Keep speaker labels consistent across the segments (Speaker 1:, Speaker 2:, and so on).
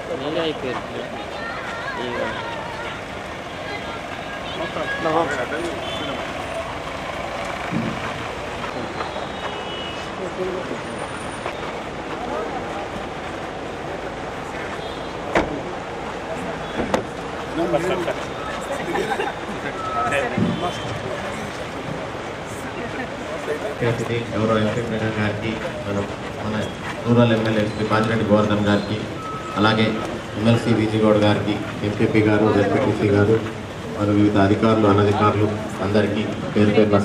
Speaker 1: నీళ్ళు అయిపోయారు ఇక
Speaker 2: ముఖ్యతిథి గౌరవ ఎంపీ మేడం గారికి మనం మన రూరల్ ఎమ్మెల్యే శ్రీ పాజిరెడ్డి గోవర్ధన్ గారికి అలాగే ఎమ్మెల్సీ విజయగౌడ్ గారికి ఎంపీపీ గారు జడ్పీటీసీ గారు మరియు వివిధ అధికారులు అనధికారులు అందరికీ పేరు పేరు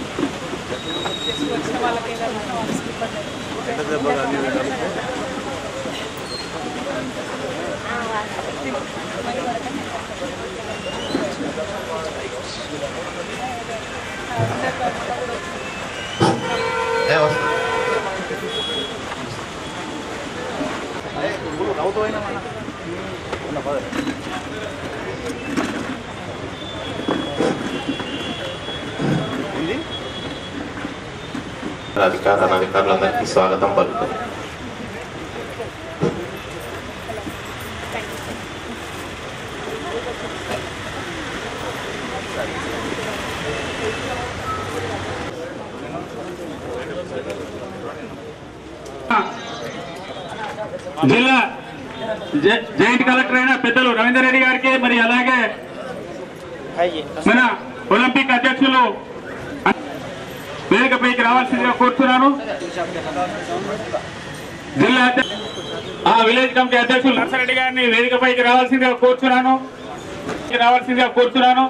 Speaker 2: అధికార అనధికారులందరికీ స్వాగతం పలుకుతాం
Speaker 3: జిల్లా జ- జాయింట్ కలెక్టర్ అయిన పెద్దలు రవీందర్ రెడ్డి గారికి మరి అలాగే మన ఒలింపిక్ అధ్యక్షులు వేదికపైకి రావాల్సిందిగా కోరుతున్నాను జిల్లా అధ్య- ఆ విలేజ్ కమిటీ అధ్యక్షులు నర్సరెడ్డి గారిని వేదికపైకి రావాల్సిందిగా కోరుతున్నాను రావాల్సిందిగా కోరుతున్నాను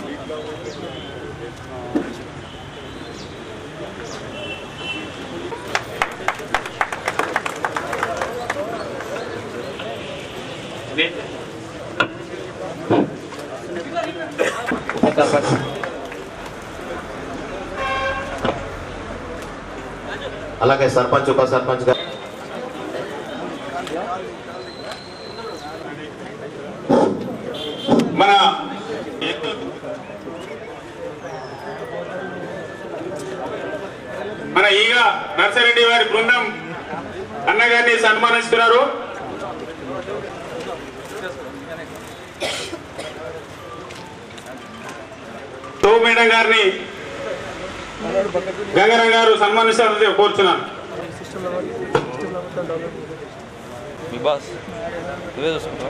Speaker 2: అలాగే సర్పంచ్ ఉప సర్పంచ్ గారు
Speaker 3: మన మన ఈగ నర్సరెడ్డి వారి బృందం అన్నగారిని సన్మానిస్తున్నారు తో మేడం గారిని గంగారాం గారు సన్మానిస్తారని కోరుచున్నాను
Speaker 1: మీ బాస్ నువ్వే చూసుకుంటావు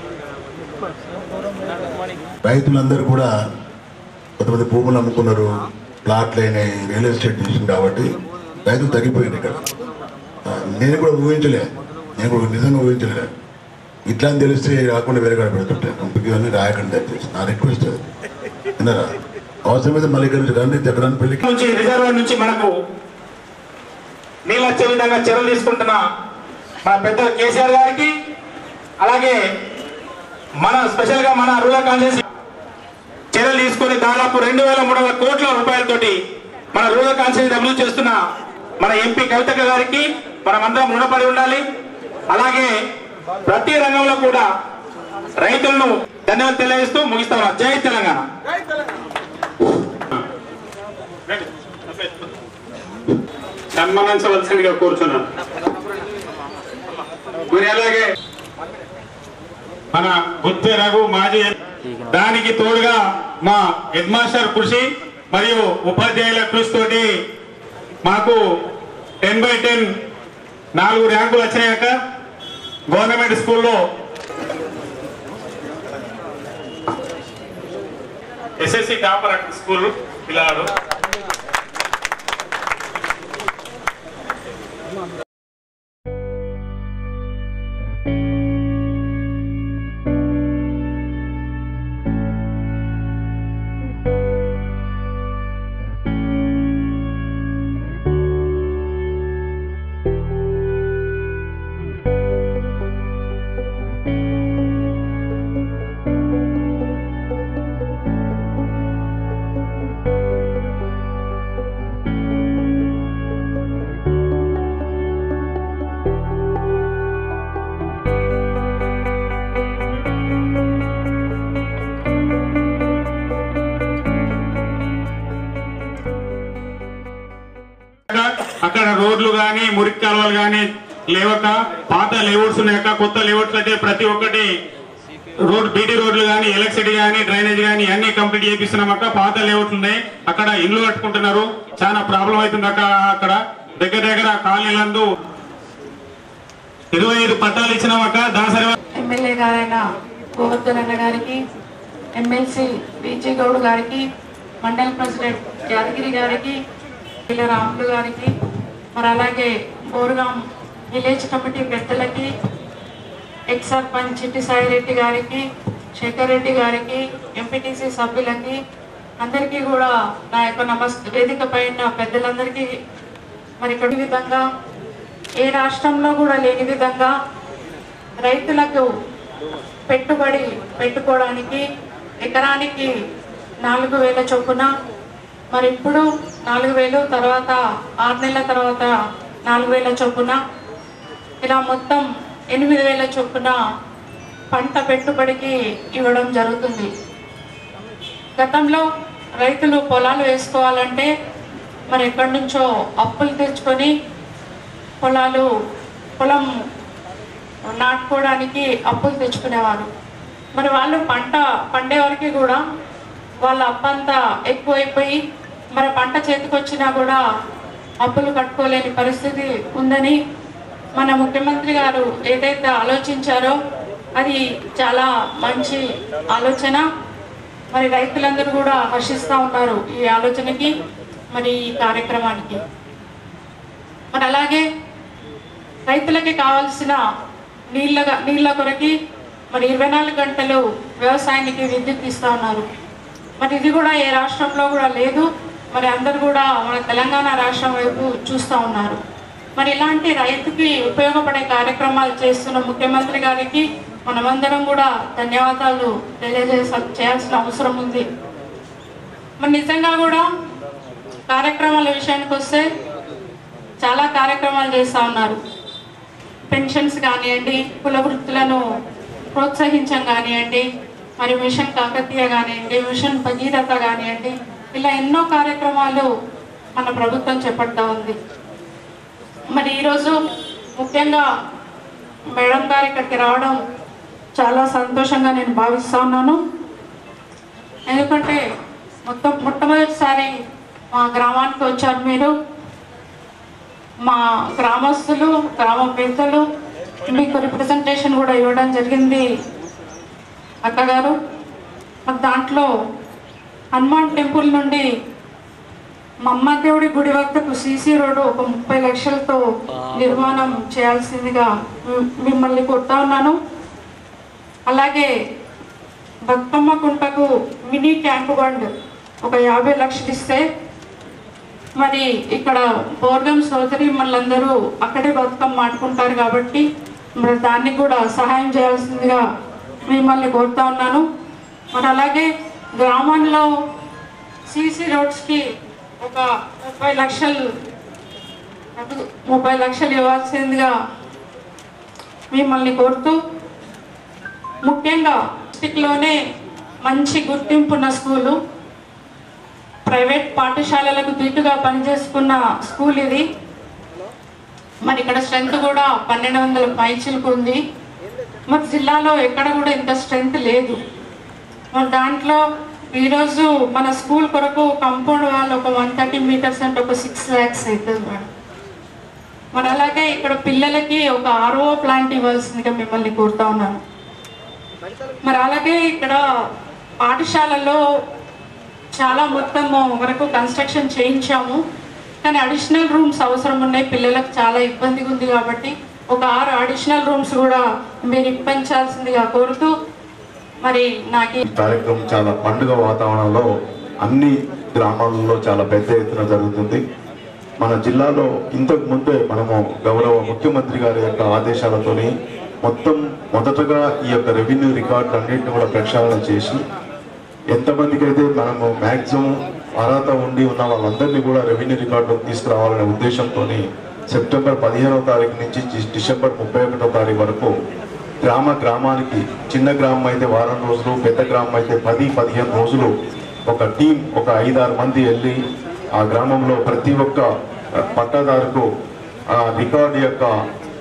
Speaker 4: రైతులందరూ కూడా కొంతమంది భూములు అమ్ముకున్నారు ప్లాట్లు అయినాయి రియల్ ఎస్టేట్ చేసింది కాబట్టి రైతులు తగ్గిపోయింది ఇక్కడ ఆ, నేను కూడా ఊహించలే నేను కూడా నిజంగా ఊహించలే ఇట్లా అని తెలిస్తే రాకుండా వేరే కాడ పెడుతుంటే కంపెనీ అన్ని రాయకండి దయచేసి నా రిక్వెస్ట్ అది విన్నారా అవసరమైతే మళ్ళీ ఇక్కడ నుంచి రండి జగన్ పెళ్లికి
Speaker 3: నుంచి రిజర్వర్ నుంచి మనకు నీళ్ళు వచ్చే విధంగా చర్యలు తీసుకుంటున్న మన పెద్ద కేసీఆర్ గారికి అలాగే మన స్పెషల్ గా మన రూరల్ కాన్స్టిట్యూన్సీ చర్యలు తీసుకొని దాదాపు రెండు వేల మూడు వందల కోట్ల రూపాయలతోటి మన రూరల్ కాన్స్టిట్యూన్సీ అభివృద్ధి చేస్తున్న మన ఎంపీ కవితక్క గారికి మనమందరం రుణపడి ఉండాలి అలాగే ప్రతి రంగంలో కూడా రైతులను ధన్యవాదాలు తెలియజేస్తూ ముగిస్తా ఉన్నా జై తెలంగాణ సన్మానించవలసిందిగా కోరుచున్నాను మరి అలాగే మన గుత్తే రఘు మాజీ దానికి తోడుగా మా హెడ్ మాస్టర్ కృషి మరియు ఉపాధ్యాయుల కృషి తోటి మాకు టెన్ బై టెన్ నాలుగు ర్యాంకులు వచ్చినాయక గవర్నమెంట్ స్కూల్లో ఎస్ఎస్సి టాపర్ స్కూల్ పిల్లాడు అక్కడ రోడ్లు కానీ మురికి కాలువలు కానీ లేవక పాత లేఅవుట్స్ ఉన్నాయక కొత్త లేఅవుట్స్ అయితే ప్రతి ఒక్కటి రోడ్ బీటీ రోడ్లు కానీ ఎలక్ట్రిసిటీ కానీ డ్రైనేజ్ కానీ అన్ని కంప్లీట్ చేపిస్తున్నాం అక్క పాత లేఅవుట్లు ఉన్నాయి అక్కడ ఇల్లు కట్టుకుంటున్నారు చాలా ప్రాబ్లం అవుతుంది అక్క అక్కడ దగ్గర దగ్గర కాలనీలందు ఇరవై ఐదు పట్టాలు ఇచ్చినామక్క దాసరి
Speaker 5: ఎమ్మెల్యే గారైన గోవర్ధన్ అన్న గారికి ఎమ్మెల్సీ బీజీ గౌడ్ గారికి మండల్ ప్రెసిడెంట్ యాదగిరి గారికి వీళ్ళ రాములు గారికి మరి అలాగే బోరుగాం విలేజ్ కమిటీ పెద్దలకి ఎక్స్ సర్పంచ్ చిట్టి సాయిరెడ్డి గారికి శేఖర్ రెడ్డి గారికి ఎంపీటీసీ సభ్యులకి అందరికీ కూడా నా యొక్క నమస్ వేదిక పైన పెద్దలందరికీ మరి ఇక్కడ ఈ విధంగా ఏ రాష్ట్రంలో కూడా లేని విధంగా రైతులకు పెట్టుబడి పెట్టుకోవడానికి ఎకరానికి నాలుగు వేల చొప్పున మరి ఇప్పుడు నాలుగు వేలు తర్వాత ఆరు నెలల తర్వాత నాలుగు వేల చొప్పున ఇలా మొత్తం ఎనిమిది వేల చొప్పున పంట పెట్టుబడికి ఇవ్వడం జరుగుతుంది గతంలో రైతులు పొలాలు వేసుకోవాలంటే మరి ఎక్కడి నుంచో అప్పులు తెచ్చుకొని పొలాలు పొలం నాటుకోవడానికి అప్పులు తెచ్చుకునేవారు మరి వాళ్ళు పంట పండే వరకు కూడా వాళ్ళ అప్పంతా ఎక్కువైపోయి మరి పంట చేతికొచ్చినా కూడా అప్పులు కట్టుకోలేని పరిస్థితి ఉందని మన ముఖ్యమంత్రి గారు ఏదైతే ఆలోచించారో అది చాలా మంచి ఆలోచన మరి రైతులందరూ కూడా హర్షిస్తూ ఉన్నారు ఈ ఆలోచనకి మరి ఈ కార్యక్రమానికి మరి అలాగే రైతులకి కావాల్సిన నీళ్ళ నీళ్ళ కొరకి మరి ఇరవై నాలుగు గంటలు వ్యవసాయానికి విద్యుత్ ఇస్తా ఉన్నారు మరి ఇది కూడా ఏ రాష్ట్రంలో కూడా లేదు మరి అందరు కూడా మన తెలంగాణ రాష్ట్రం వైపు చూస్తూ ఉన్నారు మరి ఇలాంటి రైతుకి ఉపయోగపడే కార్యక్రమాలు చేస్తున్న ముఖ్యమంత్రి గారికి మనమందరం కూడా ధన్యవాదాలు తెలియజేస చేయాల్సిన అవసరం ఉంది మరి నిజంగా కూడా కార్యక్రమాల విషయానికి వస్తే చాలా కార్యక్రమాలు చేస్తూ ఉన్నారు పెన్షన్స్ కానివ్వండి కుల వృత్తులను ప్రోత్సహించం కానివ్వండి మరి మిషన్ కాకతీయ కానివ్వండి మిషన్ భగీరథ కానివ్వండి ఇలా ఎన్నో కార్యక్రమాలు మన ప్రభుత్వం చేపడతా ఉంది మరి ఈరోజు ముఖ్యంగా మేడం గారు ఇక్కడికి రావడం చాలా సంతోషంగా నేను భావిస్తా ఉన్నాను ఎందుకంటే మొత్తం మొట్టమొదటిసారి మా గ్రామానికి వచ్చారు మీరు మా గ్రామస్తులు గ్రామ పెద్దలు మీకు రిప్రజెంటేషన్ కూడా ఇవ్వడం జరిగింది అక్కగారు మరి దాంట్లో హనుమాన్ టెంపుల్ నుండి మమ్మదేవుడి గుడి వద్దకు సీసీ రోడ్డు ఒక ముప్పై లక్షలతో నిర్మాణం చేయాల్సిందిగా మి- మిమ్మల్ని కొడతా ఉన్నాను అలాగే బతుకమ్మ కుంటకు మినీ ట్యాంక్ బండ్ ఒక యాభై లక్షలు ఇస్తే మరి ఇక్కడ బోర్గం సోదరి మళ్ళందరూ అక్కడే బతుకమ్మ ఆడుకుంటారు కాబట్టి మరి దాన్ని కూడా సహాయం చేయాల్సిందిగా మిమ్మల్ని కోరుతా ఉన్నాను మరి అలాగే గ్రామంలో సీసీ రోడ్స్కి ఒక ముప్పై లక్షలు ముప్పై లక్షలు ఇవ్వాల్సిందిగా మిమ్మల్ని కోరుతూ ముఖ్యంగా డిస్టిక్లోనే మంచి గుర్తింపున్న స్కూలు ప్రైవేట్ పాఠశాలలకు దీటుగా పనిచేసుకున్న స్కూల్ ఇది మరి ఇక్కడ స్ట్రెంత్ కూడా పన్నెండు వందల పైచిలకు ఉంది మరి జిల్లాలో ఎక్కడ కూడా ఇంత స్ట్రెంత్ లేదు మరి దాంట్లో ఈరోజు మన స్కూల్ కొరకు కంపౌండ్ వాళ్ళు ఒక వన్ థర్టీ మీటర్స్ అంటే ఒక సిక్స్ ల్యాక్స్ అవుతుంది మేడం మరి అలాగే ఇక్కడ పిల్లలకి ఒక ఆర్ఓ ప్లాంట్ ఇవ్వాల్సిందిగా మిమ్మల్ని కోరుతా ఉన్నాను మరి అలాగే ఇక్కడ పాఠశాలలో చాలా మొత్తం వరకు కన్స్ట్రక్షన్ చేయించాము కానీ అడిషనల్ రూమ్స్ అవసరం ఉన్నాయి పిల్లలకు చాలా ఇబ్బందిగా ఉంది కాబట్టి ఒక ఆరు అడిషనల్ రూమ్స్ కూడా మీరు ఇప్పించాల్సిందిగా కోరుతూ మరి నాకు ఈ
Speaker 6: ఈ కార్యక్రమం చాలా పండుగ వాతావరణంలో అన్ని గ్రామాలలో చాలా పెద్ద ఎత్తున జరుగుతుంది మన జిల్లాలో ఇంతకు ముందే మనము గౌరవ ముఖ్యమంత్రి గారి యొక్క ఆదేశాలతోని మొత్తం మొదటగా ఈ యొక్క రెవెన్యూ రికార్డు అన్నింటిని కూడా ప్రక్షాళన చేసి ఎంతమందికి అయితే మనము మ్యాక్సిమం అర్హత ఉండి ఉన్న వాళ్ళందరినీ కూడా రెవెన్యూ రికార్డు తీసుకురావాలనే ఉద్దేశంతో సెప్టెంబర్ పదిహేనవ తారీఖు నుంచి డి- డిసెంబర్ ముప్పై ఒకటో తారీఖు వరకు గ్రామ గ్రామానికి చిన్న గ్రామం అయితే వారం రోజులు పెద్ద గ్రామం అయితే పది పదిహేను రోజులు ఒక టీం ఒక ఐదారు మంది వెళ్ళి ఆ గ్రామంలో ప్రతి ఒక్క ఆ, పట్టాదారుకు ఆ రికార్డు యొక్క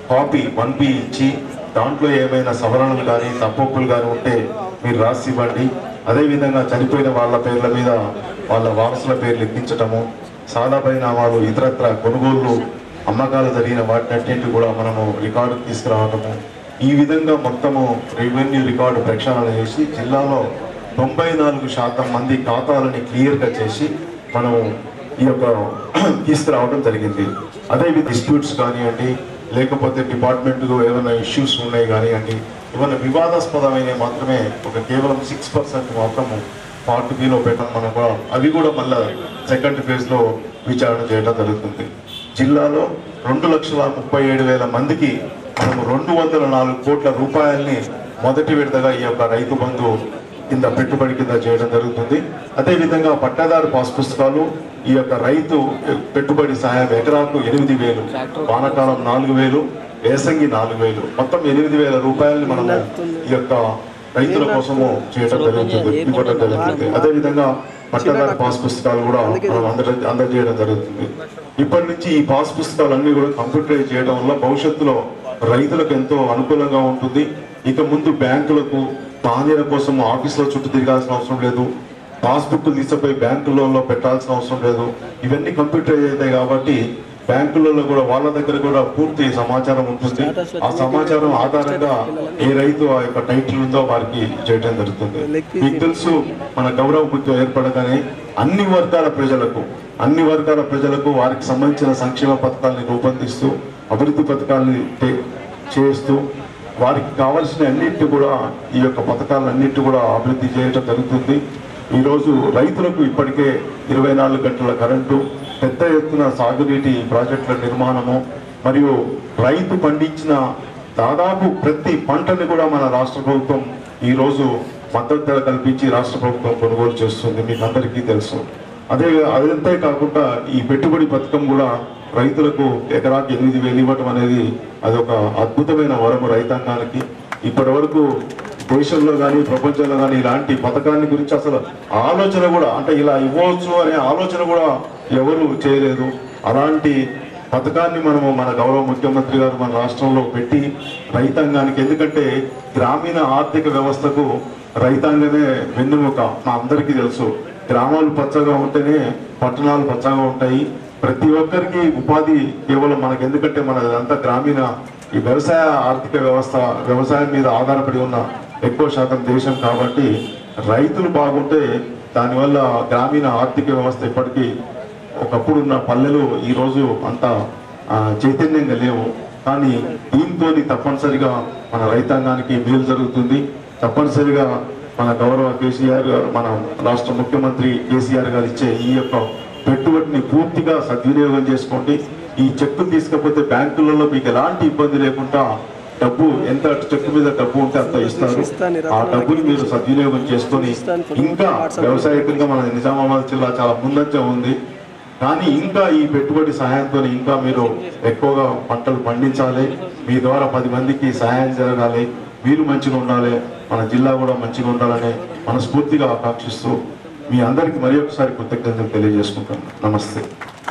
Speaker 6: కాపీ వన్ బి ఇచ్చి దాంట్లో ఏమైనా సవరణలు కానీ తప్పొప్పులు కానీ ఉంటే మీరు రాసి ఇవ్వండి అదేవిధంగా చనిపోయిన వాళ్ళ పేర్ల మీద వాళ్ళ వారసుల పేర్లు ఎక్కించటము సాదా పరిణామాలు ఇతరత్ర కొనుగోళ్లు అమ్మకాలు జరిగిన వాటినన్నింటి కూడా మనము రికార్డు తీసుకురావటము ఈ విధంగా మొత్తము రెవెన్యూ రికార్డు ప్రక్షాళన చేసి జిల్లాలో తొంభై నాలుగు శాతం మంది ఖాతాలని క్లియర్గా చేసి మనము ఈ యొక్క తీసుకురావడం జరిగింది అదే డిస్ప్యూట్స్ కానివ్వండి లేకపోతే డిపార్ట్మెంట్ ఏమైనా ఇష్యూస్ ఉన్నాయి కానివ్వండి ఏమైనా వివాదాస్పదమైన మాత్రమే ఒక కేవలం సిక్స్ పర్సెంట్ మాత్రము పార్ట్ బిలో పెట్టడం మనం కూడా అవి కూడా మళ్ళా సెకండ్ ఫేజ్లో విచారణ చేయడం జరుగుతుంది జిల్లాలో రెండు లక్షల ముప్పై ఏడు వేల మందికి మనము రెండు వందల నాలుగు కోట్ల రూపాయల్ని మొదటి విడతగా ఈ యొక్క రైతు బంధు కింద పెట్టుబడి కింద చేయడం జరుగుతుంది అదేవిధంగా పట్టాదారు పాస్ పుస్తకాలు ఈ యొక్క రైతు పెట్టుబడి సహాయం ఎకరాకు ఎనిమిది వేలు వానాకాలం నాలుగు వేలు వేసంగి నాలుగు వేలు మొత్తం ఎనిమిది వేల రూపాయలని మనము ఈ యొక్క రైతుల కోసము చేయడం జరుగుతుంది ఇవ్వడం జరుగుతుంది అదేవిధంగా పట్టాదారు పాస్ పుస్తకాలు కూడా మనం అందజే అందజేయడం జరుగుతుంది ఇప్పటి నుంచి ఈ పాస్ పుస్తకాలన్నీ కూడా కంప్యూటరైజ్ చేయడం వల్ల భవిష్యత్తులో రైతులకు ఎంతో అనుకూలంగా ఉంటుంది ఇక ముందు బ్యాంకులకు తానీల కోసం ఆఫీసులో చుట్టూ తిరగాల్సిన అవసరం లేదు పాస్బుక్ తీసుకుపోయి బ్యాంకులలో పెట్టాల్సిన అవసరం లేదు ఇవన్నీ కంప్యూటరైజ్ అవుతాయి కాబట్టి బ్యాంకులలో కూడా వాళ్ళ దగ్గర కూడా పూర్తి సమాచారం ఉంటుంది ఆ సమాచారం ఆధారంగా ఏ రైతు ఆ యొక్క టైటిల్ ఉందో వారికి చేయడం జరుగుతుంది మీకు తెలుసు మన గౌరవ ముఖ్యం ఏర్పడగానే అన్ని వర్గాల ప్రజలకు అన్ని వర్గాల ప్రజలకు వారికి సంబంధించిన సంక్షేమ పథకాలని రూపొందిస్తూ అభివృద్ధి పథకాలని తే- చేస్తూ వారికి కావాల్సిన అన్నింటి కూడా ఈ యొక్క పథకాలన్నింటి కూడా అభివృద్ధి చేయడం జరుగుతుంది ఈరోజు రైతులకు ఇప్పటికే ఇరవై నాలుగు గంటల కరెంటు పెద్ద ఎత్తున సాగునీటి ప్రాజెక్టుల నిర్మాణము మరియు రైతు పండించిన దాదాపు ప్రతి పంటని కూడా మన రాష్ట్ర ప్రభుత్వం ఈరోజు మద్దతు ధర కల్పించి రాష్ట్ర ప్రభుత్వం కొనుగోలు చేస్తుంది మీకు అందరికీ తెలుసు అదే అదంతే కాకుండా ఈ పెట్టుబడి పథకం కూడా రైతులకు ఎకరాకి ఎనిమిది వేలు ఇవ్వటం అనేది అదొక అద్భుతమైన వరము రైతాంగానికి ఇప్పటి వరకు దేశంలో కానీ ప్రపంచంలో కానీ ఇలాంటి పథకాన్ని గురించి అసలు ఆలోచన కూడా అంటే ఇలా ఇవ్వచ్చు అనే ఆలోచన కూడా ఎవరు చేయలేదు అలాంటి పథకాన్ని మనము మన గౌరవ ముఖ్యమంత్రి గారు మన రాష్ట్రంలో పెట్టి రైతాంగానికి ఎందుకంటే గ్రామీణ ఆర్థిక వ్యవస్థకు రైతాంగమే వెన్నుముక మా అందరికీ తెలుసు గ్రామాలు పచ్చగా ఉంటేనే పట్టణాలు పచ్చగా ఉంటాయి ప్రతి ఒక్కరికి ఉపాధి కేవలం మనకి ఎందుకంటే మనదంతా గ్రామీణ ఈ వ్యవసాయ ఆర్థిక వ్యవస్థ వ్యవసాయం మీద ఆధారపడి ఉన్న ఎక్కువ శాతం దేశం కాబట్టి రైతులు బాగుంటే దానివల్ల గ్రామీణ ఆర్థిక వ్యవస్థ ఇప్పటికీ ఒకప్పుడు ఉన్న పల్లెలు ఈరోజు అంత ఆ, చైతన్యంగా లేవు కానీ దీంతో తప్పనిసరిగా మన రైతాంగానికి మేలు జరుగుతుంది తప్పనిసరిగా మన గౌరవ కేసీఆర్ గారు మన రాష్ట్ర ముఖ్యమంత్రి కేసీఆర్ గారు ఇచ్చే ఈ యొక్క పెట్టుబడిని పూర్తిగా సద్వినియోగం చేసుకోండి ఈ చెక్కు తీసుకపోతే బ్యాంకులలో మీకు ఎలాంటి ఇబ్బంది లేకుండా డబ్బు ఎంత చెక్కు మీద డబ్బు ఉంటే అంత ఇస్తారు ఆ డబ్బుని మీరు సద్వినియోగం చేసుకొని ఇంకా వ్యవసాయకులుగా మన నిజామాబాద్ జిల్లా చాలా ముందంజ ఉంది కానీ ఇంకా ఈ పెట్టుబడి సహాయంతో ఇంకా మీరు ఎక్కువగా పంటలు పండించాలి మీ ద్వారా పది మందికి సహాయం జరగాలి మీరు మంచిగా ఉండాలి మన జిల్లా కూడా మంచిగా ఉండాలని మనస్ఫూర్తిగా ఆకాంక్షిస్తూ మీ అందరికి మరి ఒకసారి కృతజ్ఞతలు తెలియజేసుకుంటాను నమస్తే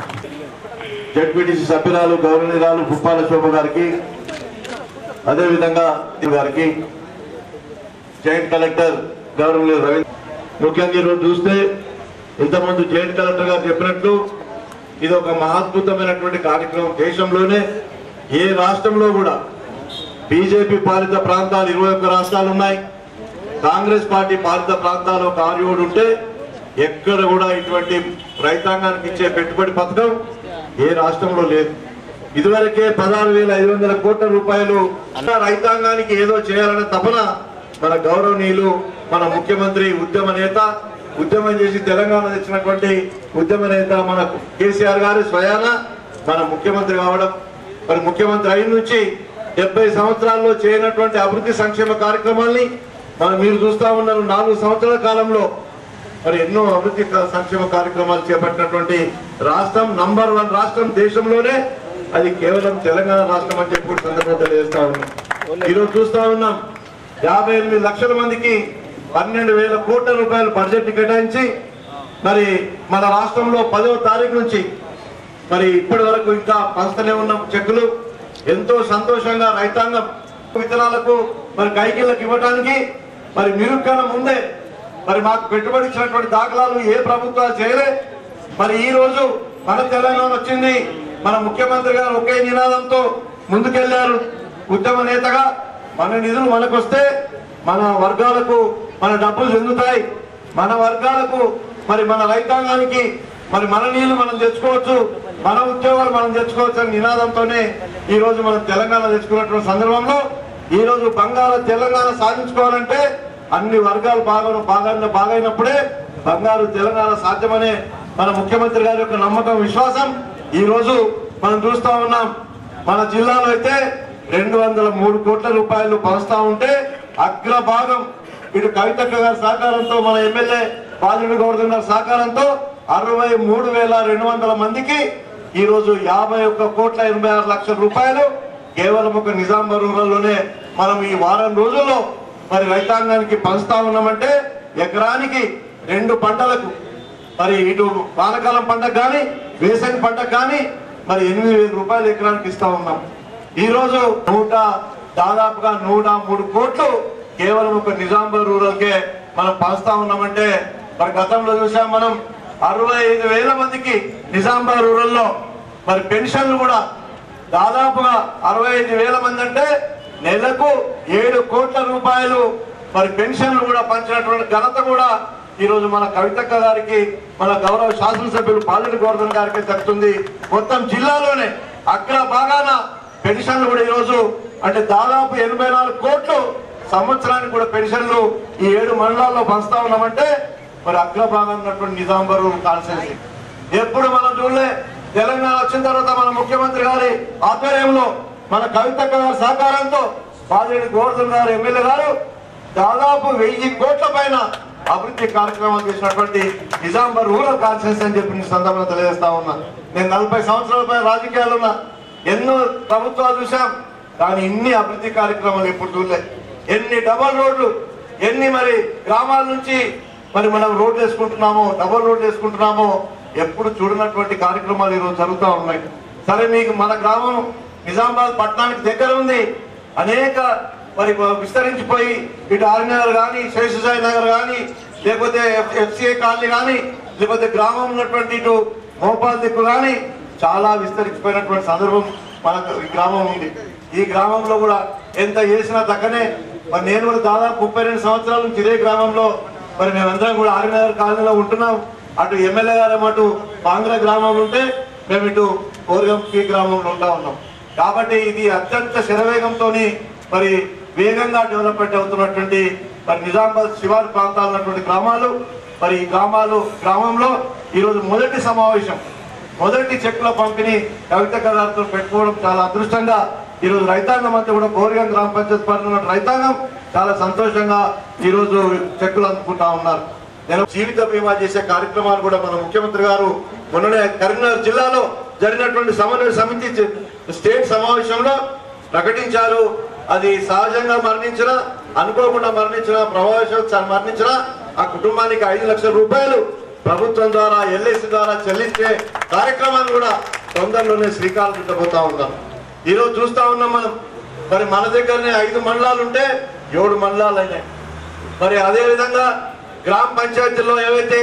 Speaker 7: జడ్పీటీసీ సభ్యురాలు గౌరవనీయురాలు పుప్పాల శోభ గారికి అదేవిధంగా ఈ గారికి జాయింట్ కలెక్టర్ గౌరవనీయులు రవీంద్ర ముఖ్యంగా ఈరోజు చూస్తే ఇంతకుముందు జాయింట్ కలెక్టర్ గారు చెప్పినట్లు ఇది ఒక మహాద్భుతమైనటువంటి కార్యక్రమం దేశంలోనే ఏ రాష్ట్రంలో కూడా బీజేపీ పాలిత ప్రాంతాలు ఇరవై ఒక్క రాష్ట్రాలు ఉన్నాయి కాంగ్రెస్ పార్టీ పాలిత ప్రాంతాలు ఒక ఆరు ఏడు ఉంటే ఎక్కడ కూడా ఇటువంటి రైతాంగానికి ఇచ్చే పెట్టుబడి పథకం ఏ రాష్ట్రంలో లేదు ఇదివరకే పదహారు వేల ఐదు వందల కోట్ల రూపాయలు అన్న రైతాంగానికి ఏదో చేయాలనే తపన మన గౌరవనీయులు మన ముఖ్యమంత్రి ఉద్యమ నేత ఉద్యమం చేసి తెలంగాణ తెచ్చినటువంటి ఉద్యమ నేత మన కేసీఆర్ గారు స్వయాన మన ముఖ్యమంత్రి కావడం మరి ముఖ్యమంత్రి అయిన నుంచి డెబ్బై సంవత్సరాల్లో చేయనటువంటి అభివృద్ధి సంక్షేమ కార్యక్రమాల్ని మనం మీరు చూస్తా ఉన్నారు నాలుగు సంవత్సరాల కాలంలో మరి ఎన్నో అభివృద్ధి క- సంక్షేమ కార్యక్రమాలు చేపట్టినటువంటి రాష్ట్రం నంబర్ వన్ రాష్ట్రం దేశంలోనే అది కేవలం తెలంగాణ రాష్ట్రం అని చెప్పి కూడా సందర్భంగా తెలియజేస్తా ఉన్నాం ఈరోజు చూస్తా ఉన్నాం యాభై ఎనిమిది లక్షల మందికి పన్నెండు వేల కోట్ల రూపాయలు బడ్జెట్ కేటాయించి మరి మన రాష్ట్రంలో పదవ తారీఖు నుంచి మరి ఇప్పటి వరకు ఇంకా పంచుతూనే ఉన్నాం చెక్కులు ఎంతో సంతోషంగా రైతాంగం విత్తనాలకు మరి కైకిళ్ళకి ఇవ్వడానికి మరి నిరుక్కన ముందే మరి మాకు పెట్టుబడి ఇచ్చినటువంటి దాఖలాలు ఏ ప్రభుత్వాలు చేయలే మరి ఈ రోజు మన తెలంగాణ వచ్చింది మన ముఖ్యమంత్రి గారు ఒకే నినాదంతో ముందుకెళ్లారు ఉద్యమ నేతగా మన నిధులు మనకొస్తే మన వర్గాలకు మన డబ్బులు చెందుతాయి మన వర్గాలకు మరి మన రైతాంగానికి మరి మన నీళ్లు మనం తెచ్చుకోవచ్చు మన ఉద్యోగాలు మనం తెచ్చుకోవచ్చు అనే నినాదంతోనే ఈ రోజు మనం తెలంగాణ తెచ్చుకున్నటువంటి సందర్భంలో ఈ రోజు బంగాళ తెలంగాణ సాధించుకోవాలంటే అన్ని వర్గాలు బాగా బాగా బాగైనప్పుడే బంగారు తెలంగాణ సాధ్యమనే మన ముఖ్యమంత్రి గారి యొక్క నమ్మకం విశ్వాసం ఈ రోజు మనం చూస్తా ఉన్నాం మన జిల్లాలో అయితే రెండు వందల మూడు కోట్ల రూపాయలు పంచుతా ఉంటే అగ్రభాగం ఇటు కవితక్క గారి సహకారంతో మన ఎమ్మెల్యే బాలుడి గౌడన్ గారి సహకారంతో అరవై మూడు వేల రెండు వందల మందికి ఈ రోజు యాభై ఒక్క కోట్ల ఎనభై ఆరు లక్షల రూపాయలు కేవలం ఒక నిజామాబాద్ రూరల్లోనే మనం ఈ వారం రోజుల్లో మరి రైతాంగానికి పంచుతా ఉన్నామంటే ఎకరానికి రెండు పంటలకు మరి ఇటు వానకాలం పంటకు కానీ వేసవి పంటకు కానీ మరి ఎనిమిది వేల రూపాయలు ఎకరానికి ఇస్తా ఉన్నాం ఈ రోజు నూట దాదాపుగా నూట మూడు కోట్లు కేవలం ఒక నిజామాబాద్ రూరల్కే మనం పంచుతా ఉన్నామంటే మరి గతంలో చూసాం మనం అరవై ఐదు వేల మందికి నిజామాబాద్ రూరల్లో మరి పెన్షన్లు కూడా దాదాపుగా అరవై ఐదు వేల మంది అంటే నెలకు ఏడు కోట్ల రూపాయలు మరి పెన్షన్లు కూడా పంచినటువంటి ఘనత కూడా ఈ రోజు మన కవితక్క గారికి మన గౌరవ శాసనసభ్యులు పాలెడి గోవర్ధన్ గారికి దక్కుతుంది మొత్తం జిల్లాలోనే అగ్ర భాగాన పెన్షన్లు కూడా ఈ రోజు అంటే దాదాపు ఎనభై నాలుగు కోట్లు సంవత్సరానికి కూడా పెన్షన్లు ఈ ఏడు మండలాల్లో పంచుతా ఉన్నామంటే మరి అగ్ర భాగం ఉన్నటువంటి నిజాంబరు కాన్సెన్సీ ఎప్పుడు మనం చూడలే తెలంగాణ వచ్చిన తర్వాత మన ముఖ్యమంత్రి గారి ఆధ్వర్యంలో మన కవితక్క గారి సహకారంతో బాలిరెడ్డి గోవర్ధన్ గారు ఎమ్మెల్యే గారు దాదాపు వెయ్యి కోట్ల పైన అభివృద్ధి కార్యక్రమాలు చేసినటువంటి నిజామాబాద్ రూరల్ కాన్ఫరెన్స్ అని చెప్పి ఈ సందర్భంగా తెలియజేస్తా ఉన్నా నేను నలభై సంవత్సరాల పైన రాజకీయాలు ఉన్నా ఎన్నో ప్రభుత్వాలు చూసాం కానీ ఇన్ని అభివృద్ధి కార్యక్రమాలు ఎప్పుడు చూడలే ఎన్ని డబల్ రోడ్లు ఎన్ని మరి గ్రామాల నుంచి మరి మనం రోడ్లు వేసుకుంటున్నామో డబల్ రోడ్లు వేసుకుంటున్నామో ఎప్పుడు చూడనటువంటి కార్యక్రమాలు ఈరోజు జరుగుతూ ఉన్నాయి సరే మీకు మన గ్రామం నిజామాబాద్ పట్టణానికి దగ్గర ఉంది అనేక మరి విస్తరించిపోయి ఇటు ఆర్నగర్ కానీ శేషసాయి నగర్ కానీ లేకపోతే ఎఫ్సిఐ కాలనీ కానీ లేకపోతే గ్రామం ఉన్నటువంటి ఇటు మోపాల్ దిక్కు కానీ చాలా విస్తరించిపోయినటువంటి సందర్భం మనకు ఈ గ్రామం ఉంది ఈ గ్రామంలో కూడా ఎంత చేసినా తగ్గనే మరి నేను కూడా దాదాపు ముప్పై రెండు సంవత్సరాల నుంచి ఇదే గ్రామంలో మరి మేమందరం కూడా ఆర్నగర్ కాలనీలో ఉంటున్నాం అటు ఎమ్మెల్యే గారు అటు పాంగ్ర గ్రామంలో ఉంటే మేము ఇటు కోరగంపి గ్రామంలో ఉంటా ఉన్నాం కాబట్టి ఇది అత్యంత శరవేగంతో మరి వేగంగా డెవలప్మెంట్ అవుతున్నటువంటి మరి నిజామాబాద్ శివారు ప్రాంతాలు ఉన్నటువంటి గ్రామాలు మరి ఈ గ్రామాలు గ్రామంలో ఈరోజు మొదటి సమావేశం మొదటి చెక్కుల పంపిణీ కవిత గారితో పెట్టుకోవడం చాలా అదృష్టంగా ఈరోజు రైతాంగం అంతా కూడా గోరిగం గ్రామ పంచాయతీ పరిధిలో ఉన్న రైతాంగం చాలా సంతోషంగా ఈరోజు చెక్కులు అందుకుంటా ఉన్నారు నేను జీవిత బీమా చేసే కార్యక్రమాలు కూడా మన ముఖ్యమంత్రి గారు మొన్ననే కరీంనగర్ జిల్లాలో జరిగినటువంటి సమన్వయ సమితి చే- స్టేట్ సమావేశంలో ప్రకటించారు అది సహజంగా మరణించిన అనుకోకుండా మరణించిన ప్రమాదవశాత్తు మరణించిన ఆ కుటుంబానికి ఐదు లక్షల రూపాయలు ప్రభుత్వం ద్వారా ఎల్ఐసి ద్వారా చెల్లించే కార్యక్రమాన్ని కూడా తొందరలోనే శ్రీకారం చుట్టబోతా ఉన్నాం ఈరోజు చూస్తా ఉన్నాం మనం మరి మన దగ్గరనే ఐదు మండలాలు ఉంటే ఏడు మండలాలు అయినాయి మరి అదే విధంగా గ్రామ పంచాయతీల్లో ఏవైతే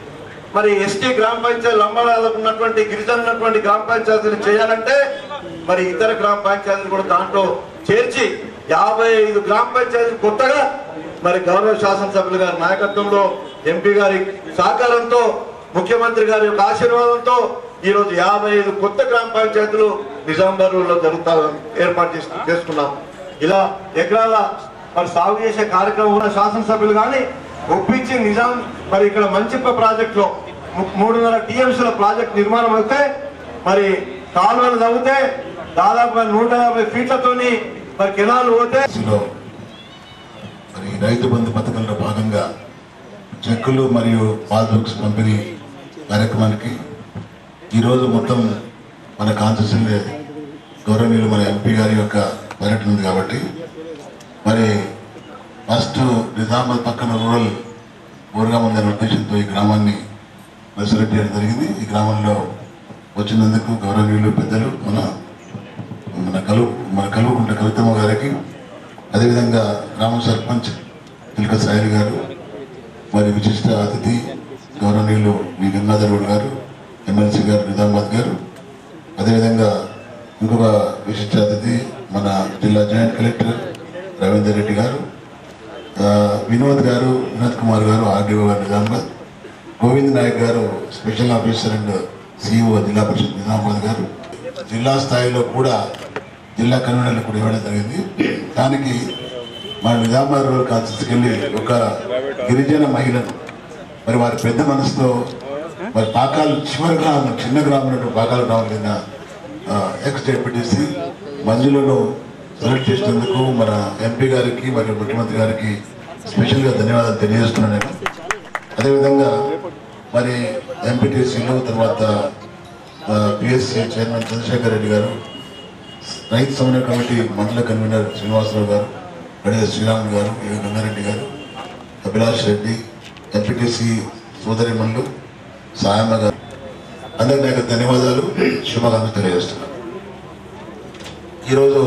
Speaker 7: మరి ఎస్టీ గ్రామ పంచాయతీ లంబాడాలకు ఉన్నటువంటి గిరిజన ఉన్నటువంటి గ్రామ పంచాయతీలు చేయాలంటే మరి ఇతర గ్రామ పంచాయతీలు కూడా దాంట్లో చేర్చి యాభై ఐదు గ్రామ పంచాయతీలు కొత్తగా మరి గౌరవ శాసనసభ్యులు గారి నాయకత్వంలో ఎంపీ గారి సహకారంతో ముఖ్యమంత్రి గారి యొక్క ఆశీర్వాదంతో ఈ రోజు యాభై ఐదు కొత్త గ్రామ పంచాయతీలు నిజామాబాద్ లో జరుగుతా ఏర్పాటు చేసు- చేసుకున్నాం ఇలా ఎకరాల మరి సాగు చేసే కార్యక్రమం ఉన్న శాసనసభ్యులు కానీ ఒప్పించి నిజాం మరి ఇక్కడ మంచిప్ప ప్రాజెక్ట్ లో ము- మూడున్నర టీఎంసీల ప్రాజెక్ట్ నిర్మాణం అయితే మరి కాలువలు తవ్వితే దాదాపు నూట యాభై ఫీట్లతోని మరి కెనాలు పోతే
Speaker 4: లో మరి రైతు బంధు పథకంలో భాగంగా చెక్కులు మరియు పాస్బుక్స్ పంపిణీ కార్యక్రమానికి ఈరోజు మొత్తం మన కాన్స్టిట్యూషన్ గౌరవనీయులు మన ఎంపీ గారి యొక్క పర్యటన ఉంది కాబట్టి మరి ఫస్ట్ నిజామాబాద్ పక్కన రూరల్ ఊరుగా ఉందనే ఉద్దేశంతో ఈ గ్రామాన్ని మరి సెలెక్ట్ చేయడం జరిగింది ఈ గ్రామంలో వచ్చినందుకు గౌరవనీయులు పెద్దలు మన మన కలువు మన కలువుకుంట కవితమ్మ గారికి అదేవిధంగా గ్రామ సర్పంచ్ తిలక సాయిల్ గారు మరి విశిష్ట అతిథి గౌరవనీయులు వి గంగాధర్ గారు ఎమ్మెల్సీ గారు నిజామాబాద్ గారు అదేవిధంగా ఇంకొక విశిష్ట అతిథి మన జిల్లా జాయింట్ కలెక్టర్ రవీందర్ రెడ్డి గారు ఆ, వినోద్ గారు వినోద్ కుమార్ గారు ఆర్డీఓ గారు నిజామాబాద్ గోవింద్ నాయక్ గారు స్పెషల్ ఆఫీసర్ అండ్ సిఇఓ జిల్లా పరిషత్ నిజామాబాద్ గారు జిల్లా స్థాయిలో కూడా జిల్లా కన్వీనర్లు కూడా ఇవ్వడం జరిగింది దానికి మన నిజామాబాద్ రూరల్ కాన్స్టిట్యూన్సీకి వెళ్ళి ఒక గిరిజన మహిళను మరి వారి పెద్ద మనసుతో మరి పాకాలు చివరి గ్రామం చిన్న గ్రామం పాకాల గ్రామం కింద ఎక్స్ డెప్యూటీసీ మంజులను సెలెక్ట్ చేసినందుకు మన ఎంపీ గారికి మరియు ముఖ్యమంత్రి గారికి స్పెషల్గా ధన్యవాదాలు తెలియజేస్తున్నాను నేను అదేవిధంగా మరి ఎంపీటీసీలు తర్వాత పిఎస్సి చైర్మన్ చంద్రశేఖర్ రెడ్డి గారు రైతు సమన్వయ కమిటీ మండల కన్వీనర్ శ్రీనివాసరావు గారు గడియ శ్రీరాములు గారు ఏ గంగారెడ్డి గారు అభిలాష్ రెడ్డి ఎంపీటీసీ సోదరి మల్లు సాయమ్మ గారు అందరికీ నాకు ధన్యవాదాలు శుభాకాంక్షలు తెలియజేస్తున్నాను ఈరోజు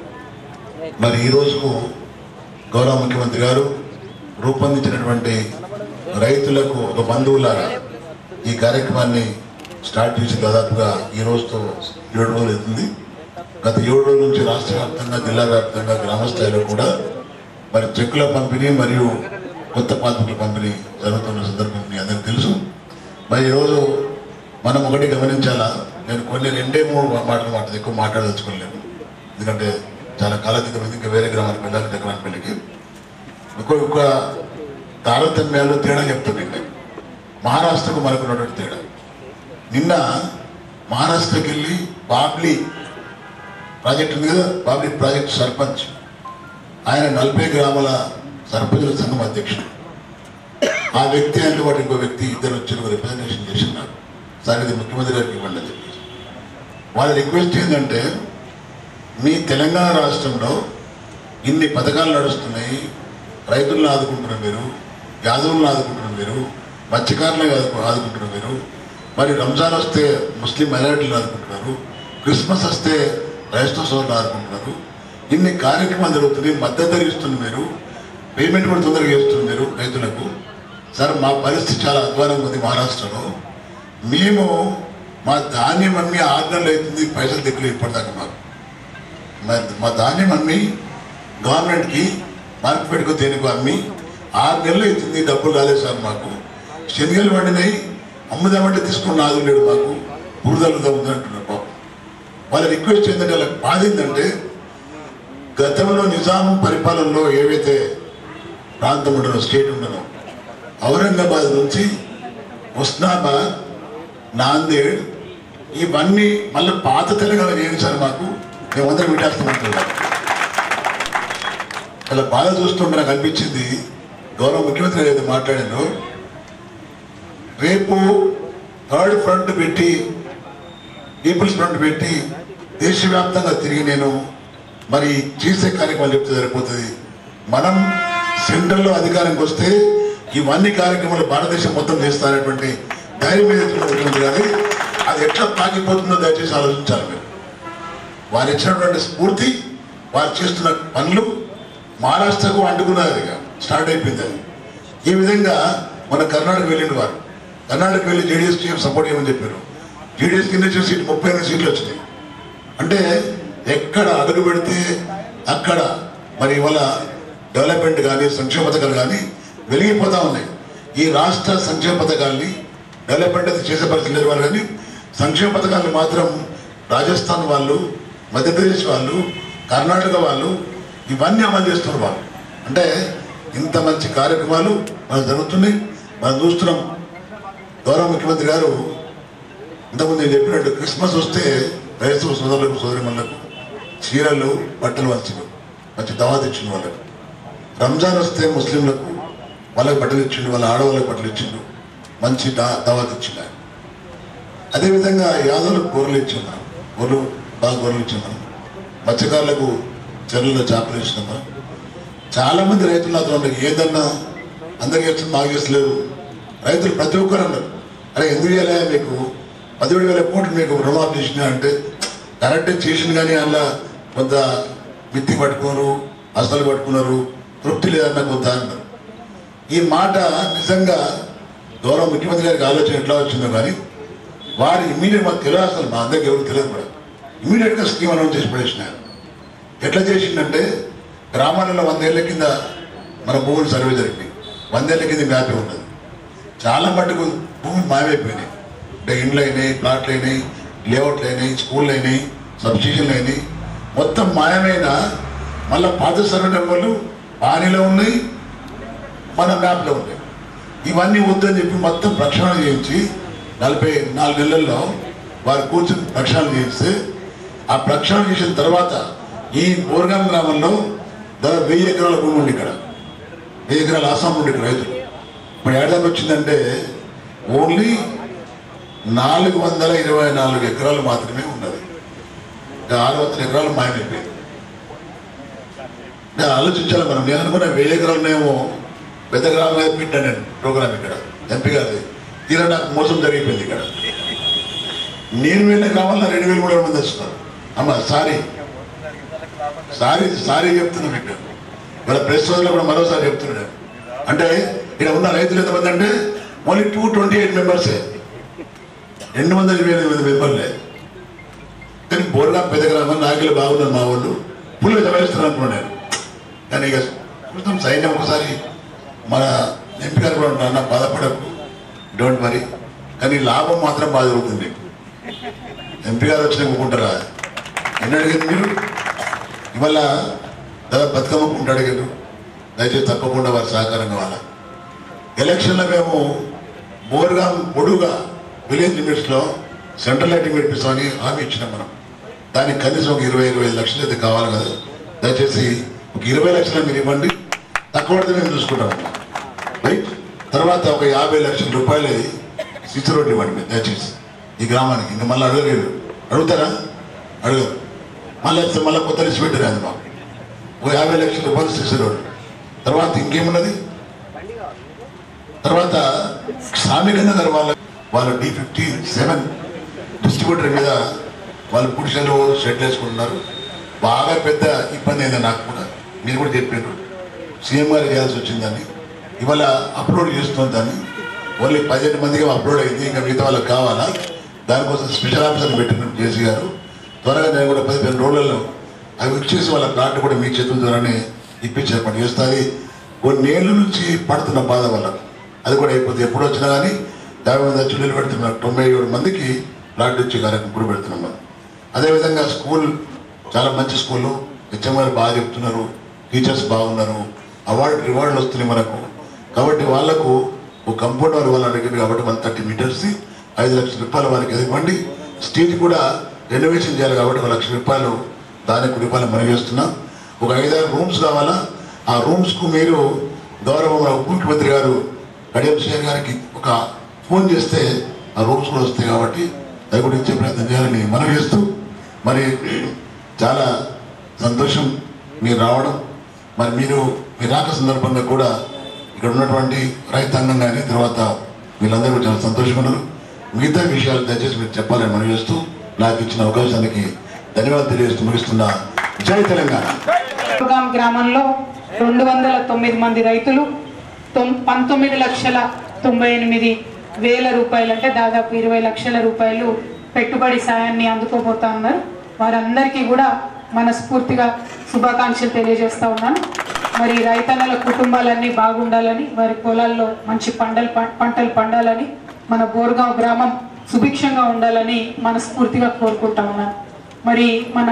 Speaker 4: మరి ఈ రోజుకు గౌరవ ముఖ్యమంత్రి గారు రూపొందించినటువంటి రైతులకు ఒక బంధువులాగా ఈ కార్యక్రమాన్ని స్టార్ట్ చేసి దాదాపుగా ఈ రోజుతో ఏడు రోజులు అవుతుంది గత ఏడు రోజుల నుంచి రాష్ట్ర వ్యాప్తంగా జిల్లా వ్యాప్తంగా గ్రామ స్థాయిలో కూడా మరి చెక్కుల పంపిణీ మరియు కొత్త పాస్బుక్ల పంపిణీ జరుగుతున్న సందర్భం మీ అందరికీ తెలుసు మరి ఈరోజు మనం ఒకటి గమనించాలా నేను కొన్ని రెండే మూడు మాటలు మాట ఎక్కువ మాట్లాడదలుచుకోలేను ఎందుకంటే చాలా కాలాతీతమైంది ఇంకా వేరే గ్రామానికి వెళ్ళాలి దగ్గర పెళ్ళికి ఒక ఒక తారతమ్యాలు తేడా చెప్తున్నాయి నేను. మహారాష్ట్రకు మనకు ఉన్నటువంటి తేడా నిన్న మహారాష్ట్రకి వెళ్ళి బాబ్లీ ప్రాజెక్ట్ ఉంది కదా బాబ్లీ ప్రాజెక్ట్ సర్పంచ్ ఆయన నలభై గ్రామాల సర్పంచుల సంఘం అధ్యక్షుడు ఆ వ్యక్తి అంటే వాటి ఇంకో వ్యక్తి ఇద్దరు వచ్చి రిప్రజెంటేషన్ చేసినారు సార్ ఇది ముఖ్యమంత్రి గారికి ఇవ్వండి అని చెప్పేసి వాళ్ళ రిక్వెస్ట్ ఏంటంటే మీ తెలంగాణ రాష్ట్రంలో ఇన్ని పథకాలు నడుస్తున్నాయి రైతులను ఆదుకుంటున్నారు మీరు యాదవులను ఆదుకుంటున్నారు మీరు మత్స్యకారులను ఆదుకు ఆదుకుంటున్నారు మీరు మరి రంజాన్ వస్తే ముస్లిం మైనారిటీలను ఆదుకుంటున్నారు క్రిస్మస్ వస్తే క్రైస్తవ సోదరులు ఆదుకుంటున్నారు ఇన్ని కార్యక్రమాలు జరుగుతున్నాయి మద్దతు ధర ఇస్తున్నారు మీరు పేమెంట్ కూడా తొందరగా చేస్తున్నారు మీరు రైతులకు సార్ మా పరిస్థితి చాలా అధ్వానంగా ఉంది మహారాష్ట్రలో మేము మా ధాన్యం అమ్మి ఆరు నెలలు అవుతుంది పైసలు దగ్గర ఇప్పటిదాకా మాకు మా- మా ధాన్యం అమ్మి గవర్నమెంట్కి మార్కెట్కు దేనికో అమ్మి ఆరు నెలలు అవుతుంది డబ్బులు రాలేదు సార్ మాకు శనగలు వండినాయి అమ్ముదామంటే తీసుకున్న నాదు లేడు మాకు బురదలుగా ఉందంటున్నారు పాపం వాళ్ళ రిక్వెస్ట్ ఏంటంటే వాళ్ళకి బాధ ఏంటంటే గతంలో నిజాం పరిపాలనలో ఏవైతే ప్రాంతం ఉండనో స్టేట్ ఉండనో ఔరంగాబాద్ నుంచి ఉస్నాబాద్ నాందేడ్ ఇవన్నీ మళ్ళీ పాత తెలంగాణ ఏంటి సార్ మాకు మేమందరం విటేస్తామంటున్నాం అలా బాధ చూస్తుంటే నాకు అనిపించింది గౌరవ ముఖ్యమంత్రి గారు ఏదో మాట్లాడాను రేపు థర్డ్ ఫ్రంట్ పెట్టి పీపుల్స్ ఫ్రంట్ పెట్టి దేశవ్యాప్తంగా తిరిగి నేను మరి చేసే కార్యక్రమాలు చెప్తే సరిపోతుంది మనం సెంట్రల్లో అధికారానికి వస్తే ఇవన్నీ కార్యక్రమాలు భారతదేశం మొత్తం చేస్తారనేటువంటి ధైర్యం ఏదైతే ఉందో ముఖ్యమంత్రి గారి అది ఎట్లా పాకిపోతుందో దయచేసి ఆలోచించాలి మీరు వారు ఇచ్చినటువంటి స్ఫూర్తి వారు చేస్తున్న పనులు మహారాష్ట్రకు అంటుకున్నది ఇక స్టార్ట్ అయిపోయింది అది ఈ విధంగా మన కర్ణాటక వెళ్ళిండు వారు కర్ణాటక వెళ్ళి జేడీఎస్ సీఎం సపోర్ట్ చేయమని చెప్పారు జేడీఎస్ కింద వచ్చే సీట్ ముప్పై ఎనిమిది సీట్లు వచ్చినాయి అంటే ఎక్కడ అడుగు పెడితే అక్కడ మరి ఇవాళ డెవలప్మెంట్ కానీ సంక్షేమ పథకాలు కానీ వెలిగిపోతా ఉన్నాయి ఈ రాష్ట్ర సంక్షేమ పథకాల్ని డెవలప్మెంట్ అది చేసే పరిస్థితి లేదు వాళ్ళు కానీ సంక్షేమ పథకాలు మాత్రం రాజస్థాన్ వాళ్ళు మధ్యప్రదేశ్ వాళ్ళు కర్ణాటక వాళ్ళు ఇవన్నీ అమలు చేస్తున్నారు వాళ్ళు అంటే ఇంత మంచి కార్యక్రమాలు మనకు జరుగుతున్నాయి మనం చూస్తున్నాం గౌరవ ముఖ్యమంత్రి గారు ఇంతకుముందు నేను చెప్పినట్టు క్రిస్మస్ వస్తే క్రైస్తవ సోదరులకు సోదరిమణులకు చీరలు బట్టలు వంచిన మంచి దావత్ ఇచ్చిండు వాళ్ళకు రంజాన్ వస్తే ముస్లింలకు వాళ్ళకి బట్టలు ఇచ్చిండు వాళ్ళ ఆడవాళ్ళకి బట్టలు ఇచ్చిండు మంచి దా దావత్ ఇచ్చిండు ఆయన అదేవిధంగా యాదవులకు గొర్రెలు ఇచ్చిండు గొర్రెలు బాగా గొర్రెలు ఇచ్చిండు మత్స్యకారులకు చెరువులో చేపలు ఇచ్చినాం మనం చాలా మంది రైతులు నాతో ఉన్నారు ఏదన్నా అందరికి ఇస్తుంది మాకు చేస్తలేరు రైతులు ప్రతి ఒక్కరు అన్నారు అరే ఎందుకు చేయాలి మీకు పదిహేడు వేల కోట్లు మీకు రుణమాఫీ చేసిన అంటే కరెక్ట్ చేసింది కానీ అందులో కొంత మిత్తి పట్టుకున్నారు అసలు పట్టుకున్నారు తృప్తి లేదన్న కొంత అన్నారు ఈ మాట నిజంగా గౌరవ ముఖ్యమంత్రి గారికి ఆలోచన ఎట్లా వచ్చిందో కానీ వారు ఇమీడియట్ మాకు తెలియదు అసలు మా అందరికి ఎవరు తెలియదు కూడా ఇమీడియట్గా స్కీమ్ అనౌన్స్ చేసి పడేసినారు ఎట్లా చేసిందంటే గ్రామాలలో వందేళ్ల కింద మన భూములు సర్వే జరిగింది వందేళ్ల కింద మ్యాపే ఉన్నది చాలా మటుకు భూములు మాయమైపోయినాయి అంటే ఇండ్లు అయినాయి ప్లాట్లు అయినాయి లేఅవుట్లు అయినాయి స్కూళ్ళు అయినాయి సబ్స్టిట్యూషన్లు అయినాయి మొత్తం మాయమైన మళ్ళీ పాత సర్వే నెంబర్లు పానీలో ఉన్నాయి మన మ్యాప్లో ఉన్నాయి ఇవన్నీ వద్దని చెప్పి మొత్తం ప్రక్షాళన చేయించి నలభై నాలుగు నెలల్లో వారు కూర్చుని ప్రక్షాళన చేయిస్తే ఆ ప్రక్షాళన చేసిన తర్వాత ఈ బోర్గాం గ్రామంలో దాదాపు వెయ్యి ఎకరాల భూమి ఉంది ఇక్కడ వెయ్యి ఎకరాల ఆసాం ఉండి ఇక్కడ రైతులు ఇప్పుడు ఏడాది వచ్చిందంటే ఓన్లీ నాలుగు వందల ఇరవై నాలుగు ఎకరాలు మాత్రమే ఉన్నది ఇంకా ఆరు వందల ఎకరాలు మాయమైపోయింది నేను ఆలోచించాలి మనం నేను అనుకున్న వెయ్యి ఎకరాలనేమో పెద్ద గ్రామం మీద పెట్టాను నేను ప్రోగ్రామ్ ఇక్కడ ఎంపీ గారిది తీరా నాకు మోసం జరిగిపోయింది ఇక్కడ నేను వెళ్ళిన గ్రామాల్లో రెండు వేలు మూడు వందల మంది వస్తున్నారు అమ్మ సారీ సారీ సారీ చెప్తున్నా మీకు ఇవాళ ప్రెస్ రోజులో కూడా మరోసారి చెప్తున్నాడు అంటే ఇక్కడ ఉన్న రైతులు ఎంతమంది అంటే ఓన్లీ టూ ట్వంటీ ఎయిట్ మెంబర్సే రెండు వందల ఇరవై ఎనిమిది మెంబర్లే కానీ బోర్గా పెద్ద గ్రామం నాయకులు బాగున్నారు మా వాళ్ళు పుల్లు చదివిస్తున్నారు అనుకున్నాను కానీ ఇక చూస్తాం సైన్యం ఒకసారి మన ఎంపీ గారు కూడా ఉంటారు నాకు బాధపడకు డోంట్ వరీ కానీ లాభం మాత్రం బాగా జరుగుతుంది ఎంపీ గారు వచ్చిన ఒప్పుకుంటారా ఎన్ని అడిగారు మీరు ఇవాళ దాదాపు బతుకమ్మ కుంట అడిగారు దయచేసి తప్పకుండా వారి సహకారం కావాలా ఎలక్షన్లో మేము బోర్గా పొడుగా విలేజ్ లిమిట్స్లో సెంట్రల్ లైటింగ్ పెట్టిస్తామని హామీ ఇచ్చినాం మనం దానికి కనీసం ఒక ఇరవై ఇరవై ఐదు లక్షలు అయితే కావాలి కదా దయచేసి ఒక ఇరవై లక్షలు మీరు ఇవ్వండి తక్కువ పడితే మేము చూసుకుంటాం రైట్ తర్వాత ఒక యాభై లక్షల రూపాయలు సిసి రోడ్డు ఇవ్వండి మీరు దయచేసి ఈ గ్రామానికి ఇంకా మళ్ళీ అడగలేరు అడుగుతారా అడగరు మళ్ళీ వస్తే మళ్ళీ కొత్త లిస్ట్ పెట్టారు అది మాకు ఒక యాభై లక్షల రూపాయలు సిసి రోడ్డు తర్వాత ఇంకేమున్నది తర్వాత శ్రామికంగా గారు వాళ్ళ వాళ్ళ డి ఫిఫ్టీ సెవెన్ డిస్ట్రిబ్యూటర్ మీద వాళ్ళు పురుషులు షెడ్ వేసుకుంటున్నారు బాగా పెద్ద ఇబ్బంది అయింది నాకు కూడా మీరు కూడా చెప్పారు సీఎం గారు చేయాల్సి వచ్చిందని ఇవాళ అప్లోడ్ చేస్తుంది దాన్ని ఓన్లీ పదిహేను మందికి అప్లోడ్ అయింది ఇంకా మిగతా వాళ్ళకి కావాలా దానికోసం స్పెషల్ ఆఫీసర్ పెట్టిన జేసీ గారు త్వరగా నేను కూడా పదిహేను రోజులలో అవి ఇచ్చేసి వాళ్ళ ప్లాట్ కూడా మీ చేతుల ద్వారానే ఇప్పించే పని చేస్తుంది కొన్నేళ్ళ నుంచి పడుతున్న బాధ వాళ్ళకు అది కూడా అయిపోతుంది ఎప్పుడు వచ్చినా కానీ యాభై మంది వచ్చి నీళ్ళు పెడుతున్నారు తొంభై ఏడు మందికి ప్లాట్ ఇచ్చే కార్యక్రమం కూడా పెడుతున్నాం మనం అదేవిధంగా స్కూల్ చాలా మంచి స్కూల్ హెచ్ఎం గారు బాగా చెప్తున్నారు టీచర్స్ బాగున్నారు అవార్డు రివార్డులు వస్తున్నాయి మనకు కాబట్టి వాళ్ళకు ఒక కంపౌండ్ వారు వాళ్ళు అడిగింది కాబట్టి వన్ థర్టీ మీటర్స్ ఐదు లక్షల రూపాయలు వారికి ఇవ్వండి స్ట్రీట్ కూడా రెనోవేషన్ చేయాలి కాబట్టి ఒక లక్ష రూపాయలు దానికి రూపాయలు మనం చేస్తున్నాం ఒక ఐదారు రూమ్స్ కావాలా ఆ రూమ్స్కు మీరు గౌరవ మన ఉప ముఖ్యమంత్రి గారు కడియం శ్రీ గారికి ఒక ఫోన్ చేస్తే ఆ రూమ్స్ కూడా వస్తాయి కాబట్టి అది కూడా ఇచ్చే ప్రయత్నం చేయాలని మనం చేస్తూ మరి చాలా సంతోషం మీరు రావడం మరి మీరు మీ రాక సందర్భంగా కూడా ఇక్కడ ఉన్నటువంటి రైతాంగం కానీ తర్వాత వీళ్ళందరూ కూడా చాలా సంతోషంగా ఉన్నారు మిగతా విషయాలు దయచేసి మీరు చెప్పాలని మనం చేస్తూ నాకు ఇచ్చిన అవకాశానికి ధన్యవాదాలు తెలియజేస్తూ ముగిస్తున్నా జై తెలంగాణ
Speaker 8: దుర్గాం గ్రామంలో రెండు వందల తొమ్మిది మంది రైతులు తొమ్- పంతొమ్మిది లక్షల తొంభై ఎనిమిది వేల రూపాయలు అంటే దాదాపు ఇరవై లక్షల రూపాయలు పెట్టుబడి సాయాన్ని అందుకోబోతా ఉన్నారు వారందరికీ కూడా మనస్ఫూర్తిగా శుభాకాంక్షలు తెలియజేస్తా ఉన్నాను మరి రైతన్నల కుటుంబాలన్నీ బాగుండాలని వారి పొలాల్లో మంచి పంటలు ప- పంటలు పండాలని మన బోర్గాం గ్రామం సుభిక్షంగా ఉండాలని మనస్ఫూర్తిగా కోరుకుంటా ఉన్నాను మరి మన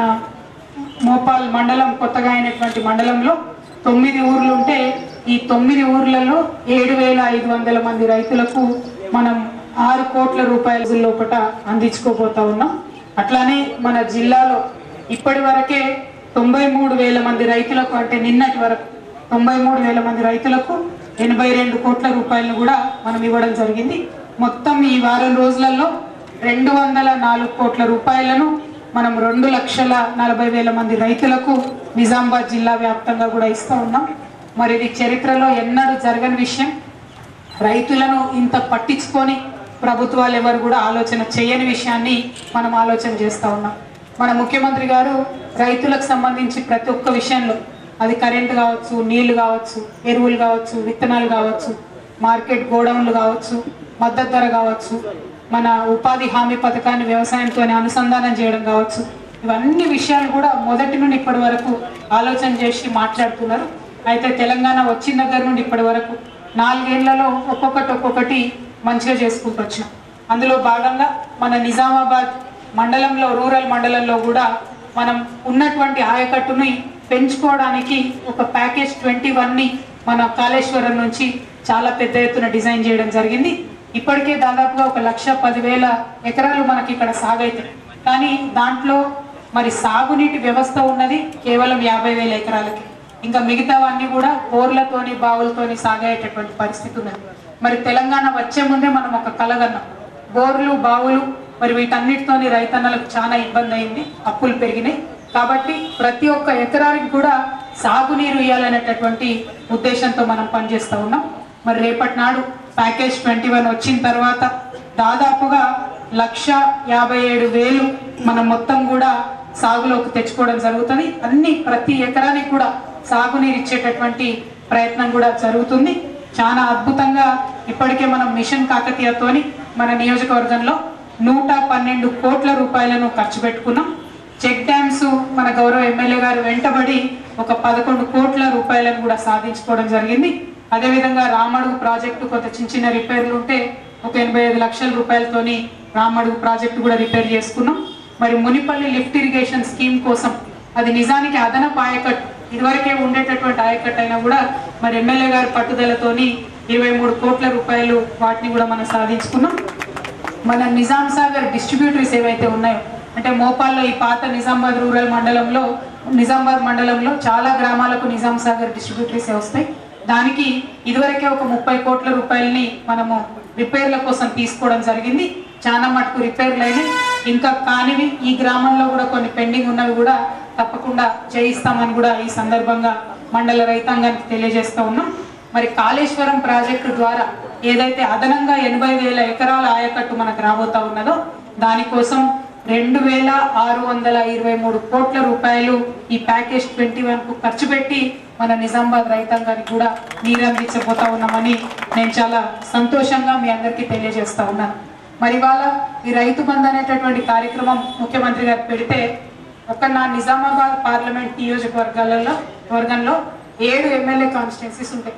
Speaker 8: మోపాల్ మండలం కొత్తగా అయినటువంటి మండలంలో తొమ్మిది ఊర్లు ఉంటే ఈ తొమ్మిది ఊర్లలో ఏడు వేల ఐదు వందల మంది రైతులకు మనం ఆరు కోట్ల రూపాయల లోపల అందించుకోబోతా ఉన్నాం అట్లానే మన జిల్లాలో ఇప్పటి వరకే తొంభై మూడు వేల మంది రైతులకు అంటే నిన్నటి వరకు తొంభై మూడు వేల మంది రైతులకు ఎనభై రెండు కోట్ల రూపాయలను కూడా మనం ఇవ్వడం జరిగింది మొత్తం ఈ వారం రోజులలో రెండు వందల నాలుగు కోట్ల రూపాయలను మనం రెండు లక్షల నలభై వేల మంది రైతులకు నిజామాబాద్ జిల్లా వ్యాప్తంగా కూడా ఇస్తూ ఉన్నాం మరి ఇది చరిత్రలో ఎన్నడూ జరగని విషయం రైతులను ఇంత పట్టించుకొని ప్రభుత్వాలు ఎవరు కూడా ఆలోచన చేయని విషయాన్ని మనం ఆలోచన చేస్తూ ఉన్నాం మన ముఖ్యమంత్రి గారు రైతులకు సంబంధించి ప్రతి ఒక్క విషయంలో అది కరెంట్ కావచ్చు నీళ్లు కావచ్చు ఎరువులు కావచ్చు విత్తనాలు కావచ్చు మార్కెట్ గోడౌన్లు కావచ్చు మద్దతు ధర కావచ్చు మన ఉపాధి హామీ పథకాన్ని వ్యవసాయంతో అనుసంధానం చేయడం కావచ్చు ఇవన్నీ విషయాలు కూడా మొదటి నుండి ఇప్పటి వరకు ఆలోచన చేసి మాట్లాడుతున్నారు అయితే తెలంగాణ వచ్చిన దగ్గర నుండి ఇప్పటి వరకు నాలుగేళ్లలో ఒక్కొక్కటి ఒక్కొక్కటి మంచిగా చేసుకుంటూ వచ్చినాం అందులో భాగంగా మన నిజామాబాద్ మండలంలో రూరల్ మండలంలో కూడా మనం ఉన్నటువంటి ఆయకట్టుని పెంచుకోవడానికి ఒక ప్యాకేజ్ ట్వంటీ వన్ని మన కాళేశ్వరం నుంచి చాలా పెద్ద ఎత్తున డిజైన్ చేయడం జరిగింది ఇప్పటికే దాదాపుగా ఒక లక్ష పదివేల ఎకరాలు మనకి ఇక్కడ సాగైతాయి కానీ దాంట్లో మరి సాగునీటి వ్యవస్థ ఉన్నది కేవలం యాభై వేల ఎకరాలకి ఇంకా మిగతావన్నీ కూడా బోర్లతోని బావులతోని సాగేటటువంటి పరిస్థితి ఉన్నది మరి తెలంగాణ వచ్చే ముందే మనం ఒక కలగన్నాం బోర్లు బావులు మరి వీటన్నిటితోని రైతన్నలకు చాలా ఇబ్బంది అయింది అప్పులు పెరిగినాయి కాబట్టి ప్రతి ఒక్క ఎకరానికి కూడా సాగునీరు ఇవ్వాలనేటటువంటి ఉద్దేశంతో మనం పనిచేస్తూ ఉన్నాం మరి రేపటి నాడు ప్యాకేజ్ ట్వంటీ వన్ వచ్చిన తర్వాత దాదాపుగా లక్ష యాభై ఏడు వేలు మనం మొత్తం కూడా సాగులోకి తెచ్చుకోవడం జరుగుతుంది అన్ని ప్రతి ఎకరానికి కూడా సాగునీరు ఇచ్చేటటువంటి ప్రయత్నం కూడా జరుగుతుంది చాలా అద్భుతంగా ఇప్పటికే మనం మిషన్ కాకతీయతోని మన నియోజకవర్గంలో నూట పన్నెండు కోట్ల రూపాయలను ఖర్చు పెట్టుకున్నాం చెక్ డ్యామ్స్ మన గౌరవ ఎమ్మెల్యే గారు వెంటబడి ఒక పదకొండు కోట్ల రూపాయలను కూడా సాధించుకోవడం జరిగింది అదేవిధంగా రామడుగు ప్రాజెక్టు కొంత చిన్న చిన్న రిపేర్లు ఉంటే ఒక ఎనభై ఐదు లక్షల రూపాయలతోని రామడుగు ప్రాజెక్టు కూడా రిపేర్ చేసుకున్నాం మరి మునిపల్లి లిఫ్ట్ ఇరిగేషన్ స్కీమ్ కోసం అది నిజానికి అదనపు ఆయకట్టు ఇదివరకే ఉండేటటువంటి ఆయకట్టు అయినా కూడా మరి ఎమ్మెల్యే గారి పట్టుదలతోని ఇరవై మూడు కోట్ల రూపాయలు వాటిని కూడా మనం సాధించుకున్నాం మన నిజాం సాగర్ డిస్ట్రిబ్యూటరీస్ ఏవైతే ఉన్నాయో అంటే మోపాల్లో ఈ పాత నిజామాబాద్ రూరల్ మండలంలో నిజామాబాద్ మండలంలో చాలా గ్రామాలకు నిజాం సాగర్ డిస్ట్రిబ్యూటరీస్ వస్తాయి దానికి ఇదివరకే ఒక ముప్పై కోట్ల రూపాయలని మనము రిపేర్ల కోసం తీసుకోవడం జరిగింది చాలా మటుకు రిపేర్లు అయినాయి ఇంకా కానివి ఈ గ్రామంలో కూడా కొన్ని పెండింగ్ ఉన్నవి కూడా తప్పకుండా చేయిస్తామని కూడా ఈ సందర్భంగా మండల రైతాంగానికి తెలియజేస్తా ఉన్నాం మరి కాళేశ్వరం ప్రాజెక్టు ద్వారా ఏదైతే అదనంగా ఎనభై వేల ఎకరాల ఆయకట్టు మనకు రాబోతా ఉన్నదో దానికోసం రెండు వేల ఆరు వందల ఇరవై మూడు కోట్ల రూపాయలు ఈ ప్యాకేజ్ ట్వంటీ వన్ కు ఖర్చు పెట్టి మన నిజామాబాద్ రైతాంగానికి కూడా నీరు అందించబోతా ఉన్నామని నేను చాలా సంతోషంగా మీ అందరికీ తెలియజేస్తా ఉన్నాను మరి ఇవాళ ఈ రైతు బంధు అనేటటువంటి కార్యక్రమం ముఖ్యమంత్రి గారు పెడితే ఒక నా నిజామాబాద్ పార్లమెంట్ నియోజకవర్గాలలో వర్గంలో ఏడు ఎమ్మెల్యే కాన్స్టిట్యున్సీస్ ఉంటాయి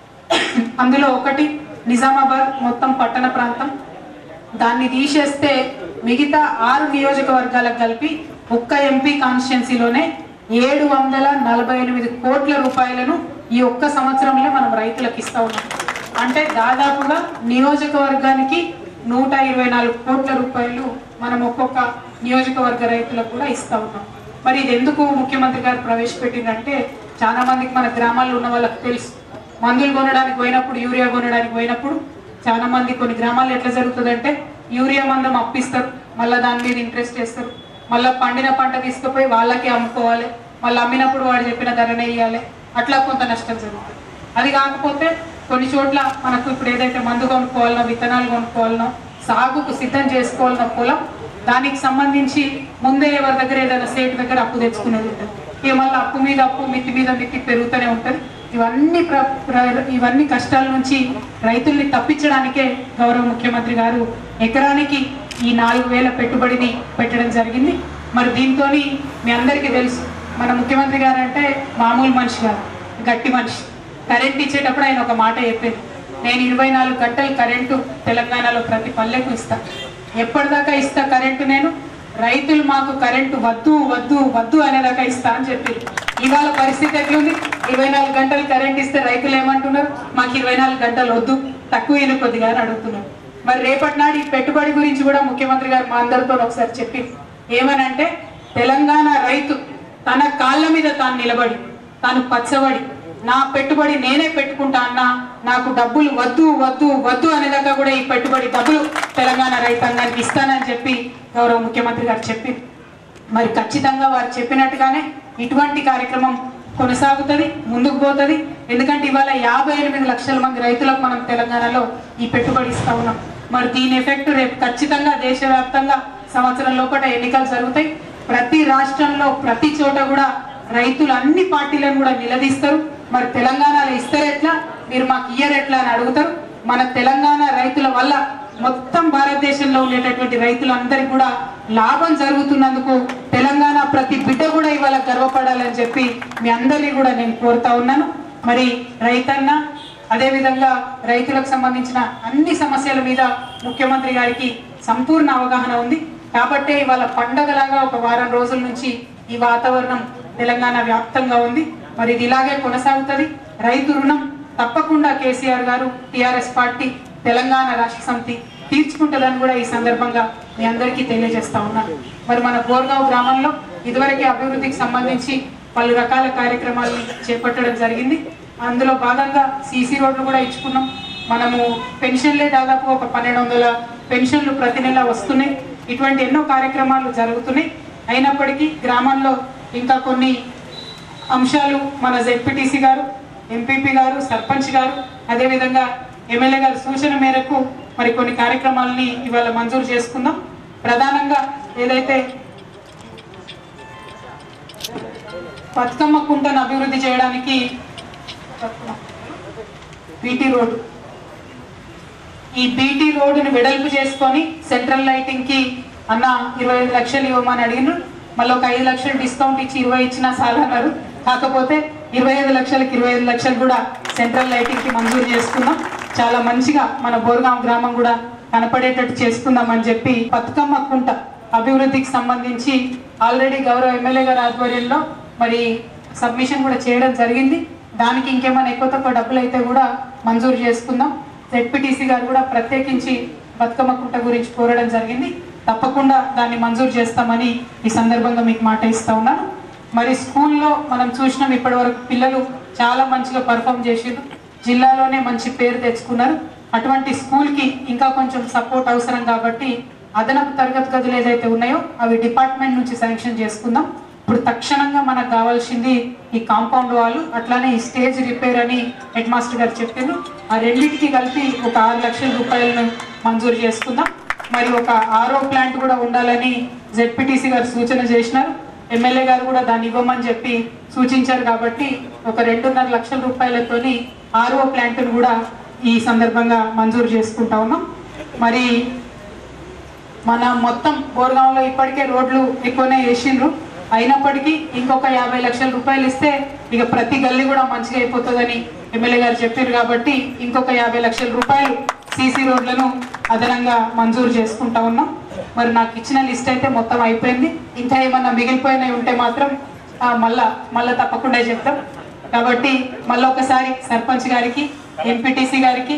Speaker 8: అందులో ఒకటి నిజామాబాద్ మొత్తం పట్టణ ప్రాంతం దాన్ని తీసేస్తే మిగతా ఆరు నియోజకవర్గాలకు కలిపి ఒక్క ఎంపీ కాన్స్టిట్యున్సీలోనే ఏడు వందల నలభై ఎనిమిది కోట్ల రూపాయలను ఈ ఒక్క సంవత్సరంలో మనం రైతులకు ఇస్తా ఉన్నాం అంటే దాదాపుగా నియోజకవర్గానికి నూట ఇరవై నాలుగు కోట్ల రూపాయలు మనం ఒక్కొక్క నియోజకవర్గ రైతులకు కూడా ఇస్తా ఉన్నాం మరి ఇది ఎందుకు ముఖ్యమంత్రి గారు ప్రవేశపెట్టిందంటే చాలా మందికి మన గ్రామాల్లో ఉన్న వాళ్ళకి తెలుసు మందులు కొనడానికి పోయినప్పుడు యూరియా కొనడానికి పోయినప్పుడు చాలా మంది కొన్ని గ్రామాల్లో ఎట్లా జరుగుతుందంటే యూరియా మందం అప్పిస్తారు మళ్ళీ దాని మీద ఇంట్రెస్ట్ వేస్తారు మళ్ళీ పండిన పంట తీసుకుపోయి వాళ్ళకే అమ్ముకోవాలి మళ్ళీ అమ్మినప్పుడు వాడు చెప్పిన ధరనే ఇవ్వాలి అట్లా కొంత నష్టం జరుగుతుంది అది కాకపోతే కొన్ని చోట్ల మనకు ఇప్పుడు ఏదైతే మందు కొనుక్కోవాలనో విత్తనాలు కొనుక్కోవాలనో సాగుకు సిద్ధం చేసుకోవాలనో పొలం దానికి సంబంధించి ముందే ఎవరి దగ్గర ఏదైనా సేటు దగ్గర అప్పు తెచ్చుకునేది ఉంటుంది ఇక మళ్ళీ అప్పు మీద అప్పు మితి మీద మితి పెరుగుతూనే ఉంటుంది ఇవన్నీ ప్ర ప్ర- ఇవన్నీ కష్టాల నుంచి రైతుల్ని తప్పించడానికే గౌరవ ముఖ్యమంత్రి గారు ఎకరానికి ఈ నాలుగు వేల పెట్టుబడిని పెట్టడం జరిగింది మరి దీంతో మీ అందరికీ తెలుసు మన ముఖ్యమంత్రి గారు అంటే మామూలు మనిషి కాదు గట్టి మనిషి కరెంట్ ఇచ్చేటప్పుడు ఆయన ఒక మాట చెప్పేది నేను ఇరవై నాలుగు గంటలు కరెంటు తెలంగాణలో ప్రతి పల్లెకు ఇస్తా ఎప్పటిదాకా ఇస్తా కరెంటు నేను రైతులు మాకు కరెంటు వద్దు వద్దు వద్దు అనేదాకా ఇస్తా అని చెప్పారు ఇవాళ పరిస్థితి ఎట్లుంది ఇరవై నాలుగు గంటలు కరెంట్ ఇస్తే రైతులు ఏమంటున్నారు మాకు ఇరవై నాలుగు గంటలు వద్దు తక్కువ అయిన కొద్దిగా అని అడుగుతున్నారు మరి రేపటి నాడు ఈ పెట్టుబడి గురించి కూడా ముఖ్యమంత్రి గారు మా అందరితో ఒకసారి చెప్పి ఏమనంటే తెలంగాణ రైతు తన కాళ్ళ మీద తాను నిలబడి తాను పచ్చబడి నా పెట్టుబడి నేనే పెట్టుకుంటా అన్నా నాకు డబ్బులు వద్దు వద్దు వద్దు అనేదాకా కూడా ఈ పెట్టుబడి డబ్బులు తెలంగాణ రైతాంగానికి ఇస్తానని చెప్పి గౌరవ ముఖ్యమంత్రి గారు చెప్పి మరి ఖచ్చితంగా వారు చెప్పినట్టుగానే ఇటువంటి కార్యక్రమం కొనసాగుతుంది ముందుకు పోతుంది ఎందుకంటే ఇవాళ యాభై ఎనిమిది లక్షల మంది రైతులకు మనం తెలంగాణలో ఈ పెట్టుబడి ఇస్తా ఉన్నాం మరి దీని ఎఫెక్ట్ రేపు ఖచ్చితంగా దేశవ్యాప్తంగా సంవత్సరం లోపల ఎన్నికలు జరుగుతాయి ప్రతి రాష్ట్రంలో ప్రతి చోట కూడా రైతులు అన్ని పార్టీలను కూడా నిలదీస్తారు మరి తెలంగాణలో ఇస్తారు ఎట్లా మీరు మాకు ఇయ్యరు ఎట్లా అని అడుగుతారు మన తెలంగాణ రైతుల వల్ల మొత్తం భారతదేశంలో ఉండేటటువంటి రైతులందరికీ కూడా లాభం జరుగుతున్నందుకు తెలంగాణ ప్రతి బిడ్డ కూడా ఇవాళ గర్వపడాలని చెప్పి మీ అందరినీ కూడా నేను కోరుతా ఉన్నాను మరి రైతన్న అదేవిధంగా రైతులకు సంబంధించిన అన్ని సమస్యల మీద ముఖ్యమంత్రి గారికి సంపూర్ణ అవగాహన ఉంది కాబట్టే ఇవాళ పండగలాగా ఒక వారం రోజుల నుంచి ఈ వాతావరణం తెలంగాణ వ్యాప్తంగా ఉంది మరి ఇది ఇలాగే కొనసాగుతుంది రైతు రుణం తప్పకుండా కేసీఆర్ గారు టిఆర్ఎస్ పార్టీ తెలంగాణ రాష్ట్ర సమితి తీర్చుకుంటుందని కూడా ఈ సందర్భంగా మీ అందరికీ తెలియజేస్తా ఉన్నాను మరి మన గోర్గావ్ గ్రామంలో ఇదివరకే అభివృద్ధికి సంబంధించి పలు రకాల కార్యక్రమాలను చేపట్టడం జరిగింది అందులో భాగంగా సీసీ రోడ్లు కూడా ఇచ్చుకున్నాం మనము పెన్షన్లే దాదాపు ఒక పన్నెండు వందల పెన్షన్లు ప్రతి నెల వస్తున్నాయి ఇటువంటి ఎన్నో కార్యక్రమాలు జరుగుతున్నాయి అయినప్పటికీ గ్రామంలో ఇంకా కొన్ని అంశాలు మన జెడ్పీటీసీ గారు ఎంపీపీ గారు సర్పంచ్ గారు అదేవిధంగా ఎమ్మెల్యే గారి సూచన మేరకు మరి కొన్ని కార్యక్రమాలని ఇవాళ మంజూరు చేసుకుందాం ప్రధానంగా ఏదైతే బతుకమ్మ కుంటను అభివృద్ధి చేయడానికి బీటీ రోడ్డు ఈ బీటీ రోడ్డుని వెడల్పు చేసుకొని సెంట్రల్ లైటింగ్ కి అన్న ఇరవై ఐదు లక్షలు ఇవ్వమని అడిగినారు మళ్ళీ ఒక ఐదు లక్షలు డిస్కౌంట్ ఇచ్చి ఇరవై ఇచ్చినా చాలన్నారు కాకపోతే ఇరవై ఐదు లక్షలకి ఇరవై ఐదు లక్షలు కూడా సెంట్రల్ లైటింగ్ కి మంజూరు చేసుకున్నాం చాలా మంచిగా మన బోర్గాం గ్రామం కూడా కనపడేటట్టు చేసుకుందాం అని చెప్పి బతుకమ్మ కుంట అభివృద్ధికి సంబంధించి ఆల్రెడీ గౌరవ ఎమ్మెల్యే గారి ఆధ్వర్యంలో మరి సబ్మిషన్ కూడా చేయడం జరిగింది దానికి ఇంకేమైనా ఎక్కువ తక్కువ డబ్బులు అయితే కూడా మంజూరు చేసుకుందాం జెడ్పీటీసీ గారు కూడా ప్రత్యేకించి బతుకమ్మ కుంట గురించి కోరడం జరిగింది తప్పకుండా దాన్ని మంజూరు చేస్తామని ఈ సందర్భంగా మీకు మాట ఇస్తా ఉన్నాను మరి స్కూల్లో మనం చూసినాం ఇప్పటి వరకు పిల్లలు చాలా మంచిగా పర్ఫామ్ చేసిండ్రు జిల్లాలోనే మంచి పేరు తెచ్చుకున్నారు అటువంటి స్కూల్కి ఇంకా కొంచెం సపోర్ట్ అవసరం కాబట్టి అదనపు తరగతి గదులు ఏదైతే ఉన్నాయో అవి డిపార్ట్మెంట్ నుంచి శాంక్షన్ చేసుకుందాం ఇప్పుడు తక్షణంగా మనకు కావాల్సింది ఈ కాంపౌండ్ వాళ్ళు అట్లానే ఈ స్టేజ్ రిపేర్ అని హెడ్ మాస్టర్ గారు చెప్పారు ఆ రెండింటికి కలిపి ఒక ఆరు లక్షల రూపాయలను మంజూరు చేసుకుందాం మరి ఒక ఆరో ప్లాంట్ కూడా ఉండాలని జెడ్పీటీసీ గారు సూచన చేసినారు ఎమ్మెల్యే గారు కూడా దాన్ని ఇవ్వమని చెప్పి సూచించారు కాబట్టి ఒక రెండున్నర లక్షల రూపాయలతోని ఆరో ప్లాంట్ను కూడా ఈ సందర్భంగా మంజూరు చేసుకుంటా ఉన్నాం మరి మన మొత్తం బోర్గాంలో ఇప్పటికే రోడ్లు ఎక్కువనే వేసిండ్రు అయినప్పటికీ ఇంకొక యాభై లక్షల రూపాయలు ఇస్తే ఇక ప్రతి గల్లీ కూడా మంచిగా అయిపోతుందని ఎమ్మెల్యే గారు చెప్పారు కాబట్టి ఇంకొక యాభై లక్షల రూపాయలు సీసీ రోడ్లను అదనంగా మంజూరు చేసుకుంటా ఉన్నాం మరి నాకు ఇచ్చిన లిస్ట్ అయితే మొత్తం అయిపోయింది ఇంకా ఏమన్నా మిగిలిపోయినవి ఉంటే మాత్రం ఆ, మళ్ళా మళ్ళా తప్పకుండా చెప్తాం కాబట్టి మళ్ళీ ఒకసారి సర్పంచ్ గారికి ఎంపీటీసీ గారికి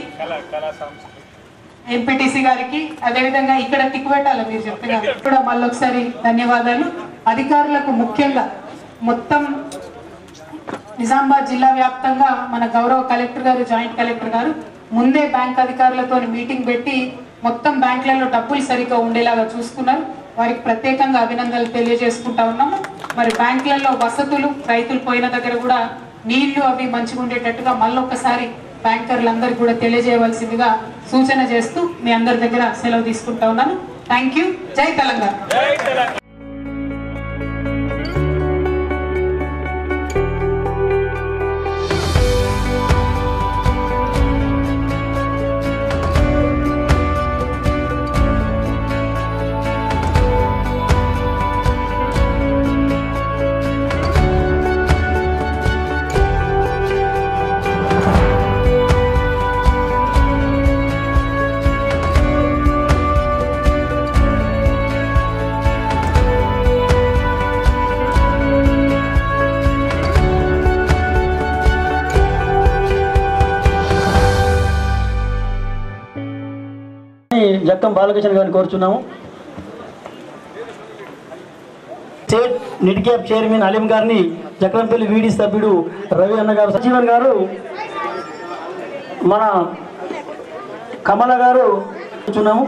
Speaker 8: ఎంపీటీసీ గారికి అదేవిధంగా ఇక్కడ టిక్ పెట్టాలి మీరు చెప్పిన కూడా మళ్ళొకసారి ధన్యవాదాలు అధికారులకు ముఖ్యంగా మొత్తం నిజామాబాద్ జిల్లా వ్యాప్తంగా మన గౌరవ కలెక్టర్ గారు జాయింట్ కలెక్టర్ గారు ముందే బ్యాంక్ అధికారులతో మీటింగ్ పెట్టి మొత్తం బ్యాంకులలో డబ్బులు సరిగ్గా ఉండేలాగా చూసుకున్నారు వారికి ప్రత్యేకంగా అభినందనలు తెలియజేసుకుంటా ఉన్నాము మరి బ్యాంకులలో వసతులు రైతులు పోయిన దగ్గర కూడా నీళ్లు అవి మంచిగా ఉండేటట్టుగా మళ్ళొక్కసారి బ్యాంకర్లందరికీ కూడా తెలియజేయవలసిందిగా సూచన చేస్తూ మీ అందరి దగ్గర సెలవు తీసుకుంటా ఉన్నాను థ్యాంక్ యూ జై తెలంగాణ
Speaker 9: జక్కం బాలకృష్ణ గారిని కోరుచున్నాము స్టేట్ నిట్ క్యాప్ చైర్మన్ అలీం గారిని జక్రంపల్లి వీడి సభ్యుడు రవి అన్న గారు సజీవన్ గారు మన కమల గారు కూర్చున్నాము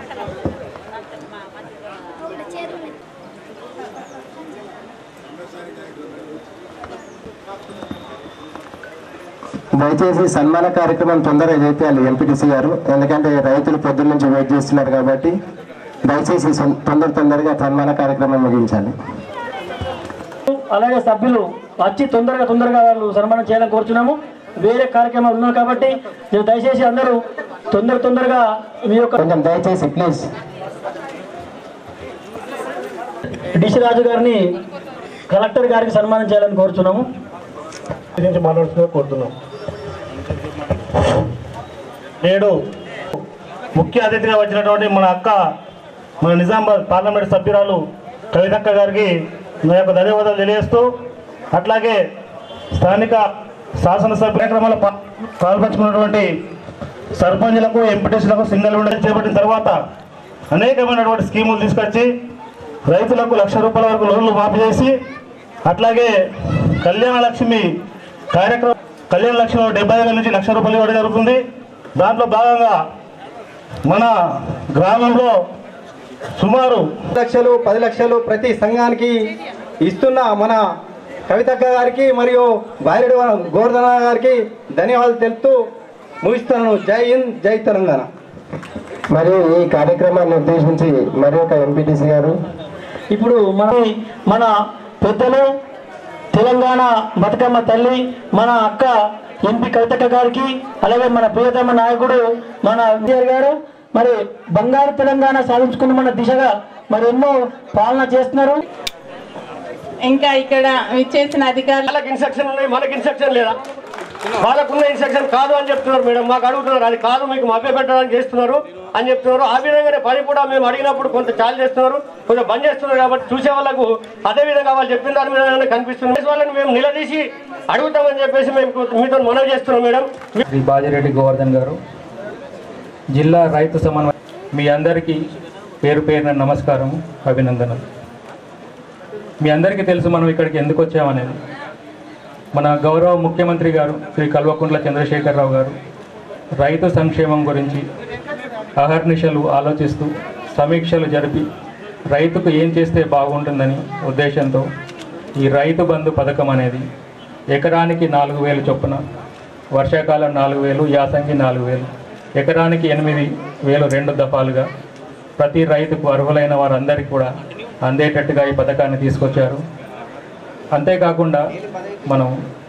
Speaker 10: దయచేసి సన్మాన కార్యక్రమం తొందరగా చేయాలి ఎంపీటీసీ గారు ఎందుకంటే రైతులు పొద్దున్న నుంచి వెయిట్ చేస్తున్నారు కాబట్టి దయచేసి సొం- తొందర తొందరగా సన్మాన కార్యక్రమం ముగించాలి
Speaker 9: అలాగే సభ్యులు వచ్చి తొందరగా తొందరగా వాళ్ళు సన్మానం చేయాలని కోరుచున్నాము వేరే కార్యక్రమాలు ఉన్నాయి కాబట్టి మీరు దయచేసి అందరూ తొందర తొందరగా మీ యొక్క
Speaker 10: కొంచెం దయచేసి ప్లీజ్
Speaker 9: డిసి రాజు గారిని కలెక్టర్ గారికి సన్మానం చేయాలని కోరుచున్నాము
Speaker 11: గురించి మాట్లాడుతున్నా కోరుతున్నాం నేడు ముఖ్య అతిథిగా వచ్చినటువంటి మన అక్క మన నిజామాబాద్ పార్లమెంట్ సభ్యురాలు కవితక్క గారికి నా యొక్క ధన్యవాదాలు తెలియజేస్తూ అట్లాగే స్థానిక శాసనసభ కార్యక్రమాలు పా- పాల్పంచుకున్నటువంటి సర్పంచ్లకు ఎంపీటీసీలకు సింగల్ విండో చేపట్టిన తర్వాత అనేకమైనటువంటి స్కీములు తీసుకొచ్చి రైతులకు లక్ష రూపాయల వరకు లోన్లు మాఫీ చేసి అట్లాగే కళ్యాణ లక్ష్మి కార్యక్రమం కళ్యాణ లక్ష్మి డెబ్బై వేల నుంచి లక్ష రూపాయలు ఇవ్వడం జరుగుతుంది దాంట్లో భాగంగా మన గ్రామంలో సుమారు
Speaker 12: లక్షలు పది లక్షలు ప్రతి సంఘానికి ఇస్తున్న మన కవితక్క గారికి మరియు బారెడు గోవర్ధన గారికి ధన్యవాదాలు తెలుపుతూ ముగిస్తున్నాను జై హింద్ జై తెలంగాణ
Speaker 10: మరియు ఈ కార్యక్రమాన్ని ఉద్దేశించి మరి ఒక ఎంపీటీసీ గారు
Speaker 9: ఇప్పుడు మన మన పెద్దలు తెలంగాణ బతుకమ్మ తల్లి మన అక్క ఎంపీ కవితక్క గారికి అలాగే మన ప్రియతమ నాయకుడు మన విజయ్ గారు మరి బంగారు తెలంగాణ సాధించుకున్న మన దిశగా మరి ఎన్నో పాలన చేస్తున్నారు
Speaker 13: ఇంకా ఇక్కడ ఇచ్చేసిన అధికారులు
Speaker 11: వాళ్ళకి ఇన్స్ట్రక్షన్ ఉన్నాయి మనకి ఇన్స్ట్రక్షన్ లేదా వాళ్ళకున్న ఇన్స్ట్రక్షన్ కాదు అని చెప్తున్నారు మేడం మాకు అడుగుతున్నారు అది కాదు మీకు మభ్య పెట్టడానికి చేస్తున్నారు అని చెప్తున్నారు ఆ విధంగానే పని కూడా మేము అడిగినప్పుడు కొంత చాలు చేస్తున్నారు కొంచెం బంద్ చేస్తున్నారు కాబట్టి చూసే వాళ్ళకు అదే విధంగా వాళ్ళు చెప్పిన దాని మీద కనిపిస్తుంది వాళ్ళని మేము నిలదీసి అడుగుతామని చెప్పేసి మేము మీతో మనవి చేస్తున్నాం మేడం
Speaker 14: శ్రీ బాజిరెడ్డి గోవర్ధన్ గారు జిల్లా రైతు సమన్వయ మీ అందరికీ పేరు పేరున నమస్కారం అభినందనలు మీ అందరికీ తెలుసు మనం ఇక్కడికి ఎందుకు వచ్చామనేది మన గౌరవ ముఖ్యమంత్రి గారు శ్రీ కల్వకుంట్ల చంద్రశేఖరరావు గారు రైతు సంక్షేమం గురించి అహర్నిశలు ఆలోచిస్తూ సమీక్షలు జరిపి రైతుకు ఏం చేస్తే బాగుంటుందని ఉద్దేశంతో ఈ రైతు బంధు పథకం అనేది ఎకరానికి నాలుగు వేలు చొప్పున వర్షాకాలం నాలుగు వేలు యాసంగి నాలుగు వేలు ఎకరానికి ఎనిమిది వేలు రెండు దఫాలుగా ప్రతి రైతుకు అర్హులైన వారందరికీ కూడా అందేటట్టుగా ఈ పథకాన్ని తీసుకొచ్చారు అంతేకాకుండా మనం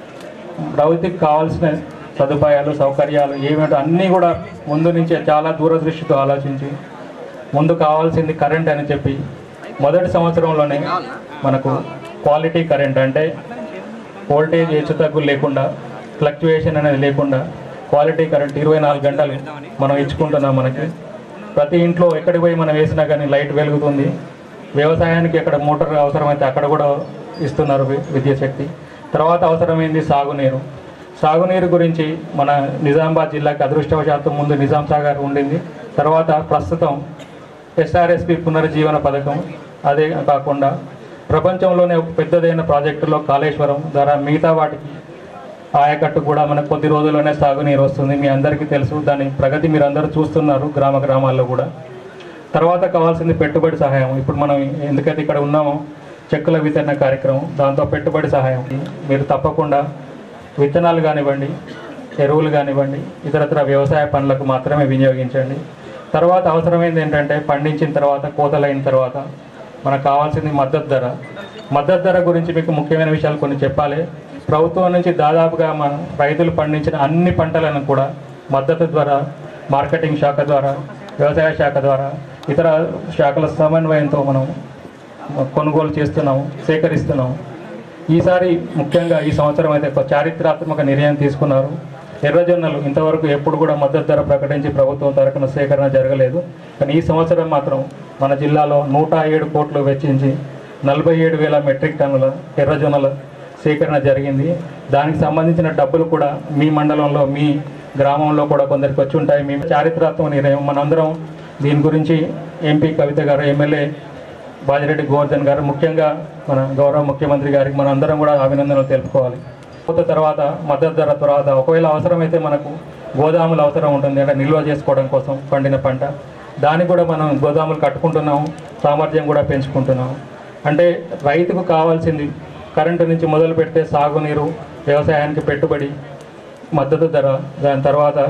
Speaker 14: రైతుకి కావాల్సిన సదుపాయాలు సౌకర్యాలు ఏమిటో అన్నీ కూడా ముందు నుంచే చాలా దూరదృష్టితో ఆలోచించి ముందు కావాల్సింది కరెంట్ అని చెప్పి మొదటి సంవత్సరంలోనే మనకు క్వాలిటీ కరెంట్ అంటే వోల్టేజ్ హెచ్చు తగ్గులు లేకుండా ఫ్లక్చుయేషన్ అనేది లేకుండా క్వాలిటీ కరెంట్ ఇరవై నాలుగు గంటలు మనం ఇచ్చుకుంటున్నాం మనకి ప్రతి ఇంట్లో ఎక్కడికి పోయి మనం వేసినా కానీ లైట్ వెలుగుతుంది వ్యవసాయానికి ఎక్కడ మోటార్ అవసరమైతే అక్కడ కూడా ఇస్తున్నారు వి- విద్యుత్ శక్తి తర్వాత అవసరమైంది సాగునీరు సాగునీరు గురించి మన నిజామాబాద్ జిల్లాకి అదృష్టవశాత్తు ముందు నిజాం సాగర్ ఉండింది తర్వాత ప్రస్తుతం ఎస్ఆర్ఎస్పి పునరుజ్జీవన పథకం అదే కాకుండా ప్రపంచంలోనే ఒక పెద్దదైన ప్రాజెక్టులో కాళేశ్వరం ద్వారా మిగతా వాటికి ఆయకట్టు కూడా మనకు కొద్ది రోజుల్లోనే సాగునీరు వస్తుంది మీ అందరికీ తెలుసు దాని ప్రగతి మీరు అందరూ చూస్తున్నారు గ్రామ గ్రామాల్లో కూడా తర్వాత కావాల్సింది పెట్టుబడి సహాయం ఇప్పుడు మనం ఎందుకైతే ఇక్కడ ఉన్నామో చెక్కుల వితరణ కార్యక్రమం దాంతో పెట్టుబడి సహాయం మీరు తప్పకుండా విత్తనాలు కానివ్వండి ఎరువులు కానివ్వండి ఇతరత్ర వ్యవసాయ పనులకు మాత్రమే వినియోగించండి తర్వాత అవసరమైంది ఏంటంటే పండించిన తర్వాత కోతలైన తర్వాత మనకు కావాల్సింది మద్దతు ధర మద్దతు ధర గురించి మీకు ముఖ్యమైన విషయాలు కొన్ని చెప్పాలి ప్రభుత్వం నుంచి దాదాపుగా మన రైతులు పండించిన అన్ని పంటలను కూడా మద్దతు ద్వారా మార్కెటింగ్ శాఖ ద్వారా వ్యవసాయ శాఖ ద్వారా ఇతర శాఖల సమన్వయంతో మనం కొనుగోలు చేస్తున్నాము సేకరిస్తున్నాము ఈసారి ముఖ్యంగా ఈ సంవత్సరం అయితే ఒక చారిత్రాత్మక నిర్ణయం తీసుకున్నారు ఎర్రజొన్నలు ఇంతవరకు ఎప్పుడు కూడా మద్దతు ధర ప్రకటించి ప్రభుత్వం తరపున సేకరణ జరగలేదు కానీ ఈ సంవత్సరం మాత్రం మన జిల్లాలో నూట ఏడు కోట్లు వెచ్చించి నలభై ఏడు వేల మెట్రిక్ టన్నుల ఎర్రజొన్నల సేకరణ జరిగింది దానికి సంబంధించిన డబ్బులు కూడా మీ మండలంలో మీ గ్రామంలో కూడా కొందరికి వచ్చి ఉంటాయి మేము చారిత్రాత్మక నిర్ణయం మనందరం దీని గురించి ఎంపీ కవిత గారు ఎమ్మెల్యే బాజిరెడ్డి గోవర్ధన్ గారు ముఖ్యంగా మన గౌరవ ముఖ్యమంత్రి గారికి మనం అందరం కూడా అభినందనలు తెలుపుకోవాలి కొత్త తర్వాత మద్దతు ధర తర్వాత ఒకవేళ అవసరమైతే మనకు గోదాములు అవసరం ఉంటుంది అంటే నిల్వ చేసుకోవడం కోసం పండిన పంట దానికి కూడా మనం గోదాములు కట్టుకుంటున్నాము సామర్థ్యం కూడా పెంచుకుంటున్నాము అంటే రైతుకు కావాల్సింది కరెంటు నుంచి మొదలు పెడితే సాగునీరు వ్యవసాయానికి పెట్టుబడి మద్దతు ధర దాని తర్వాత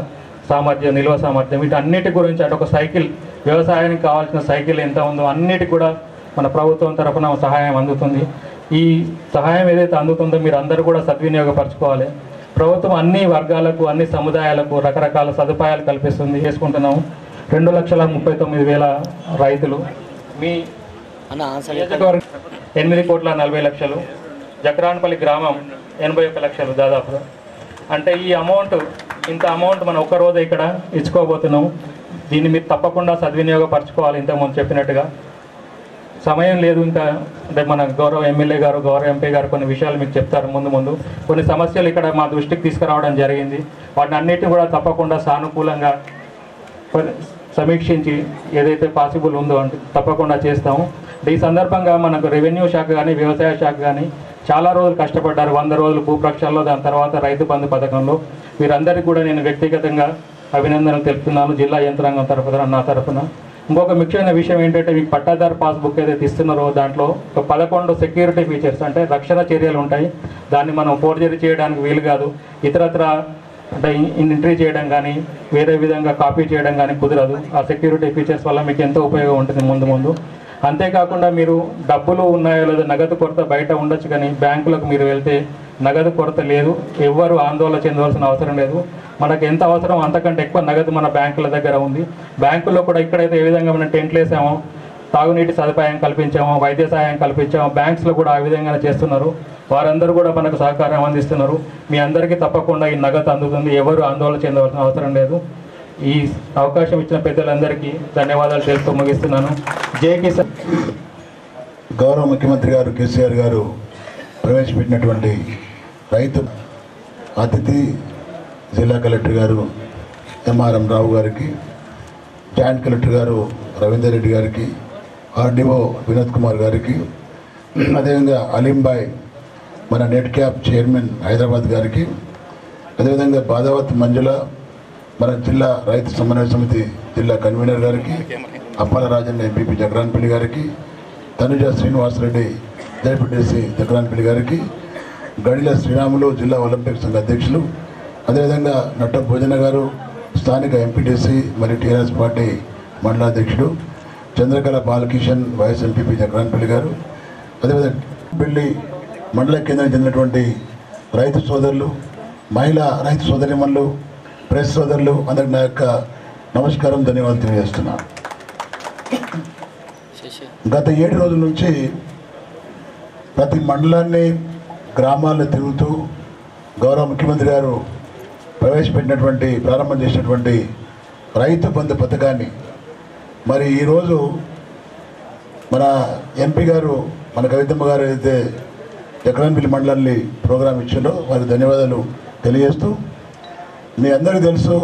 Speaker 14: సామర్థ్యం నిల్వ సామర్థ్యం వీటన్నిటి గురించి అంటే ఒక సైకిల్ వ్యవసాయానికి కావాల్సిన సైకిల్ ఎంత ఉందో అన్నిటి కూడా మన ప్రభుత్వం తరఫున సహాయం అందుతుంది ఈ సహాయం ఏదైతే అందుతుందో మీరు అందరూ కూడా సద్వినియోగపరచుకోవాలి ప్రభుత్వం అన్ని వర్గాలకు అన్ని సముదాయాలకు రకరకాల సదుపాయాలు కల్పిస్తుంది చేసుకుంటున్నాము రెండు లక్షల ముప్పై తొమ్మిది వేల రైతులు మీ నియోజకవర్గం ఎనిమిది కోట్ల నలభై లక్షలు జక్రాన్పల్లి గ్రామం ఎనభై ఒక్క లక్షలు దాదాపుగా అంటే ఈ అమౌంట్ ఇంత అమౌంట్ మనం ఒక్క రోజు ఇక్కడ ఇచ్చుకోబోతున్నాం దీన్ని మీరు తప్పకుండా సద్వినియోగపరచుకోవాలి ఇంతకుముందు చెప్పినట్టుగా సమయం లేదు ఇంకా అంటే మన గౌరవ ఎమ్మెల్యే గారు గౌరవ ఎంపీ గారు కొన్ని విషయాలు మీకు చెప్తారు ముందు ముందు కొన్ని సమస్యలు ఇక్కడ మా దృష్టికి తీసుకురావడం జరిగింది వాటిని అన్నిటిని కూడా తప్పకుండా సానుకూలంగా పరి- సమీక్షించి ఏదైతే పాసిబుల్ ఉందో అంటే తప్పకుండా చేస్తాము ఈ సందర్భంగా మనకు రెవెన్యూ శాఖ కానీ వ్యవసాయ శాఖ కానీ చాలా రోజులు కష్టపడ్డారు వంద రోజులు భూప్రక్షాల్లో దాని తర్వాత రైతు బంధు పథకంలో వీరందరికీ కూడా నేను వ్యక్తిగతంగా అభినందనలు తెలుపుతున్నాను జిల్లా యంత్రాంగం తరఫున నా తరఫున ఇంకొక ముఖ్యమైన విషయం ఏంటంటే మీకు పట్టాదారు పాస్బుక్ ఏదైతే ఇస్తున్నారో దాంట్లో ఒక పదకొండు సెక్యూరిటీ ఫీచర్స్ అంటే రక్షణ చర్యలు ఉంటాయి దాన్ని మనం ఫోర్జరీ చేయడానికి వీలు కాదు ఇతరత్ర అంటే ఎంట్రీ చేయడం కానీ వేరే విధంగా కాపీ చేయడం కానీ కుదరదు ఆ సెక్యూరిటీ ఫీచర్స్ వల్ల మీకు ఎంతో ఉపయోగం ఉంటుంది ముందు ముందు అంతేకాకుండా మీరు డబ్బులు ఉన్నాయో లేదో నగదు కొరత బయట ఉండొచ్చు కానీ బ్యాంకులకు మీరు వెళ్తే నగదు కొరత లేదు ఎవ్వరు ఆందోళన చెందవలసిన అవసరం లేదు మనకు ఎంత అవసరం అంతకంటే ఎక్కువ నగదు మన బ్యాంకుల దగ్గర ఉంది బ్యాంకుల్లో కూడా ఇక్కడైతే ఏ విధంగా మనం టెంట్లు వేసామో తాగునీటి సదుపాయం కల్పించాము వైద్య సహాయం కల్పించాము బ్యాంక్స్లో కూడా ఆ విధంగానే చేస్తున్నారు వారందరూ కూడా మనకు సహకారం అందిస్తున్నారు మీ అందరికీ తప్పకుండా ఈ నగదు అందుతుంది ఎవరు ఆందోళన చెందవలసిన అవసరం లేదు ఈ అవకాశం ఇచ్చిన పెద్దలందరికీ ధన్యవాదాలు తెలుపుతూ ముగిస్తున్నాను జై కిసాన్
Speaker 4: గౌరవ ముఖ్యమంత్రి గారు కేసీఆర్ గారు ప్రవేశపెట్టినటువంటి రైతు అతిథి జిల్లా కలెక్టర్ గారు ఎంఆర్ఎం రావు గారికి జాయింట్ కలెక్టర్ గారు రవీందర్ రెడ్డి గారికి ఆర్డీఓ వినోద్ కుమార్ గారికి అదేవిధంగా అలీంబాయ్ మన నెట్ క్యాప్ చైర్మన్ హైదరాబాద్ గారికి అదేవిధంగా బాదావత్ మంజుల మన జిల్లా రైతు సమన్వయ సమితి జిల్లా కన్వీనర్ గారికి అప్పాల రాజన్న ఎంపీపీ జగరాన్పల్లి గారికి తనుజ శ్రీనివాసరెడ్డి జయపడేసి జగరాన్పల్లి గారికి గడిల శ్రీరాములు జిల్లా ఒలింపిక్ సంఘ అధ్యక్షులు అదేవిధంగా నట్ట భోజన గారు స్థానిక ఎంపీటీసీ మరియు టీఆర్ఎస్ పార్టీ మండలాధ్యక్షుడు చంద్రకళ బాలకిషన్ వైఎస్ ఎంపీపీ జగరాన్పల్లి గారు అదేవిధంగా పెళ్లి మండల కేంద్రానికి చెందినటువంటి రైతు సోదరులు మహిళా రైతు సోదరిమణులు ప్రెస్ సోదరులు అందరికి నా యొక్క నమస్కారం ధన్యవాదాలు తెలియజేస్తున్నాను గత ఏడు రోజుల నుంచి ప్రతి మండలాన్ని గ్రామాలను తిరుగుతూ గౌరవ ముఖ్యమంత్రి గారు ప్రవేశపెట్టినటువంటి ప్రారంభం చేసినటువంటి రైతు బంధు పథకాన్ని మరి ఈరోజు మన ఎంపీ గారు మన కవితమ్మ గారు అయితే ఎకరాన్పల్లి మండలాన్ని ప్రోగ్రాం ఇచ్చారో వారికి ధన్యవాదాలు తెలియజేస్తూ మీ అందరికీ తెలుసు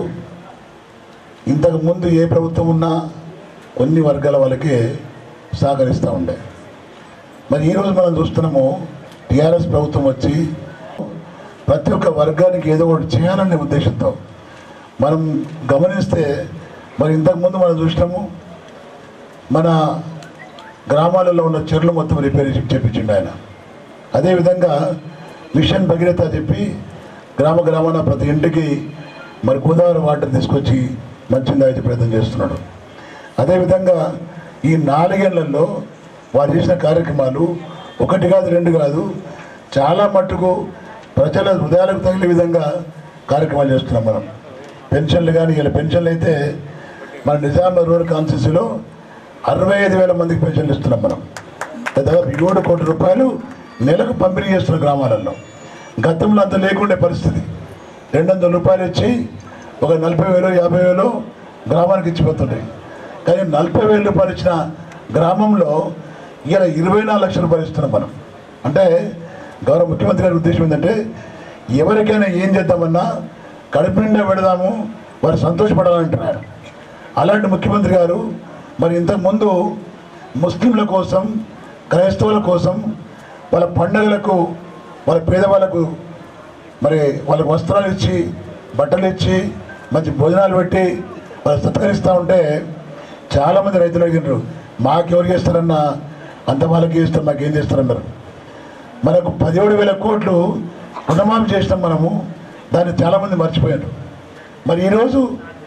Speaker 4: ఇంతకు ముందు ఏ ప్రభుత్వం ఉన్నా కొన్ని వర్గాల వాళ్ళకే సహకరిస్తూ ఉండే మరి ఈరోజు మనం చూస్తున్నాము టీఆర్ఎస్ ప్రభుత్వం వచ్చి ప్రతి ఒక్క వర్గానికి ఏదో ఒకటి చేయాలనే ఉద్దేశంతో మనం గమనిస్తే మరి ఇంతకుముందు మనం చూసినాము మన గ్రామాలలో ఉన్న చెరువులు మొత్తం రిపేర్ చేపించిండు ఆయన అదేవిధంగా మిషన్ భగీరథ చెప్పి గ్రామ గ్రామాన ప్రతి ఇంటికి మరి గోదావరి వాటర్ తీసుకొచ్చి మంచిగా అయితే ప్రయత్నం చేస్తున్నాడు అదేవిధంగా ఈ నాలుగేళ్లలో వారు చేసిన కార్యక్రమాలు ఒకటి కాదు రెండు కాదు చాలా మట్టుకు ప్రజల హృదయాలకు తగిలే విధంగా కార్యక్రమాలు చేస్తున్నాం మనం పెన్షన్లు కానీ ఇలా పెన్షన్లు అయితే మన నిజామాబాద్ రూరల్ కాన్స్టిట్యూన్సీలో అరవై ఐదు వేల మందికి పెన్షన్లు ఇస్తున్నాం మనం దాదాపు ఏడు కోట్ల రూపాయలు నెలకు పంపిణీ చేస్తున్న గ్రామాలలో గతంలో అంత లేకుండే పరిస్థితి రెండు వందల రూపాయలు ఇచ్చి ఒక నలభై వేలు యాభై వేలు గ్రామానికి ఇచ్చిపోతుండే కానీ నలభై వేల రూపాయలు ఇచ్చిన గ్రామంలో ఇలా ఇరవై నాలుగు లక్షల రూపాయలు ఇస్తున్నాం మనం అంటే గౌరవ ముఖ్యమంత్రి గారి ఉద్దేశం ఏంటంటే ఎవరికైనా ఏం చేద్దామన్నా కడుపు నిండా పెడదాము వారు సంతోషపడాలంటున్నారు అలాంటి ముఖ్యమంత్రి గారు మరి ఇంతకుముందు ముస్లింల కోసం క్రైస్తవుల కోసం వాళ్ళ పండగలకు వాళ్ళ పేదవాళ్ళకు మరి వాళ్ళకి వస్త్రాలు ఇచ్చి బట్టలు ఇచ్చి మంచి భోజనాలు పెట్టి వాళ్ళు సత్కరిస్తూ ఉంటే చాలామంది రైతులు అడిగినారు మాకెవరు చేస్తారన్నా అంత వాళ్ళకి చేస్తారు మాకేం చేస్తారన్నారు మనకు పదిహేడు వేల కోట్లు రుణమాఫీ చేసినాం మనము దాన్ని చాలామంది మర్చిపోయారు మరి ఈరోజు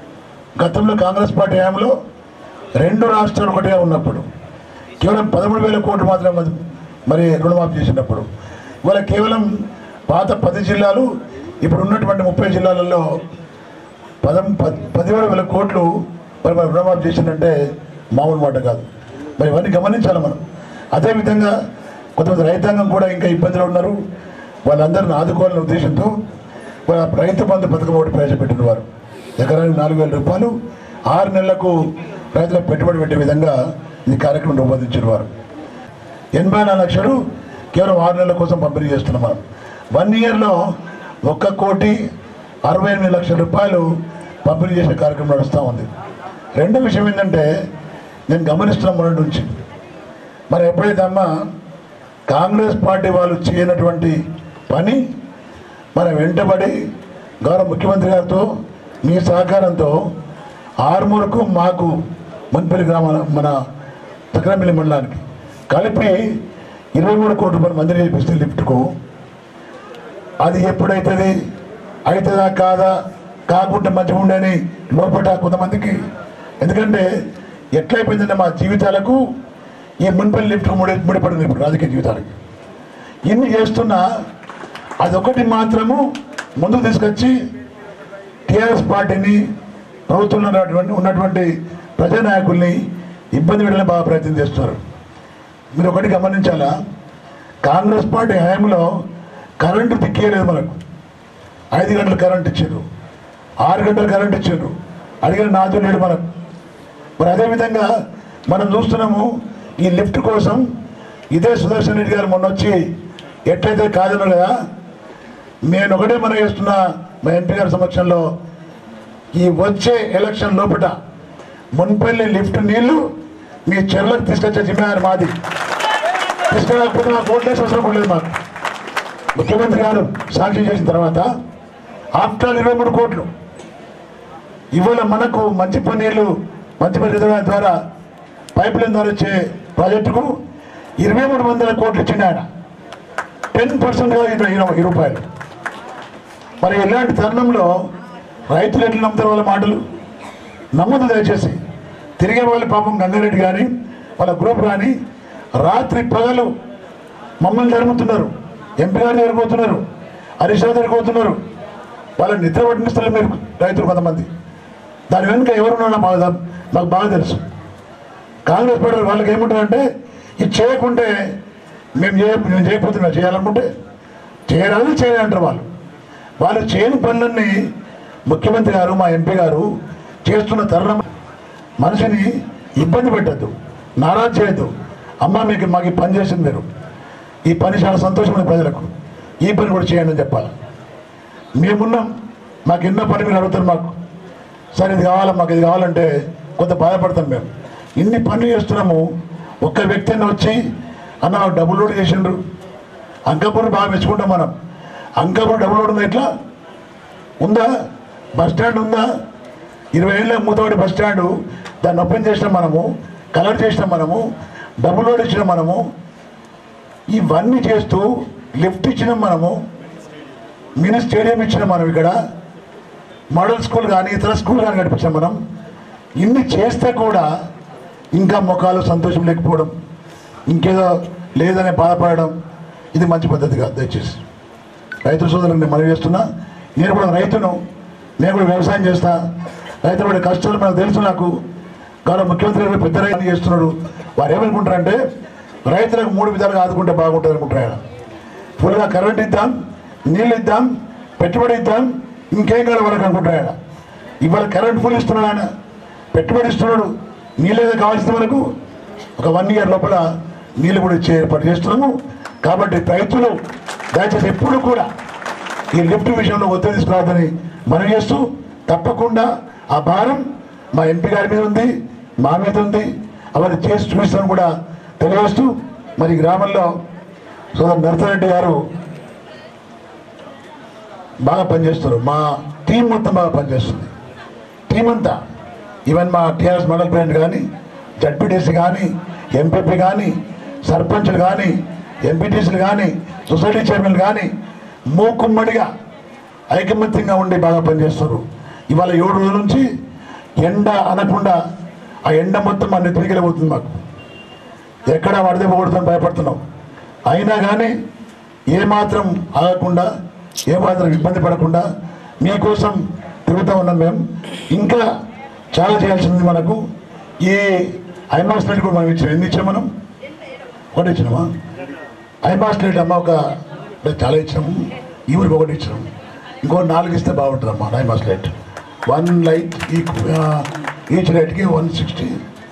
Speaker 4: గతంలో కాంగ్రెస్ పార్టీ హయాంలో రెండు రాష్ట్రాలు ఒకటిగా ఉన్నప్పుడు కేవలం పదమూడు వేల కోట్లు మాత్రమే మరి- మరి రుణమాఫీ చేసినప్పుడు ఇవాళ కేవలం పాత పది జిల్లాలు ఇప్పుడు ఉన్నటువంటి ముప్పై జిల్లాలలో పదం పది పదివేల వేల కోట్లు మరి మరి రుణమాఫీ చేసిందంటే మామూలు మాట కాదు మరి ఇవన్నీ గమనించాలి మనం అదేవిధంగా కొంతమంది రైతాంగం కూడా ఇంకా ఇబ్బందులు ఉన్నారు వాళ్ళందరిని ఆదుకోవాలనే ఉద్దేశంతో వాళ్ళ రైతు బంధు పథకం ఒకటి ప్రవేశపెట్టిన వారు ఎకరానికి నాలుగు వేల రూపాయలు ఆరు నెలలకు రైతులకు పెట్టుబడి పెట్టే విధంగా ఈ కార్యక్రమం రూపొందించిన వారు ఎనభై నాలుగు లక్షలు కేవలం ఆరు నెలల కోసం పంపిణీ చేస్తున్నాం మనం వన్ ఇయర్లో ఒక్క కోటి అరవై ఎనిమిది లక్షల రూపాయలు పంపిణీ చేసే కార్యక్రమం నడుస్తూ ఉంది రెండో విషయం ఏంటంటే నేను గమనిస్తున్న మొదటి నుంచి మరి ఎప్పుడైతే అమ్మ కాంగ్రెస్ పార్టీ వాళ్ళు చేయనటువంటి పని మన వెంటబడి గౌరవ ముఖ్యమంత్రి గారితో మీ సహకారంతో ఆరుమూరకు మాకు మున్పల్లి గ్రామాల మన తక్రమిల్లి మండలానికి కలిపి ఇరవై మూడు కోట్ల రూపాయలు మందిని చేపిస్తే లిఫ్ట్కు అది ఎప్పుడైతుంది అవుతుందా కాదా కాకుండా మంచిగా ఉండని లోపట కొంతమందికి ఎందుకంటే ఎట్లయిపోయిందంటే మా జీవితాలకు ఈ మున్పల్లి లిఫ్ట్ ముడి ముడిపడింది ఇప్పుడు రాజకీయ జీవితానికి ఇన్ని చేస్తున్నా అదొకటి మాత్రము ముందుకు తీసుకొచ్చి టీఆర్ఎస్ పార్టీని ప్రభుత్వంలో ఉన్నటువంటి ఉన్నటువంటి ప్రజానాయకుల్ని ఇబ్బంది పెట్టడానికి బాగా ప్రయత్నం చేస్తున్నారు మీరు ఒకటి గమనించాలా కాంగ్రెస్ పార్టీ హయాంలో కరెంటు దిక్కేయలేదు మనకు ఐదు గంటలు కరెంట్ ఇచ్చారు ఆరు గంటలు కరెంట్ ఇచ్చారు అడిగిన నాతో లేడు మనకు మరి అదేవిధంగా మనం చూస్తున్నాము ఈ లిఫ్ట్ కోసం ఇదే సుదర్శన్ రెడ్డి గారు మొన్న వచ్చి ఎట్లయితే కాదన్నారు కదా నేను ఒకటే మనం చేస్తున్నా మా ఎంపీ గారి సమక్షంలో ఈ వచ్చే ఎలక్షన్ లోపల మున్పల్లి లిఫ్ట్ నీళ్లు మీ చెర్లకు తీసుకొచ్చే జిమ్మేదారి మాది తీసుకురాకపోతే మాకు ఓట్లేసి అవసరం కూడా లేదు మాకు ముఖ్యమంత్రి గారు సాక్షి చేసిన తర్వాత ఆఫ్టర్ ఇరవై మూడు కోట్లు ఇవాళ మనకు మంచి పన్నీళ్ళు మంచి పని రిజర్వాయర్ ద్వారా పైప్ లైన్ ద్వారా వచ్చే ప్రాజెక్టుకు ఇరవై మూడు వందల కోట్లు ఇచ్చిండు ఆయన టెన్ పర్సెంట్గా ఇరవై రూపాయలు మరి ఇలాంటి తరుణంలో రైతులు ఎట్లా నమ్ముతారు వాళ్ళ మాటలు నమ్మదు దయచేసి తిరిగే వాళ్ళ పాపం గంగారెడ్డి కానీ వాళ్ళ గ్రూప్ కానీ రాత్రి పగలు మమ్మల్ని జరుగుతున్నారు ఎంపీ గారు జరిగిపోతున్నారు హరీష్ రావు జరిగిపోతున్నారు వాళ్ళ నిద్ర పట్టిస్తారు మీరు రైతులు కొంతమంది దాని వెనుక ఎవరున్నా మాకు దా- మాకు బాగా తెలుసు కాంగ్రెస్ పార్టీ వాళ్ళకి ఏముంటారంటే ఇది చేయకుంటే మేము చేయ మేము చేయకపోతే మేము చేయాలనుకుంటే చేయరాదు చేయాలంటారు వాళ్ళు వాళ్ళు చేయని పనులన్నీ ముఖ్యమంత్రి గారు మా ఎంపీ గారు చేస్తున్న తరుణం మనిషిని ఇబ్బంది పెట్టద్దు నారాజ్ చేయొద్దు అమ్మ మీకు మాకు ఈ పని చేసింది మీరు ఈ పని చాలా సంతోషమైన ప్రజలకు ఈ పని కూడా చేయండి అని చెప్పాలి మేమున్నాం మాకు ఎన్నో పని మీరు అడుగుతారు మాకు సరే ఇది కావాలా మాకు ఇది కావాలంటే కొంత బాధపడతాం మేము ఇన్ని పనులు చేస్తున్నాము ఒక్క వ్యక్తి అయినా వచ్చి అన్న మాకు డబ్బులు లోడ్ చేసిండ్రు అంకాపూర్ బాగా మెచ్చుకుంటాం మనం అంకాపూర్ డబ్బులు లోడ్ ఉందా ఎట్లా ఉందా బస్ స్టాండ్ ఉందా ఇరవై ఏళ్ళ మూతవాడి బస్ స్టాండ్ దాన్ని ఓపెన్ చేసినాం మనము కలర్ చేసినాం మనము డబ్బులు లోడ్ ఇచ్చినాం మనము ఇవన్నీ చేస్తూ లిఫ్ట్ ఇచ్చినాం మనము మినీ స్టేడియం ఇచ్చినాం మనం ఇక్కడ మోడల్ స్కూల్ కానీ ఇతర స్కూల్ కానీ నడిపించాం మనం ఇన్ని చేస్తే కూడా ఇంకా ముఖాలు సంతోషం లేకపోవడం ఇంకేదో లేదనే బాధపడడం ఇది మంచి పద్ధతి కాదు దయచేసి రైతు సోదరులకు నేను మనవి చేస్తున్నా నేను కూడా రైతును నేను కూడా వ్యవసాయం చేస్తా రైతుల పడే కష్టాలు మనకు తెలుసు నాకు గౌరవ ముఖ్యమంత్రి గారు పెద్ద రైతు చేస్తున్నాడు వారు ఏమనుకుంటారంటే రైతులకు మూడు విధాలుగా ఆదుకుంటే బాగుంటుంది అనుకుంటారు ఆయన ఫుల్గా కరెంట్ ఇద్దాం నీళ్ళు ఇద్దాం పెట్టుబడి ఇద్దాం ఇంకేం కాదు వాళ్ళకి అనుకుంటారు ఆయన ఇవాళ కరెంట్ ఫుల్ ఇస్తున్నాడు ఆయన పెట్టుబడి ఇస్తున్నాడు నీళ్ళు ఏదో కావాల్సిన మనకు ఒక వన్ ఇయర్ లోపల నీళ్ళు కూడా ఇచ్చే ఏర్పాటు చేస్తున్నాము కాబట్టి రైతులు దయచేసి ఎప్పుడు కూడా ఈ లిఫ్ట్ విషయంలో ఒత్తిడి తీసుకురావద్దని మనం చేస్తూ తప్పకుండా ఆ భారం మా ఎంపీ గారి మీద ఉంది మా మీద ఉంది అవన్నీ చేసి చూపిస్తాను కూడా తెలియజేస్తూ మరి ఈ గ్రామంలో సోదరు నరసరెడ్డి గారు బాగా పనిచేస్తారు మా టీం మొత్తం బాగా పనిచేస్తుంది టీం అంతా ఈవెన్ మా టీఆర్ఎస్ మండల్ ప్రెసిడెంట్ కానీ జడ్పీటీసీ కానీ ఎంపీపీ కానీ సర్పంచ్లు కానీ ఎంపీటీసీలు కానీ సొసైటీ చైర్మన్ కానీ మూకుమ్మడిగా ఐకమత్యంగా ఉండి బాగా పనిచేస్తారు ఇవాళ ఏడు రోజుల నుంచి ఎండ అనకుండా ఆ ఎండ మొత్తం మన నెత్తికెళ్ళిపోతుంది మాకు ఎక్కడ వడదెబ్బ కొడుతుంది భయపడుతున్నాం అయినా కానీ ఏమాత్రం ఆగకుండా ఏమాత్రం ఇబ్బంది పడకుండా మీకోసం తిరుగుతూ ఉన్నాం మేము ఇంకా చాలా చేయాల్సింది మనకు ఈ ఐమాస్ ప్లేట్ కూడా మనం ఇచ్చాం ఎన్ని ఇచ్చాం మనం ఒకటి ఇచ్చినామా ఐమాస్ ప్లేట్ అమ్మ ఒక అంటే చాలా ఇచ్చినాము ఈ ఊరికి ఒకటి ఇచ్చినాము ఇంకో నాలుగు ఇస్తే బాగుంటుందమ్మా ఐమాస్ లైట్ వన్ లైట్ ఈ ఈచ్ లైట్కి వన్ సిక్స్టీ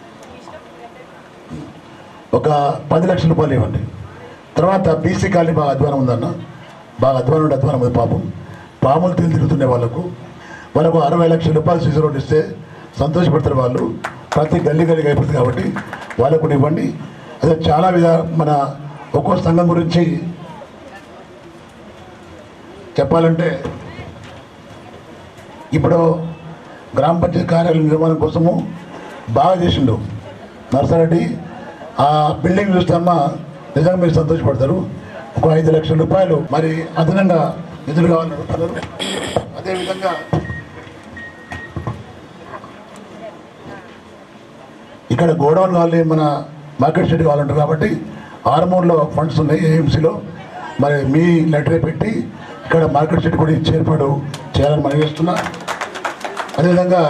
Speaker 4: ఒక పది లక్షల రూపాయలు ఇవ్వండి తర్వాత బీసీ కాలనీ బాగా అధ్వానం ఉందన్న బాగా అధ్వానం ఉంటే అధ్వానం ఉంది పాపం పాములు తిని తిరుగుతుండే వాళ్ళకు వాళ్ళకు అరవై లక్షల రూపాయలు సీసీ రోడ్ ఇస్తే సంతోషపడతారు వాళ్ళు ప్రతి గల్లీ గల్లీకి అయిపోతుంది కాబట్టి వాళ్ళకు కూడా ఇవ్వండి అదే చాలా విధ మన ఒక్కో సంఘం గురించి చెప్పాలంటే ఇప్పుడు గ్రామ పంచాయతీ కార్యాలయం నిర్మాణం కోసము బాగా చేసిండు నర్సారెడ్డి ఆ బిల్డింగ్ చూస్తామా నిజంగా మీరు సంతోషపడతారు ఒక ఐదు లక్షల రూపాయలు మరి అదనంగా నిధులు కావాలని అడుగుతున్నారు అదేవిధంగా ఇక్కడ గోడౌన్ కావాలి మన మార్కెట్ షెడ్ కావాలంటారు కాబట్టి ఆర్మూర్లో ఫండ్స్ ఉన్నాయి ఏఎంసీలో మరి మీ లెటరే పెట్టి ఇక్కడ మార్కెట్ షెడ్ కూడా ఇచ్చి ఏర్పాటు చేయాలని మనం చేస్తున్నా అదేవిధంగా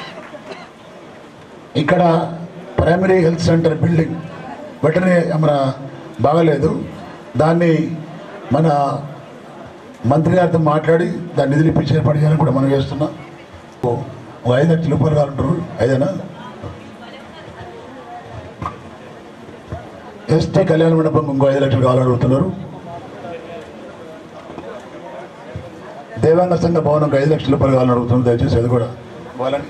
Speaker 4: ఇక్కడ ప్రైమరీ హెల్త్ సెంటర్ బిల్డింగ్ వెటరీ మన బాగలేదు దాన్ని మన మంత్రి గారితో మాట్లాడి దాన్ని నిధులు ఇప్పించి ఏర్పాటు చేయాలని కూడా మనం చేస్తున్నాం ఓ- ఒక ఐదు లక్షల రూపాయలు కావాలంటారు ఐదేనా ఎస్టీ కళ్యాణ మండపం ఇంకో ఐదు లక్షలు కావాలని అడుగుతున్నారు దేవాంగ సంఘ భవనం ఒక ఐదు లక్షల రూపాయలు కావాలని అడుగుతున్నారు దయచేసి అది కూడా ఇవ్వాలని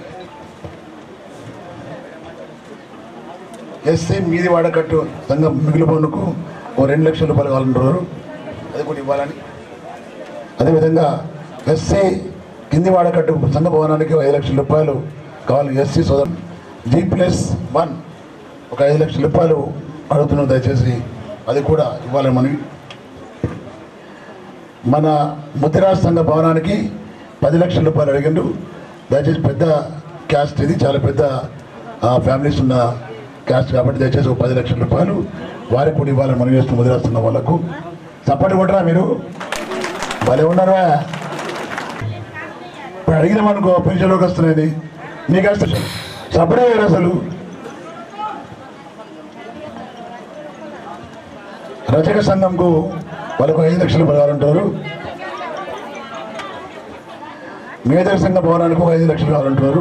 Speaker 4: ఎస్సీ మీది వాడకట్టు సంఘం మిగిలి పన్నుకు ఓ రెండు లక్షల రూపాయలు కావాలంటున్నారు అది కూడా ఇవ్వాలని అదేవిధంగా ఎస్సీ కింది వాడకట్టు సంఘ భవనానికి ఓ ఐదు లక్షల రూపాయలు కావాలి ఎస్సీ సోదరు జీ ప్లస్ వన్ ఒక ఐదు లక్షల రూపాయలు అడుగుతున్నాం దయచేసి అది కూడా ఇవ్వాలని మనకి మన ముద్దిరాజ్ సంఘ భవనానికి పది లక్షల రూపాయలు అడిగిండు దయచేసి పెద్ద క్యాస్ట్ ఇది చాలా పెద్ద ఫ్యామిలీస్ ఉన్న క్యాస్ట్ కాబట్టి దయచేసి ఒక పది లక్షల రూపాయలు వారికి కూడా ఇవ్వాలని మనం చేస్తున్న ముద్దిరాజ్ సంఘం వాళ్ళకు సపోర్ట్ కొట్టరా మీరు భలే ఉన్నారా ఇప్పుడు అడిగినామనుకో పెన్షన్లోకి వస్తున్నాయి మీకు వస్తుంది సపడే అసలు రచక సంఘంకు వాళ్ళకు ఐదు లక్షలు కావాలంటారు మేధక సంఘ భవనానికి ఒక ఐదు లక్షలు కావాలంటున్నారు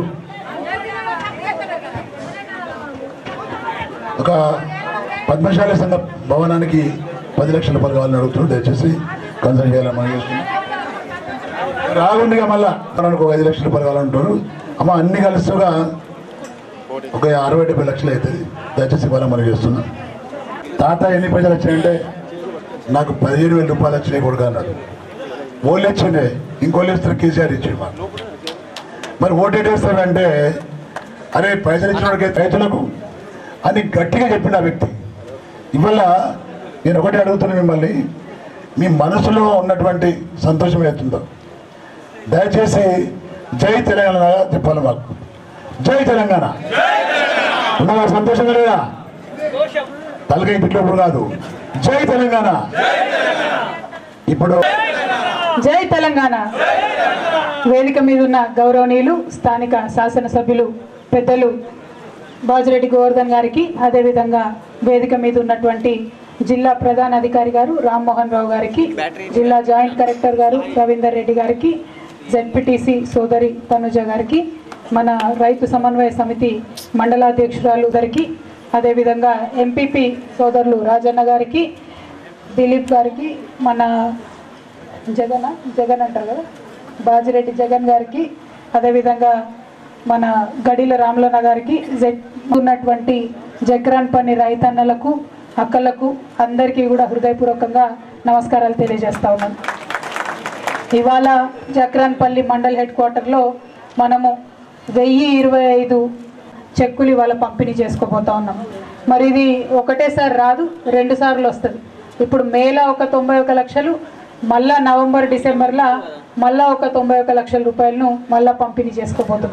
Speaker 4: ఒక పద్మశాలి సంఘ భవనానికి పది లక్షల రూపాయలు కావాలని అడుగుతున్నారు దయచేసి కన్సల్ట్ చేయాలని మనం చేస్తున్నాం రాగుండిగా మళ్ళా భవనానికి ఒక ఐదు లక్షల రూపాయలు కావాలంటారు అమ్మ అన్ని కలుస్తుగా ఒక అరవై డెబ్బై లక్షలు అవుతుంది దయచేసి ఇవ్వాలని మనం చేస్తున్నాం తాత ఎన్ని పైసలు వచ్చినాయంటే నాకు పదిహేను వేల రూపాయలు వచ్చినాయి కొడుకు అన్నాడు ఓళ్ళు వచ్చిండే ఇంకోళ్ళు ఇస్తారు కేసీఆర్ ఇచ్చిండు మాకు మరి ఓటు వేస్తారంటే అరే పైసలు ఇచ్చిన వాడికి రైతులకు అని గట్టిగా చెప్పిండు ఆ వ్యక్తి ఇవాళ నేను ఒకటి అడుగుతున్నా మిమ్మల్ని మీ మనసులో ఉన్నటువంటి సంతోషం ఏతుందో దయచేసి జై తెలంగాణ చెప్పాలి మాకు జై తెలంగాణ ఉన్నావా సంతోషంగా లేదా తలకాయ పిట్లప్పుడు కాదు జై తెలంగాణ ఇప్పుడు
Speaker 8: జై తెలంగాణ వేదిక మీద ఉన్న గౌరవనీయులు స్థానిక శాసనసభ్యులు పెద్దలు బాజిరెడ్డి గోవర్ధన్ గారికి అదేవిధంగా వేదిక మీద ఉన్నటువంటి జిల్లా ప్రధాన అధికారి గారు రామ్మోహన్ రావు గారికి జిల్లా జాయింట్ కలెక్టర్ గారు రవీందర్ రెడ్డి గారికి జెడ్పీటీసీ సోదరి తనుజ గారికి మన రైతు సమన్వయ సమితి మండలాధ్యక్షురాలు గారికి అదేవిధంగా ఎంపీపీ సోదరులు రాజన్న గారికి దిలీప్ గారికి మన జగన్ జగన్ అంటారు కదా బాజిరెడ్డి జగన్ గారికి అదేవిధంగా మన గడిల రామలన్న గారికి జెడ్ ఉన్నటువంటి జగ్రాన్పల్లి రైతన్నలకు అక్కలకు అందరికీ కూడా హృదయపూర్వకంగా నమస్కారాలు తెలియజేస్తా ఉన్నాను ఇవాళ జక్రాన్పల్లి మండల్ హెడ్ క్వార్టర్లో మనము వెయ్యి ఇరవై ఐదు చెక్కులు ఇవాళ పంపిణీ చేసుకోబోతా ఉన్నాం మరి ఇది ఒకటేసారి రాదు రెండు సార్లు వస్తుంది ఇప్పుడు మేలో ఒక తొంభై ఒక లక్షలు మళ్ళా నవంబర్ డిసెంబర్లో మళ్ళా ఒక తొంభై ఒక లక్షల రూపాయలను మళ్ళా పంపిణీ చేసుకోబోతున్నాం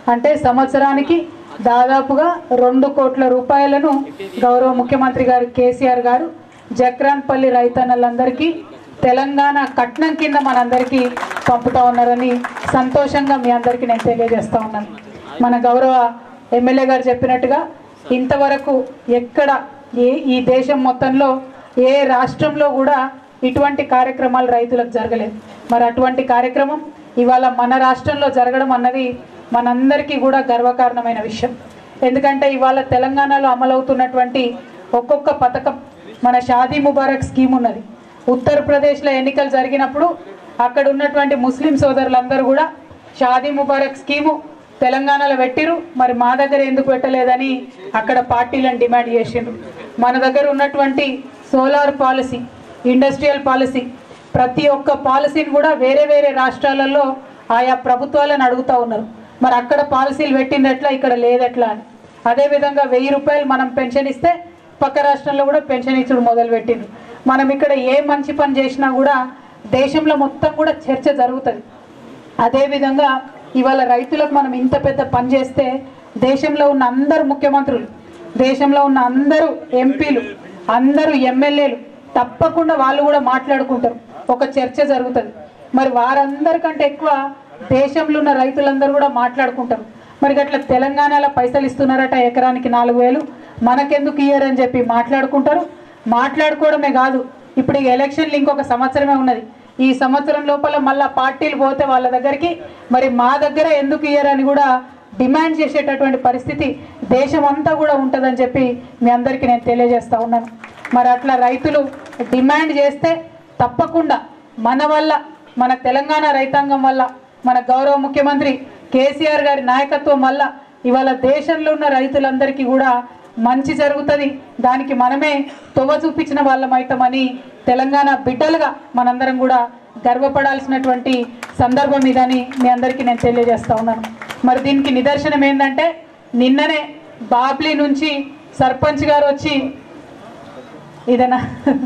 Speaker 8: అంటే సంవత్సరానికి దాదాపుగా రెండు కోట్ల రూపాయలను గౌరవ ముఖ్యమంత్రి గారు కేసీఆర్ గారు జక్రాన్పల్లి రైతన్నలందరికీ తెలంగాణ కట్నం కింద మనందరికీ పంపుతా ఉన్నారని సంతోషంగా మీ అందరికీ నేను తెలియజేస్తా ఉన్నాను మన గౌరవ ఎమ్మెల్యే గారు చెప్పినట్టుగా ఇంతవరకు ఎక్కడ ఏ ఈ దేశం మొత్తంలో ఏ రాష్ట్రంలో కూడా ఇటువంటి కార్యక్రమాలు రైతులకు జరగలేదు మరి అటువంటి కార్యక్రమం ఇవాళ మన రాష్ట్రంలో జరగడం అన్నది మనందరికీ కూడా గర్వకారణమైన విషయం ఎందుకంటే ఇవాళ తెలంగాణలో అమలవుతున్నటువంటి ఒక్కొక్క పథకం మన షాదీ ముబారక్ స్కీమ్ ఉన్నది ఉత్తరప్రదేశ్లో ఎన్నికలు జరిగినప్పుడు అక్కడ ఉన్నటువంటి ముస్లిం సోదరులందరూ కూడా షాదీ ముబారక్ స్కీము తెలంగాణలో పెట్టిరు మరి మా దగ్గర ఎందుకు పెట్టలేదని అక్కడ పార్టీలను డిమాండ్ చేసిండ్రు మన దగ్గర ఉన్నటువంటి సోలార్ పాలసీ ఇండస్ట్రియల్ పాలసీ ప్రతి ఒక్క పాలసీని కూడా వేరే వేరే రాష్ట్రాలలో ఆయా ప్రభుత్వాలను అడుగుతూ ఉన్నారు మరి అక్కడ పాలసీలు పెట్టిందెట్లా ఇక్కడ లేదెట్లా అని అదేవిధంగా వెయ్యి రూపాయలు మనం పెన్షన్ ఇస్తే పక్క రాష్ట్రంలో కూడా పెన్షన్ ఇచ్చుడు మొదలు పెట్టిండ్రు మనం ఇక్కడ ఏ మంచి పని చేసినా కూడా దేశంలో మొత్తం కూడా చర్చ జరుగుతుంది అదేవిధంగా ఇవాళ రైతులకు మనం ఇంత పెద్ద పని చేస్తే దేశంలో ఉన్న అందరు ముఖ్యమంత్రులు దేశంలో ఉన్న అందరూ ఎంపీలు అందరూ ఎమ్మెల్యేలు తప్పకుండా వాళ్ళు కూడా మాట్లాడుకుంటారు ఒక చర్చ జరుగుతుంది మరి వారందరికంటే ఎక్కువ దేశంలో ఉన్న రైతులందరూ కూడా మాట్లాడుకుంటారు మరి అట్లా తెలంగాణలో పైసలు ఇస్తున్నారట ఎకరానికి నాలుగు వేలు మనకెందుకు ఇయ్యరని చెప్పి మాట్లాడుకుంటారు మాట్లాడుకోవడమే కాదు ఇప్పుడు ఈ ఎలక్షన్లు ఇంకొక సంవత్సరమే ఉన్నది ఈ సంవత్సరం లోపల మళ్ళా పార్టీలు పోతే వాళ్ళ దగ్గరికి మరి మా దగ్గర ఎందుకు ఇయ్యరని కూడా డిమాండ్ చేసేటటువంటి పరిస్థితి దేశం అంతా కూడా ఉంటుందని చెప్పి మీ అందరికీ నేను తెలియజేస్తా ఉన్నాను మరి అట్లా రైతులు డిమాండ్ చేస్తే తప్పకుండా మన వల్ల మన తెలంగాణ రైతాంగం వల్ల మన గౌరవ ముఖ్యమంత్రి కేసీఆర్ గారి నాయకత్వం వల్ల ఇవాళ దేశంలో ఉన్న రైతులందరికీ కూడా మంచి జరుగుతుంది దానికి మనమే తొవ్వ చూపించిన వాళ్ళం అవుతామని తెలంగాణ బిడ్డలుగా మనందరం కూడా గర్వపడాల్సినటువంటి సందర్భం ఇదని మీ అందరికీ నేను తెలియజేస్తా ఉన్నాను మరి దీనికి నిదర్శనం ఏంటంటే నిన్ననే బాబ్లీ నుంచి సర్పంచ్ గారు వచ్చి ఇదేనా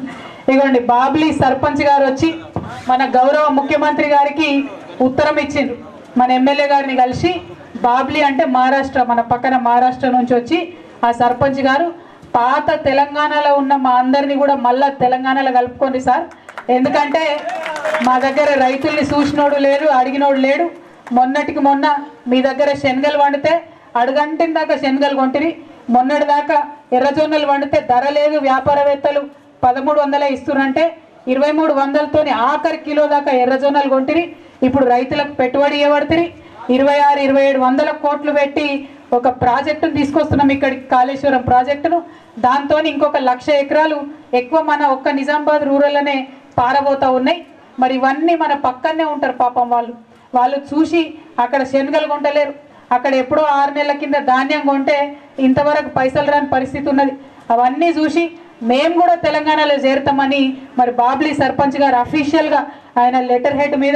Speaker 8: ఇగోండి బాబ్లీ సర్పంచ్ గారు వచ్చి మన గౌరవ ముఖ్యమంత్రి గారికి ఉత్తరం ఇచ్చిండ్రు మన ఎమ్మెల్యే గారిని కలిసి బాబ్లీ అంటే మహారాష్ట్ర మన పక్కన మహారాష్ట్ర నుంచి వచ్చి ఆ సర్పంచ్ గారు పాత తెలంగాణలో ఉన్న మా అందరినీ కూడా మళ్ళా తెలంగాణలో కలుపుకోండి సార్ ఎందుకంటే మా దగ్గర రైతుల్ని చూసినోడు లేడు అడిగినోడు లేడు మొన్నటికి మొన్న మీ దగ్గర శనగలు వండితే అడుగంటిన దాకా శనగలు కొంటిరి మొన్నటి దాకా ఎర్రజొన్నలు వండితే ధర లేదు వ్యాపారవేత్తలు పదమూడు వందలే ఇస్తున్నంటే ఇరవై మూడు వందలతోని ఆఖరి కిలో దాకా ఎర్రజొన్నలు కొంటిరి ఇప్పుడు రైతులకు పెట్టుబడి ఇవ్వబడుతుంది ఇరవై ఆరు ఇరవై ఏడు వందల కోట్లు పెట్టి ఒక ప్రాజెక్టును తీసుకొస్తున్నాం ఇక్కడికి కాళేశ్వరం ప్రాజెక్టును దాంతో ఇంకొక లక్ష ఎకరాలు ఎక్కువ మన ఒక్క నిజామాబాద్ రూరల్లోనే పారబోతా ఉన్నాయి మరి ఇవన్నీ మన పక్కనే ఉంటారు పాపం వాళ్ళు వాళ్ళు చూసి అక్కడ శనగలు కొంటలేరు అక్కడ ఎప్పుడో ఆరు నెలల కింద ధాన్యం కొంటే ఇంతవరకు పైసలు రాని పరిస్థితి ఉన్నది అవన్నీ చూసి మేము కూడా తెలంగాణలో చేరుతామని మరి బాబ్లీ సర్పంచ్ గారు అఫీషియల్గా ఆయన లెటర్ హెడ్ మీద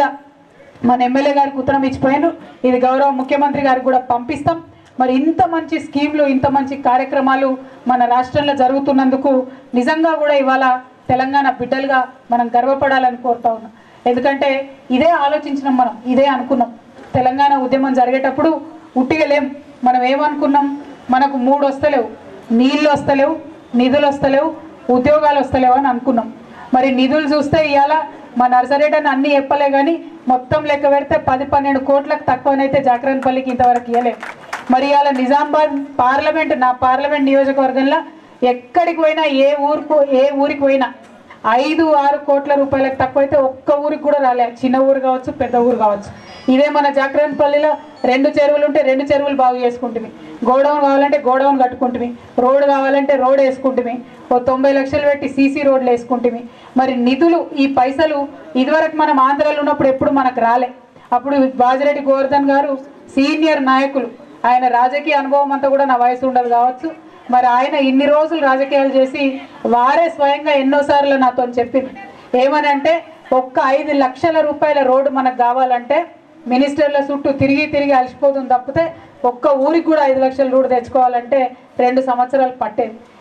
Speaker 8: మన ఎమ్మెల్యే గారికి ఉత్తరం ఇచ్చిపోయాను ఇది గౌరవ ముఖ్యమంత్రి గారికి కూడా పంపిస్తాం మరి ఇంత మంచి స్కీమ్లు ఇంత మంచి కార్యక్రమాలు మన రాష్ట్రంలో జరుగుతున్నందుకు నిజంగా కూడా ఇవాళ తెలంగాణ బిడ్డలుగా మనం గర్వపడాలని కోరుతా ఉన్నాం ఎందుకంటే ఇదే ఆలోచించినాం మనం ఇదే అనుకున్నాం తెలంగాణ ఉద్యమం జరిగేటప్పుడు ఉట్టిగా లేం మనం ఏమనుకున్నాం మనకు మూడు వస్తలేవు నీళ్ళు వస్తలేవు నిధులు వస్తలేవు ఉద్యోగాలు వస్తలేవు అని అనుకున్నాం మరి నిధులు చూస్తే ఇవాళ మా నర్సరేటని అన్ని చెప్పలే కానీ మొత్తం లెక్క పెడితే పది పన్నెండు కోట్లకు తక్కువనైతే జాక్రన్పల్లికి ఇంతవరకు ఇవ్వలేము మరి ఇవాళ నిజామాబాద్ పార్లమెంట్ నా పార్లమెంట్ నియోజకవర్గంలో ఎక్కడికి పోయినా ఏ ఊరుకు ఏ ఊరికి పోయినా ఐదు ఆరు కోట్ల రూపాయలకు తక్కువైతే ఒక్క ఊరికి కూడా రాలే చిన్న ఊరు కావచ్చు పెద్ద ఊరు కావచ్చు ఇదే మన జాక్రన్పల్లిలో రెండు చెరువులు ఉంటే రెండు చెరువులు బాగు చేసుకుంటుంది గోడౌన్ కావాలంటే గోడౌన్ కట్టుకుంటుంది రోడ్ కావాలంటే రోడ్ వేసుకుంటుంది ఓ తొంభై లక్షలు పెట్టి సీసీ రోడ్లు వేసుకుంటుంది మరి నిధులు ఈ పైసలు ఇదివరకు మనం ఆంధ్రాలో ఉన్నప్పుడు ఎప్పుడు మనకు రాలే అప్పుడు బాజిరెడ్డి గోవర్ధన్ గారు సీనియర్ నాయకులు ఆయన రాజకీయ అనుభవం అంతా కూడా నా వయసు ఉండదు కావచ్చు మరి ఆయన ఇన్ని రోజులు రాజకీయాలు చేసి వారే స్వయంగా ఎన్నోసార్లు నాతో చెప్పింది ఏమని అంటే ఒక్క ఐదు లక్షల రూపాయల రోడ్డు మనకు కావాలంటే మినిస్టర్ల చుట్టూ తిరిగి తిరిగి అలసిపోతుంది తప్పితే ఒక్క ఊరికి కూడా ఐదు లక్షల రోడ్డు తెచ్చుకోవాలంటే రెండు సంవత్సరాలు పట్టేది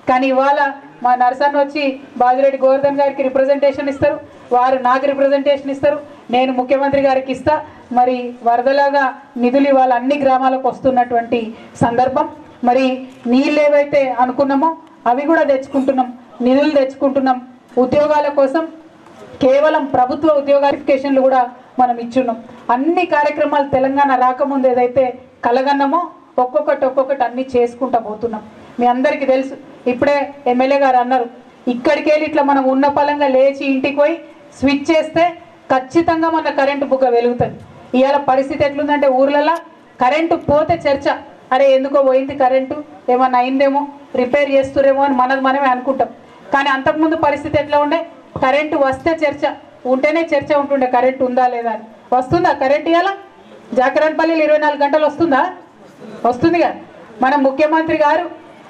Speaker 8: కానీ ఇవాళ మా నరసన్న వచ్చి బాజిరెడ్డి గోవర్ధన్ గారికి రిప్రజెంటేషన్ ఇస్తారు వారు నాకు రిప్రజెంటేషన్ ఇస్తారు నేను ముఖ్యమంత్రి గారికి ఇస్తా మరి వరదలాగా నిధులు ఇవాళ అన్ని గ్రామాలకు వస్తున్నటువంటి సందర్భం మరి నీళ్ళు ఏవైతే అనుకున్నామో అవి కూడా తెచ్చుకుంటున్నాం నిధులు తెచ్చుకుంటున్నాం ఉద్యోగాల కోసం కేవలం ప్రభుత్వ ఉద్యోగాలిఫికేషన్లు కూడా మనం ఇచ్చున్నాం అన్ని కార్యక్రమాలు తెలంగాణ రాకముందు ఏదైతే కలగన్నామో ఒక్కొక్కటి ఒక్కొక్కటి అన్ని చేసుకుంటా పోతున్నాం మీ అందరికీ తెలుసు ఇప్పుడే ఎమ్మెల్యే గారు అన్నారు ఇక్కడికి వెళ్ళి ఇట్లా మనం ఉన్న పలంగా లేచి ఇంటికి పోయి స్విచ్ చేస్తే ఖచ్చితంగా మన కరెంటు బుగ్గ వెలుగుతుంది ఇవాళ పరిస్థితి ఎట్లుందంటే ఊర్లలో కరెంటు పోతే చర్చ అరే ఎందుకో పోయింది కరెంటు ఏమన్నా అయిందేమో రిపేర్ చేస్తురేమో అని మనది మనమే అనుకుంటాం కానీ అంతకుముందు పరిస్థితి ఎట్లా ఉండే కరెంటు వస్తే చర్చ ఉంటేనే చర్చ ఉంటుండే కరెంటు ఉందా లేదా అని వస్తుందా కరెంట్ ఇవాళ జాకరాన్పల్లిలో ఇరవై నాలుగు గంటలు వస్తుందా వస్తుందిగా మన ముఖ్యమంత్రి గారు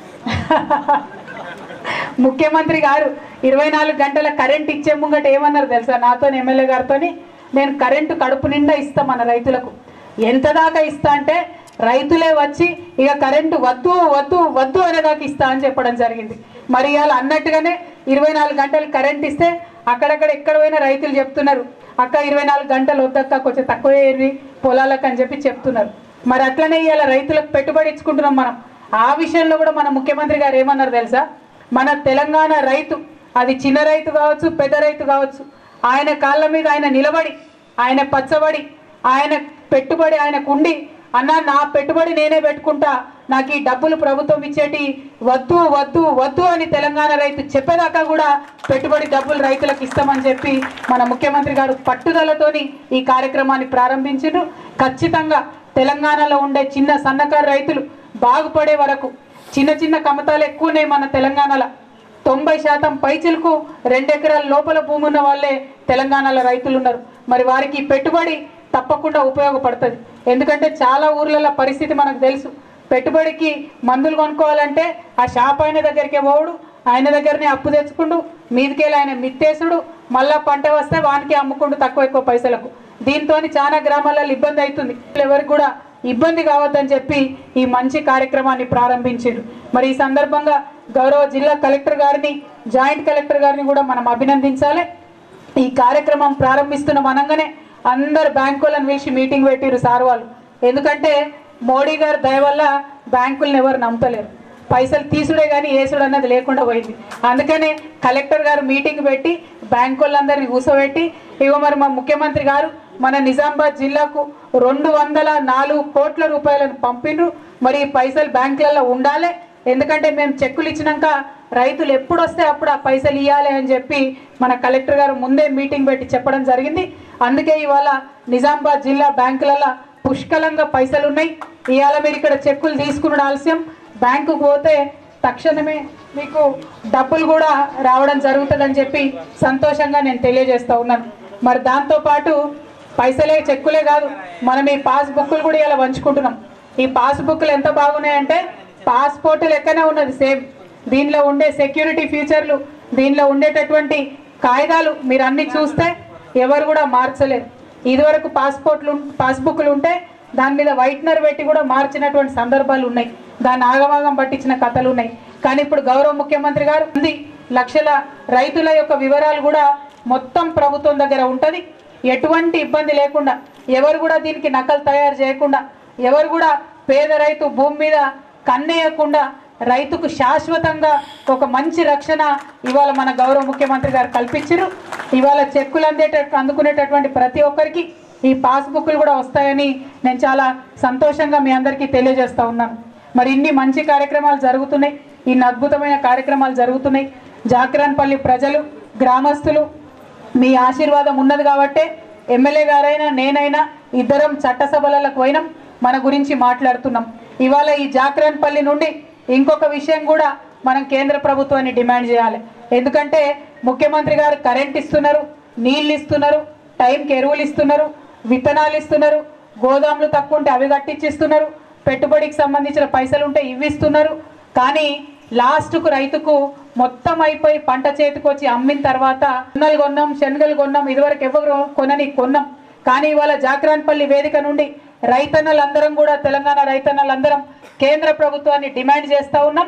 Speaker 8: ముఖ్యమంత్రి గారు ఇరవై నాలుగు గంటల కరెంట్ ఇచ్చే ముంగట ఏమన్నారు తెలుసా నాతో ఎమ్మెల్యే గారితో నేను కరెంటు కడుపు నిండా ఇస్తా మన రైతులకు ఎంత దాకా ఇస్తా అంటే రైతులే వచ్చి ఇక కరెంటు వద్దు వద్దు వద్దు అనేదాకా ఇస్తా అని చెప్పడం జరిగింది మరి ఇవాళ అన్నట్టుగానే ఇరవై నాలుగు గంటలు కరెంట్ ఇస్తే అక్కడక్కడ ఎక్కడ పోయినా రైతులు చెప్తున్నారు అక్క ఇరవై నాలుగు గంటలు వద్దక్క కొంచెం తక్కువ ఏరి పొలాలకు అని చెప్పి చెప్తున్నారు మరి అట్లనే ఇవాళ రైతులకు పెట్టుబడి ఇచ్చుకుంటున్నాం మనం ఆ విషయంలో కూడా మన ముఖ్యమంత్రి గారు ఏమన్నారు తెలుసా మన తెలంగాణ రైతు అది చిన్న రైతు కావచ్చు పెద్ద రైతు కావచ్చు ఆయన కాళ్ళ మీద ఆయన నిలబడి ఆయన పచ్చబడి ఆయన పెట్టుబడి ఆయనకు ఉండి అన్న నా పెట్టుబడి నేనే పెట్టుకుంటా నాకు ఈ డబ్బులు ప్రభుత్వం ఇచ్చేటి వద్దు వద్దు వద్దు అని తెలంగాణ రైతు చెప్పేదాకా కూడా పెట్టుబడి డబ్బులు రైతులకు ఇస్తామని చెప్పి మన ముఖ్యమంత్రి గారు పట్టుదలతోని ఈ కార్యక్రమాన్ని ప్రారంభించారు ఖచ్చితంగా తెలంగాణలో ఉండే చిన్న సన్నకారు రైతులు బాగుపడే వరకు చిన్న చిన్న కమతాలు ఎక్కువ ఉన్నాయి మన తెలంగాణలో తొంభై శాతం పైచిలకు రెండెకరాల లోపల భూమి ఉన్న వాళ్ళే తెలంగాణలో రైతులు ఉన్నారు మరి వారికి ఈ పెట్టుబడి తప్పకుండా ఉపయోగపడుతుంది ఎందుకంటే చాలా ఊర్లలో పరిస్థితి మనకు తెలుసు పెట్టుబడికి మందులు కొనుక్కోవాలంటే ఆ షాప్ ఆయన దగ్గరికే పోవుడు ఆయన దగ్గరనే అప్పు తెచ్చుకుండు మీదికెళ్ళి ఆయన మిత్తేసుడు మళ్ళా పంట వస్తే వానికి అమ్ముకుంటూ తక్కువ ఎక్కువ పైసలకు దీంతో చాలా గ్రామాలలో ఇబ్బంది అవుతుంది ఎవరికి కూడా ఇబ్బంది కావద్దని చెప్పి ఈ మంచి కార్యక్రమాన్ని ప్రారంభించారు మరి ఈ సందర్భంగా గౌరవ జిల్లా కలెక్టర్ గారిని జాయింట్ కలెక్టర్ గారిని కూడా మనం అభినందించాలి ఈ కార్యక్రమం ప్రారంభిస్తున్న అనగానే అందరు బ్యాంకులను పిలిచి మీటింగ్ పెట్టిరు సార్ వాళ్ళు ఎందుకంటే మోడీ గారి దయ వల్ల బ్యాంకులను ఎవరు నమ్మతలేరు పైసలు తీసుడే కానీ వేసుడు అన్నది లేకుండా పోయింది అందుకనే కలెక్టర్ గారు మీటింగ్ పెట్టి బ్యాంకు వాళ్ళందరినీ కూర్చోబెట్టి ఇగో మరి మా ముఖ్యమంత్రి గారు మన నిజామాబాద్ జిల్లాకు రెండు వందల నాలుగు కోట్ల రూపాయలను పంపిండ్రు మరి ఈ పైసలు బ్యాంకులలో ఉండాలి ఎందుకంటే మేము చెక్కులు ఇచ్చినాక రైతులు ఎప్పుడు వస్తే అప్పుడు ఆ పైసలు ఇవ్వాలి అని చెప్పి మన కలెక్టర్ గారు ముందే మీటింగ్ పెట్టి చెప్పడం జరిగింది అందుకే ఇవాళ నిజామాబాద్ జిల్లా బ్యాంకులలో పుష్కలంగా పైసలు ఉన్నాయి ఇవాళ మీరు ఇక్కడ చెక్కులు తీసుకున్న ఆలస్యం బ్యాంకుకు పోతే తక్షణమే మీకు డబ్బులు కూడా రావడం జరుగుతుందని చెప్పి సంతోషంగా నేను తెలియజేస్తా ఉన్నాను మరి దాంతో పాటు పైసలే చెక్కులే కాదు మనం ఈ పాస్ బుక్లు కూడా ఇలా పంచుకుంటున్నాం ఈ పాస్ బుక్లు ఎంత బాగున్నాయంటే పాస్పోర్ట్ లెక్కనే ఉన్నది సేమ్ దీనిలో ఉండే సెక్యూరిటీ ఫీచర్లు దీనిలో ఉండేటటువంటి కాగితాలు మీరు అన్ని చూస్తే ఎవరు కూడా మార్చలేరు ఇదివరకు పాస్పోర్ట్లు పాస్బుక్లు ఉంటే దాని మీద వైట్నర్ పెట్టి కూడా మార్చినటువంటి సందర్భాలు ఉన్నాయి దాన్ని ఆగమాగం పట్టించిన కథలు ఉన్నాయి కానీ ఇప్పుడు గౌరవ ముఖ్యమంత్రి గారు ఉంది లక్షల రైతుల యొక్క వివరాలు కూడా మొత్తం ప్రభుత్వం దగ్గర ఉంటుంది ఎటువంటి ఇబ్బంది లేకుండా ఎవరు కూడా దీనికి నకలు తయారు చేయకుండా ఎవరు కూడా పేద రైతు భూమి మీద కన్నేయకుండా రైతుకు శాశ్వతంగా ఒక మంచి రక్షణ ఇవాళ మన గౌరవ ముఖ్యమంత్రి గారు కల్పించారు ఇవాళ చెక్కులు అందేట అందుకునేటటువంటి ప్రతి ఒక్కరికి ఈ పాస్బుక్లు కూడా వస్తాయని నేను చాలా సంతోషంగా మీ అందరికీ తెలియజేస్తా ఉన్నాను మరి ఇన్ని మంచి కార్యక్రమాలు జరుగుతున్నాయి ఇన్ని అద్భుతమైన కార్యక్రమాలు జరుగుతున్నాయి జాక్రాన్పల్లి ప్రజలు గ్రామస్తులు మీ ఆశీర్వాదం ఉన్నది కాబట్టే ఎమ్మెల్యే గారైనా నేనైనా ఇద్దరం చట్టసభలకు పోయినాం మన గురించి మాట్లాడుతున్నాం ఇవాళ ఈ జాక్రాన్పల్లి నుండి ఇంకొక విషయం కూడా మనం కేంద్ర ప్రభుత్వాన్ని డిమాండ్ చేయాలి ఎందుకంటే ముఖ్యమంత్రి గారు కరెంట్ ఇస్తున్నారు నీళ్ళు ఇస్తున్నారు టైంకి ఎరువులు ఇస్తున్నారు విత్తనాలు ఇస్తున్నారు గోదాములు తక్కువ ఉంటే అవి కట్టించిస్తున్నారు పెట్టుబడికి సంబంధించిన పైసలు ఉంటే ఇవి ఇస్తున్నారు కానీ లాస్ట్కు రైతుకు మొత్తం అయిపోయి పంట చేతికి వచ్చి అమ్మిన తర్వాత శనగలు కొన్నాం శనగలు కొన్నాం ఇదివరకు ఎవరు కొనని కొన్నాం కానీ ఇవాళ జాక్రాన్పల్లి వేదిక నుండి రైతన్నలందరం కూడా తెలంగాణ రైతన్నలందరం కేంద్ర ప్రభుత్వాన్ని డిమాండ్ చేస్తా ఉన్నాం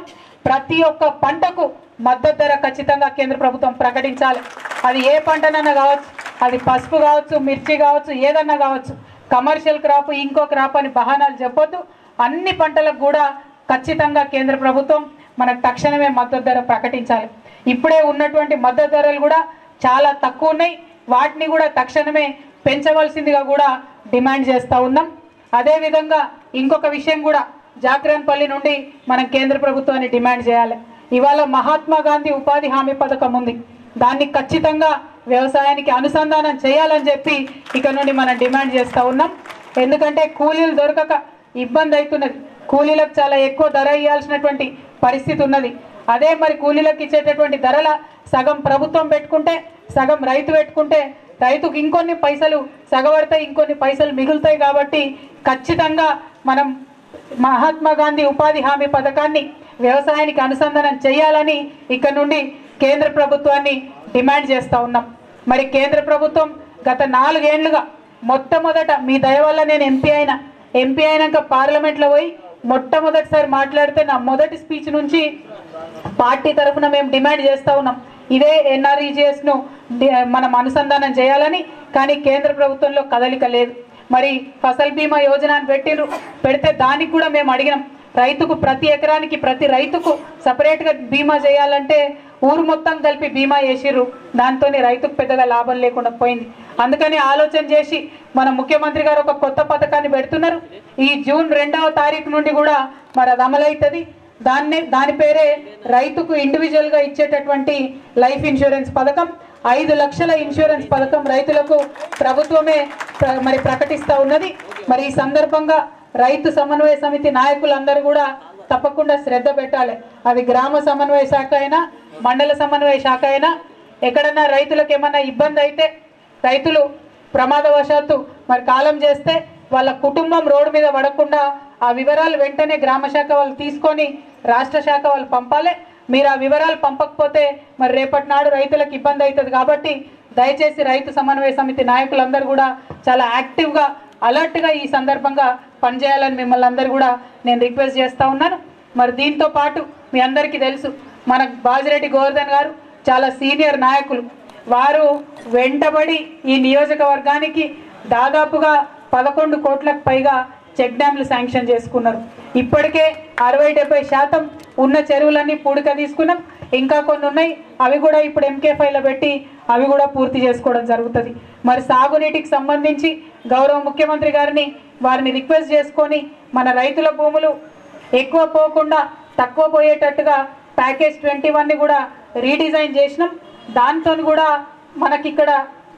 Speaker 8: ప్రతి ఒక్క పంటకు మద్దతు ధర ఖచ్చితంగా కేంద్ర ప్రభుత్వం ప్రకటించాలి అది ఏ పంటనన్నా కావచ్చు అది పసుపు కావచ్చు మిర్చి కావచ్చు ఏదన్నా కావచ్చు కమర్షియల్ క్రాప్ ఇంకో క్రాప్ అని బహానాలు చెప్పొద్దు అన్ని పంటలకు కూడా ఖచ్చితంగా కేంద్ర ప్రభుత్వం మనకు తక్షణమే మద్దతు ధర ప్రకటించాలి ఇప్పుడే ఉన్నటువంటి మద్దతు ధరలు కూడా చాలా తక్కువ ఉన్నాయి వాటిని కూడా తక్షణమే పెంచవలసిందిగా కూడా డిమాండ్ చేస్తూ ఉన్నాం అదేవిధంగా ఇంకొక విషయం కూడా జాక్రాన్పల్లి నుండి మనం కేంద్ర ప్రభుత్వాన్ని డిమాండ్ చేయాలి ఇవాళ మహాత్మా గాంధీ ఉపాధి హామీ పథకం ఉంది దాన్ని ఖచ్చితంగా వ్యవసాయానికి అనుసంధానం చేయాలని చెప్పి ఇక నుండి మనం డిమాండ్ చేస్తూ ఉన్నాం ఎందుకంటే కూలీలు దొరకక ఇబ్బంది అవుతున్నది కూలీలకు చాలా ఎక్కువ ధర ఇవ్వాల్సినటువంటి పరిస్థితి ఉన్నది అదే మరి కూలీలకు ఇచ్చేటటువంటి ధరల సగం ప్రభుత్వం పెట్టుకుంటే సగం రైతు పెట్టుకుంటే రైతుకు ఇంకొన్ని పైసలు సగబడతాయి ఇంకొన్ని పైసలు మిగులుతాయి కాబట్టి ఖచ్చితంగా మనం మహాత్మా గాంధీ ఉపాధి హామీ పథకాన్ని వ్యవసాయానికి అనుసంధానం చేయాలని ఇక్కడ నుండి కేంద్ర ప్రభుత్వాన్ని డిమాండ్ చేస్తూ ఉన్నాం మరి కేంద్ర ప్రభుత్వం గత నాలుగేండ్లుగా మొట్టమొదట మీ దయ వల్ల నేను ఎంపీ అయినా ఎంపీ అయినాక పార్లమెంట్లో పోయి మొట్టమొదటిసారి మాట్లాడితే నా మొదటి స్పీచ్ నుంచి పార్టీ తరఫున మేము డిమాండ్ చేస్తూ ఉన్నాం ఇదే ఎన్ఆర్ఈజిఎస్ ను డి- మనం అనుసంధానం చేయాలని కానీ కేంద్ర ప్రభుత్వంలో కదలిక లేదు మరి ఫసల్ బీమా యోజన అని పెట్టిండ్రు పెడితే దానికి కూడా మేము అడిగినాం రైతుకు ప్రతి ఎకరానికి ప్రతి రైతుకు సపరేట్గా బీమా చేయాలంటే ఊరు మొత్తం కలిపి బీమా చేసిర్రు దాంతో రైతుకు పెద్దగా లాభం లేకుండా పోయింది అందుకని ఆలోచన చేసి మన ముఖ్యమంత్రి గారు ఒక కొత్త పథకాన్ని పెడుతున్నారు ఈ జూన్ రెండవ తారీఖు నుండి కూడా మరి అది అమలవుతుంది దాన్ని దాని పేరే రైతుకు ఇండివిజువల్ గా ఇచ్చేటటువంటి లైఫ్ ఇన్సూరెన్స్ పథకం ఐదు లక్షల ఇన్సూరెన్స్ పథకం రైతులకు ప్రభుత్వమే ప్ర- మరి ప్రకటిస్తా ఉన్నది మరి ఈ సందర్భంగా రైతు సమన్వయ సమితి నాయకులందరూ కూడా తప్పకుండా శ్రద్ధ పెట్టాలి అది గ్రామ సమన్వయ శాఖ అయినా మండల సమన్వయ శాఖ అయినా ఎక్కడన్నా రైతులకు ఏమన్నా ఇబ్బంది అయితే రైతులు ప్రమాదవశాత్తు మరి కాలం చేస్తే వాళ్ళ కుటుంబం రోడ్డు మీద పడకుండా ఆ వివరాలు వెంటనే గ్రామ శాఖ వాళ్ళు తీసుకొని రాష్ట్ర శాఖ వాళ్ళు పంపాలి మీరు ఆ వివరాలు పంపకపోతే మరి రేపటి నాడు రైతులకు ఇబ్బంది అవుతుంది కాబట్టి దయచేసి రైతు సమన్వయ సమితి నాయకులందరూ కూడా చాలా యాక్టివ్గా అలర్ట్గా ఈ సందర్భంగా పనిచేయాలని మిమ్మల్ని అందరూ కూడా నేను రిక్వెస్ట్ చేస్తూ ఉన్నాను మరి దీంతో పాటు మీ అందరికీ తెలుసు మన బాజిరెడ్డి గోవర్ధన్ గారు చాలా సీనియర్ నాయకులు వారు వెంటబడి ఈ నియోజకవర్గానికి దాదాపుగా పదకొండు కోట్లకు పైగా చెక్ డ్యామ్లు శాంక్షన్ చేసుకున్నారు ఇప్పటికే అరవై డెబ్బై శాతం ఉన్న చెరువులన్నీ పూడిక తీసుకున్నాం ఇంకా కొన్ని ఉన్నాయి అవి కూడా ఇప్పుడు ఎంకే ఫైవ్లో పెట్టి అవి కూడా పూర్తి చేసుకోవడం జరుగుతుంది మరి సాగునీటికి సంబంధించి గౌరవ ముఖ్యమంత్రి గారిని వారిని రిక్వెస్ట్ చేసుకొని మన రైతుల భూములు ఎక్కువ పోకుండా తక్కువ పోయేటట్టుగా ప్యాకేజ్ ట్వంటీ వన్ని కూడా రీడిజైన్ చేసినాం దాంతో కూడా మనకిక్కడ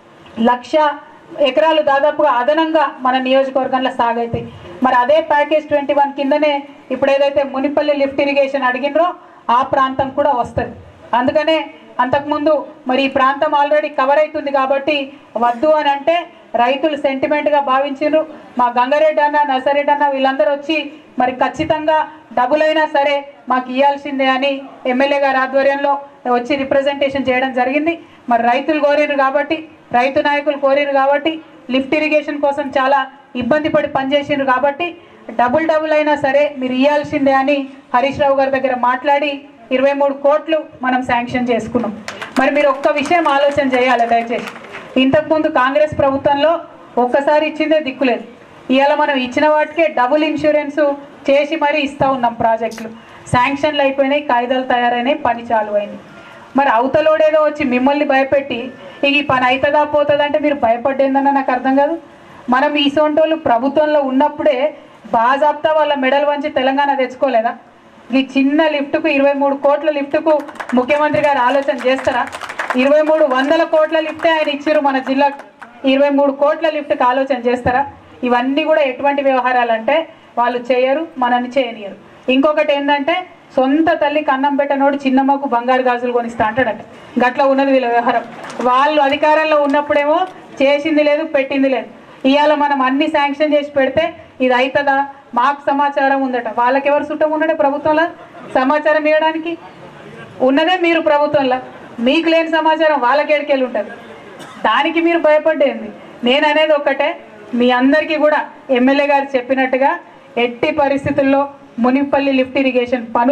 Speaker 8: లక్ష ఎకరాలు దాదాపుగా అదనంగా మన నియోజకవర్గంలో సాగైతాయి మరి అదే ప్యాకేజ్ ట్వంటీ వన్ కిందనే ఇప్పుడు ఏదైతే మునిపల్లి లిఫ్ట్ ఇరిగేషన్ అడిగినరో ఆ ప్రాంతం కూడా వస్తుంది అందుకనే అంతకుముందు మరి ఈ ప్రాంతం ఆల్రెడీ కవర్ అవుతుంది కాబట్టి వద్దు అని అంటే రైతులు సెంటిమెంట్గా భావించారు మా గంగారెడ్డి అన్న నర్సరెడ్డి అన్న వీళ్ళందరూ వచ్చి మరి ఖచ్చితంగా డబుల్ అయినా సరే మాకు ఇవ్వాల్సిందే అని ఎమ్మెల్యే గారి ఆధ్వర్యంలో వచ్చి రిప్రజెంటేషన్ చేయడం జరిగింది మరి రైతులు కోరిరు కాబట్టి రైతు నాయకులు కోరిరు కాబట్టి లిఫ్ట్ ఇరిగేషన్ కోసం చాలా ఇబ్బంది పడి పనిచేసిండ్రు కాబట్టి డబుల్ డబుల్ అయినా సరే మీరు ఇవ్వాల్సిందే అని హరీష్ రావు గారి దగ్గర మాట్లాడి ఇరవై మూడు కోట్లు మనం శాంక్షన్ చేసుకున్నాం మరి మీరు ఒక్క విషయం ఆలోచన చేయాలి దయచేసి ఇంతకుముందు కాంగ్రెస్ ప్రభుత్వంలో ఒక్కసారి ఇచ్చిందే దిక్కులేదు ఇవాళ మనం ఇచ్చిన వాటికే డబుల్ ఇన్సూరెన్స్ చేసి మరీ ఇస్తూ ఉన్నాం ప్రాజెక్టులు శాంక్షన్లు అయిపోయినాయి కాగితాలు తయారైనాయి పని చాలు అయింది మరి అవతలోడేదో వచ్చి మిమ్మల్ని భయపెట్టి ఇక ఈ పని అవుతుందా పోతుందా అంటే మీరు భయపడ్డేందన్న నాకు అర్థం కాదు మనం ఈ సొంటోళ్ళు ప్రభుత్వంలో ఉన్నప్పుడే బాజాప్తా వాళ్ళ మెడల్ వంచి తెలంగాణ తెచ్చుకోలేదా ఈ చిన్న లిఫ్ట్కు ఇరవై మూడు కోట్ల లిఫ్ట్కు ముఖ్యమంత్రి గారు ఆలోచన చేస్తారా ఇరవై మూడు వందల కోట్ల లిఫ్టే ఆయన ఇచ్చారు మన జిల్లాకు ఇరవై మూడు కోట్ల లిఫ్ట్కి ఆలోచన చేస్తారా ఇవన్నీ కూడా ఎటువంటి వ్యవహారాలు అంటే వాళ్ళు చేయరు మనని చేయనియరు ఇంకొకటి ఏంటంటే సొంత తల్లికి అన్నం పెట్టనోడు చిన్నమ్మకు బంగారు గాజులు కొనిస్తా అంటాడట గట్ల ఉన్నది వీళ్ళ వ్యవహారం వాళ్ళు అధికారంలో ఉన్నప్పుడేమో చేసింది లేదు పెట్టింది లేదు ఇవాళ మనం అన్ని శాంక్షన్ చేసి పెడితే ఇది అవుతుందా మాకు సమాచారం ఉందట వాళ్ళకి ఎవరు చుట్టం ఉన్నాడే ప్రభుత్వంలో సమాచారం ఇవ్వడానికి ఉన్నదే మీరు ప్రభుత్వంలో మీకు లేని సమాచారం వాళ్ళకి ఎడికెళ్ళి ఉంటుంది దానికి మీరు భయపడ్డేంది నేను అనేది ఒక్కటే మీ అందరికీ కూడా ఎమ్మెల్యే గారు చెప్పినట్టుగా ఎట్టి పరిస్థితుల్లో మునిపల్లి లిఫ్ట్ ఇరిగేషన్ పనులు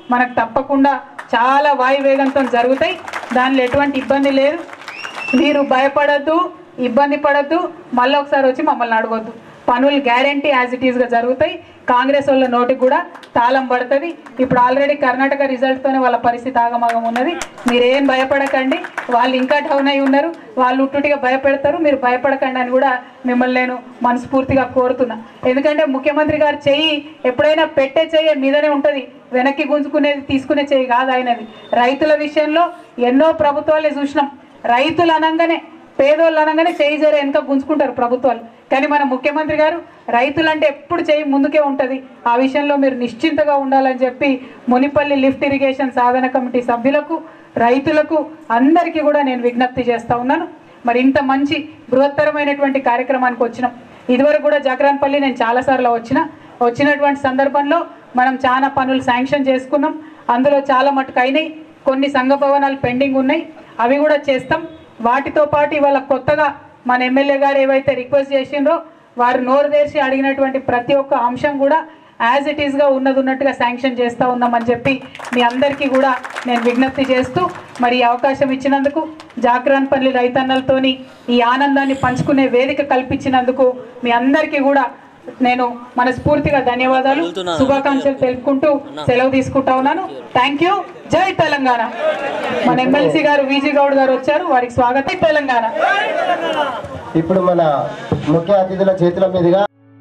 Speaker 8: మనకు తప్పకుండా చాలా వాయువేగంతో జరుగుతాయి దానిలో ఎటువంటి ఇబ్బంది లేదు మీరు భయపడద్దు ఇబ్బంది పడద్దు మళ్ళీ ఒకసారి వచ్చి మమ్మల్ని అడగొద్దు పనులు గ్యారంటీ యాజ్ ఇట్ ఈస్గా జరుగుతాయి కాంగ్రెస్ వాళ్ళ నోటికి కూడా తాళం పడుతుంది ఇప్పుడు ఆల్రెడీ కర్ణాటక రిజల్ట్తోనే వాళ్ళ పరిస్థితి ఆగమాగం ఉన్నది మీరేం భయపడకండి వాళ్ళు ఇంకా డౌన్ అయి ఉన్నారు వాళ్ళు ఉట్టుటిగా భయపెడతారు మీరు భయపడకండి అని కూడా మిమ్మల్ని నేను మనస్ఫూర్తిగా కోరుతున్నా ఎందుకంటే ముఖ్యమంత్రి గారు చెయ్యి ఎప్పుడైనా పెట్టే చెయ్యి మీదనే ఉంటుంది వెనక్కి గుంజుకునేది తీసుకునే చెయ్యి కాదు ఆయనది రైతుల విషయంలో ఎన్నో ప్రభుత్వాలే చూసినాం రైతులు అనగానే పేదోళ్ళు అనగానే చేయి జర వెనక గుంజుకుంటారు ప్రభుత్వాలు కానీ మన ముఖ్యమంత్రి గారు రైతులంటే ఎప్పుడు చేయి ముందుకే ఉంటుంది ఆ విషయంలో మీరు నిశ్చింతగా ఉండాలని చెప్పి మునిపల్లి లిఫ్ట్ ఇరిగేషన్ సాధన కమిటీ సభ్యులకు రైతులకు అందరికీ కూడా నేను విజ్ఞప్తి చేస్తా ఉన్నాను మరి ఇంత మంచి బృహత్తరమైనటువంటి కార్యక్రమానికి వచ్చినాం ఇదివరకు కూడా జగరాన్పల్లి నేను చాలాసార్లు వచ్చిన వచ్చినటువంటి సందర్భంలో మనం చాలా పనులు శాంక్షన్ చేసుకున్నాం అందులో చాలా మటుకు అయినాయి కొన్ని సంఘ భవనాలు పెండింగ్ ఉన్నాయి అవి కూడా చేస్తాం వాటితో పాటు ఇవాళ కొత్తగా మన ఎమ్మెల్యే గారు ఏవైతే రిక్వెస్ట్ చేసిండ్రో వారు నోరు తెరిచి అడిగినటువంటి ప్రతి ఒక్క అంశం కూడా యాజ్ ఇట్ ఈస్గా ఉన్నది ఉన్నట్టుగా శాంక్షన్ చేస్తూ ఉన్నామని చెప్పి మీ అందరికీ కూడా నేను విజ్ఞప్తి చేస్తూ మరి ఈ అవకాశం ఇచ్చినందుకు జాగ్రాన్పల్లి రైతన్నలతోని ఈ ఆనందాన్ని పంచుకునే వేదిక కల్పించినందుకు మీ అందరికీ కూడా నేను మనస్ఫూర్తిగా ధన్యవాదాలు శుభాకాంక్షలు తెలుపుకుంటూ సెలవు తీసుకుంటా ఉన్నాను థ్యాంక్ యూ జై తెలంగాణ మన ఎమ్మెల్సీ గారు విజీ గౌడ్ గారు వచ్చారు వారికి స్వాగతం తెలంగాణ
Speaker 10: ఇప్పుడు మన ముఖ్య అతిథుల చేతుల మీదుగా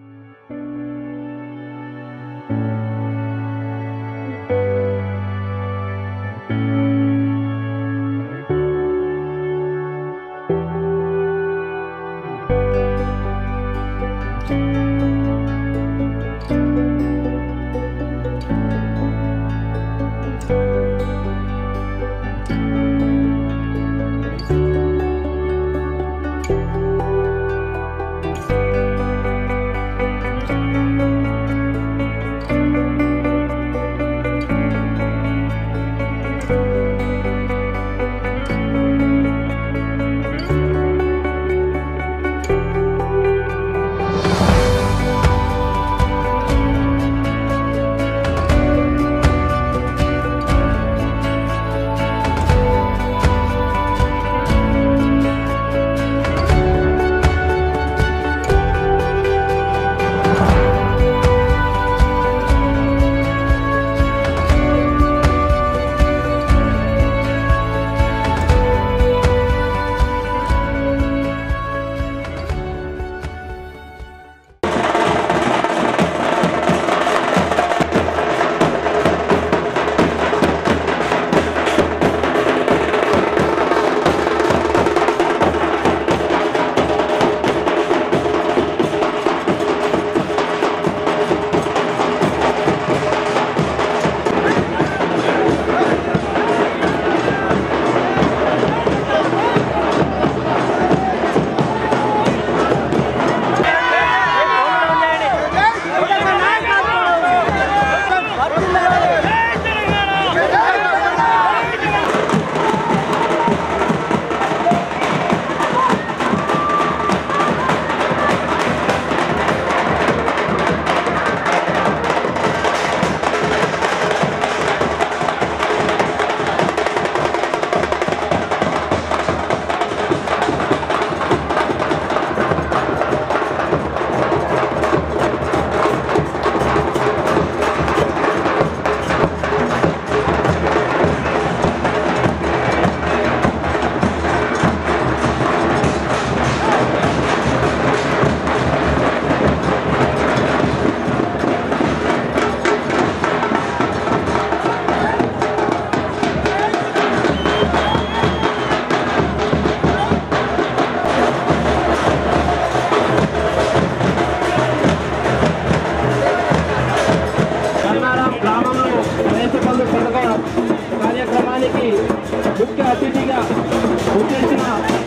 Speaker 15: కార్యక్రమానికి ముఖ్య అతిథిగా వచ్చేసిన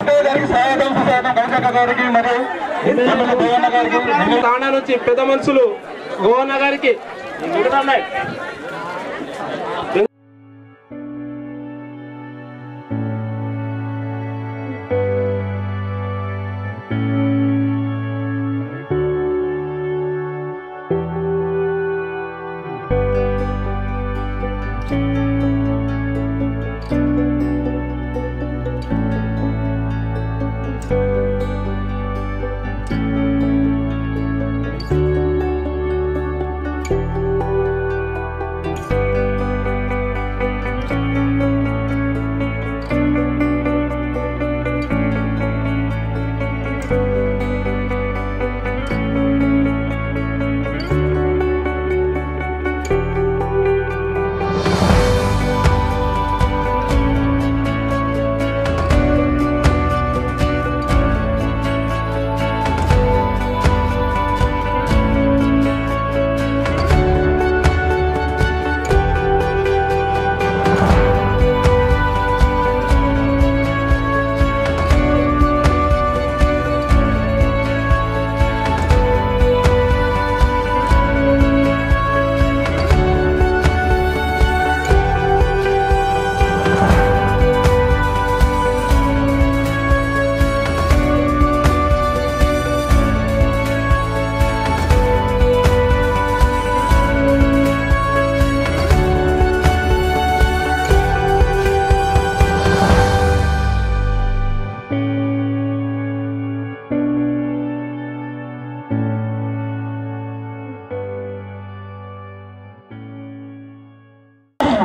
Speaker 15: తాండా నుంచి పెద్ద మనుషులు గోవన్న గారికి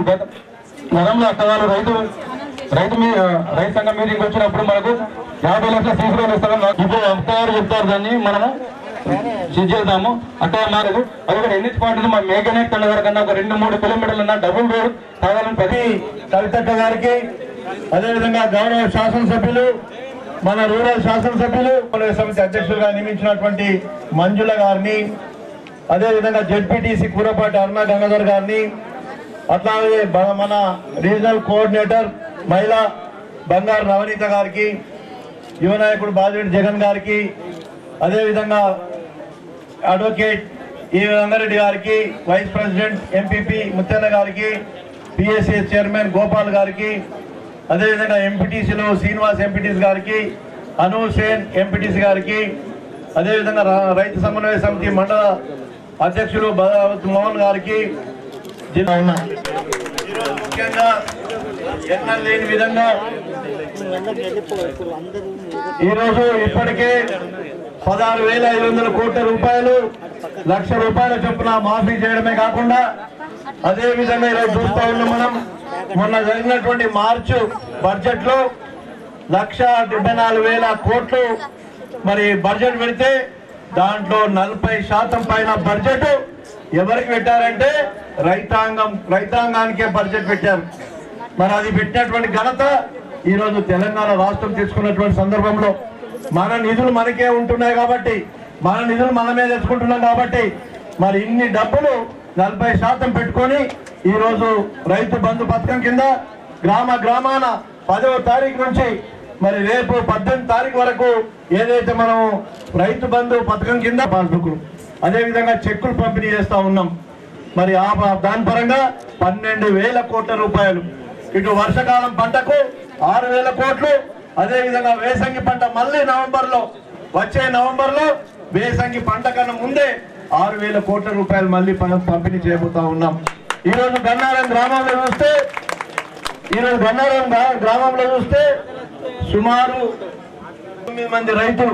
Speaker 16: గత గతంలో అక్కగారు రైతు రైతు మీ రైతు సంఘం మీటింగ్ వచ్చినప్పుడు మనకు యాభై లక్షల సీసీ రోడ్లు ఇస్తామని నాకు ఇప్పుడు అక్కగారు చెప్తారు దాన్ని మనము ఇది చేద్దాము అక్కడ మారదు అది కూడా ఎన్హెచ్ పాయింట్ మా మేఘనేట్ తండ వరకు కన్నా ఒక రెండు మూడు కిలోమీటర్లు ఉన్న డబుల్ రోడ్ కావాలని ప్రతి
Speaker 6: కవితక్క గారికి అదేవిధంగా గౌరవ శాసనసభ్యులు మన రూరల్ శాసనసభ్యులు మన సమితి అధ్యక్షులుగా నియమించినటువంటి మంజుల గారిని అదేవిధంగా జెడ్పీటీసీ కూరపాటి అరుణ గంగాధర్ గారిని అట్లాగే బ- మన రీజనల్ కోఆర్డినేటర్ మహిళా బంగారు నవనీత గారికి యువ నాయకుడు బాజిరెడ్డి జగన్ గారికి అదేవిధంగా అడ్వకేట్ ఈ రంగారెడ్డి గారికి వైస్ ప్రెసిడెంట్ ఎంపీపీ ముత్తన్న గారికి పిఎస్సి చైర్మన్ గోపాల్ గారికి అదేవిధంగా ఎంపీటీసీలో శ్రీనివాస్ ఎంపీటీసీ గారికి అను సేన్ ఎంపీటీసీ గారికి అదేవిధంగా రా- రైతు సమన్వయ సమితి మండల అధ్యక్షులు భగవత్ మోహన్ గారికి జిల్లా ఉన్న ఈరోజు ముఖ్యంగా ఎన్నడూ లేని విధంగా ఈరోజు ఇప్పటికే పదహారు వేల ఐదు వందల కోట్ల రూపాయలు లక్ష రూపాయల చొప్పున మాఫీ చేయడమే కాకుండా అదే విధంగా ఈరోజు చూస్తా ఉన్నాం మనం మొన్న జరిగినటువంటి మార్చు బడ్జెట్ లో లక్ష డెబ్బై నాలుగు వేల కోట్లు మరి బడ్జెట్ పెడితే దాంట్లో నలభై శాతం పైన బడ్జెట్ ఎవరికి పెట్టారంటే రైతాంగం రైతాంగానికే బడ్జెట్ పెట్టారు మరి అది పెట్టినటువంటి ఘనత ఈ రోజు తెలంగాణ రాష్ట్రం తెచ్చుకున్నటువంటి సందర్భంలో మన నిధులు మనకే ఉంటున్నాయి కాబట్టి మన నిధులు మనమే తెచ్చుకుంటున్నాం కాబట్టి మరి ఇన్ని డబ్బులు నలభై శాతం పెట్టుకొని ఈ రోజు రైతు బంధు పథకం కింద గ్రామ గ్రామాన పదవ తారీఖు నుంచి మరి రేపు పద్దెనిమిది తారీఖు వరకు ఏదైతే మనం రైతు బంధు పథకం కింద పాస్బుక్లు అదేవిధంగా చెక్కులు పంపిణీ చేస్తా ఉన్నాం మరి ఆ ప- దాని పరంగా పన్నెండు వేల కోట్ల రూపాయలు ఇటు వర్షకాలం పంటకు ఆరు వేల కోట్లు అదే విధంగా వేసంగి పంట మళ్ళీ నవంబర్ లో వచ్చే నవంబర్ లో వేసంగి పంట కన్నా ముందే ఆరు వేల కోట్ల రూపాయలు మళ్ళీ పం- పంపిణీ చేయబోతా ఉన్నాం ఈ రోజు గన్నారం గ్రామంలో చూస్తే ఈ రోజు గన్నారం గ్రా- గ్రామంలో చూస్తే సుమారు తొమ్మిది మంది రైతులు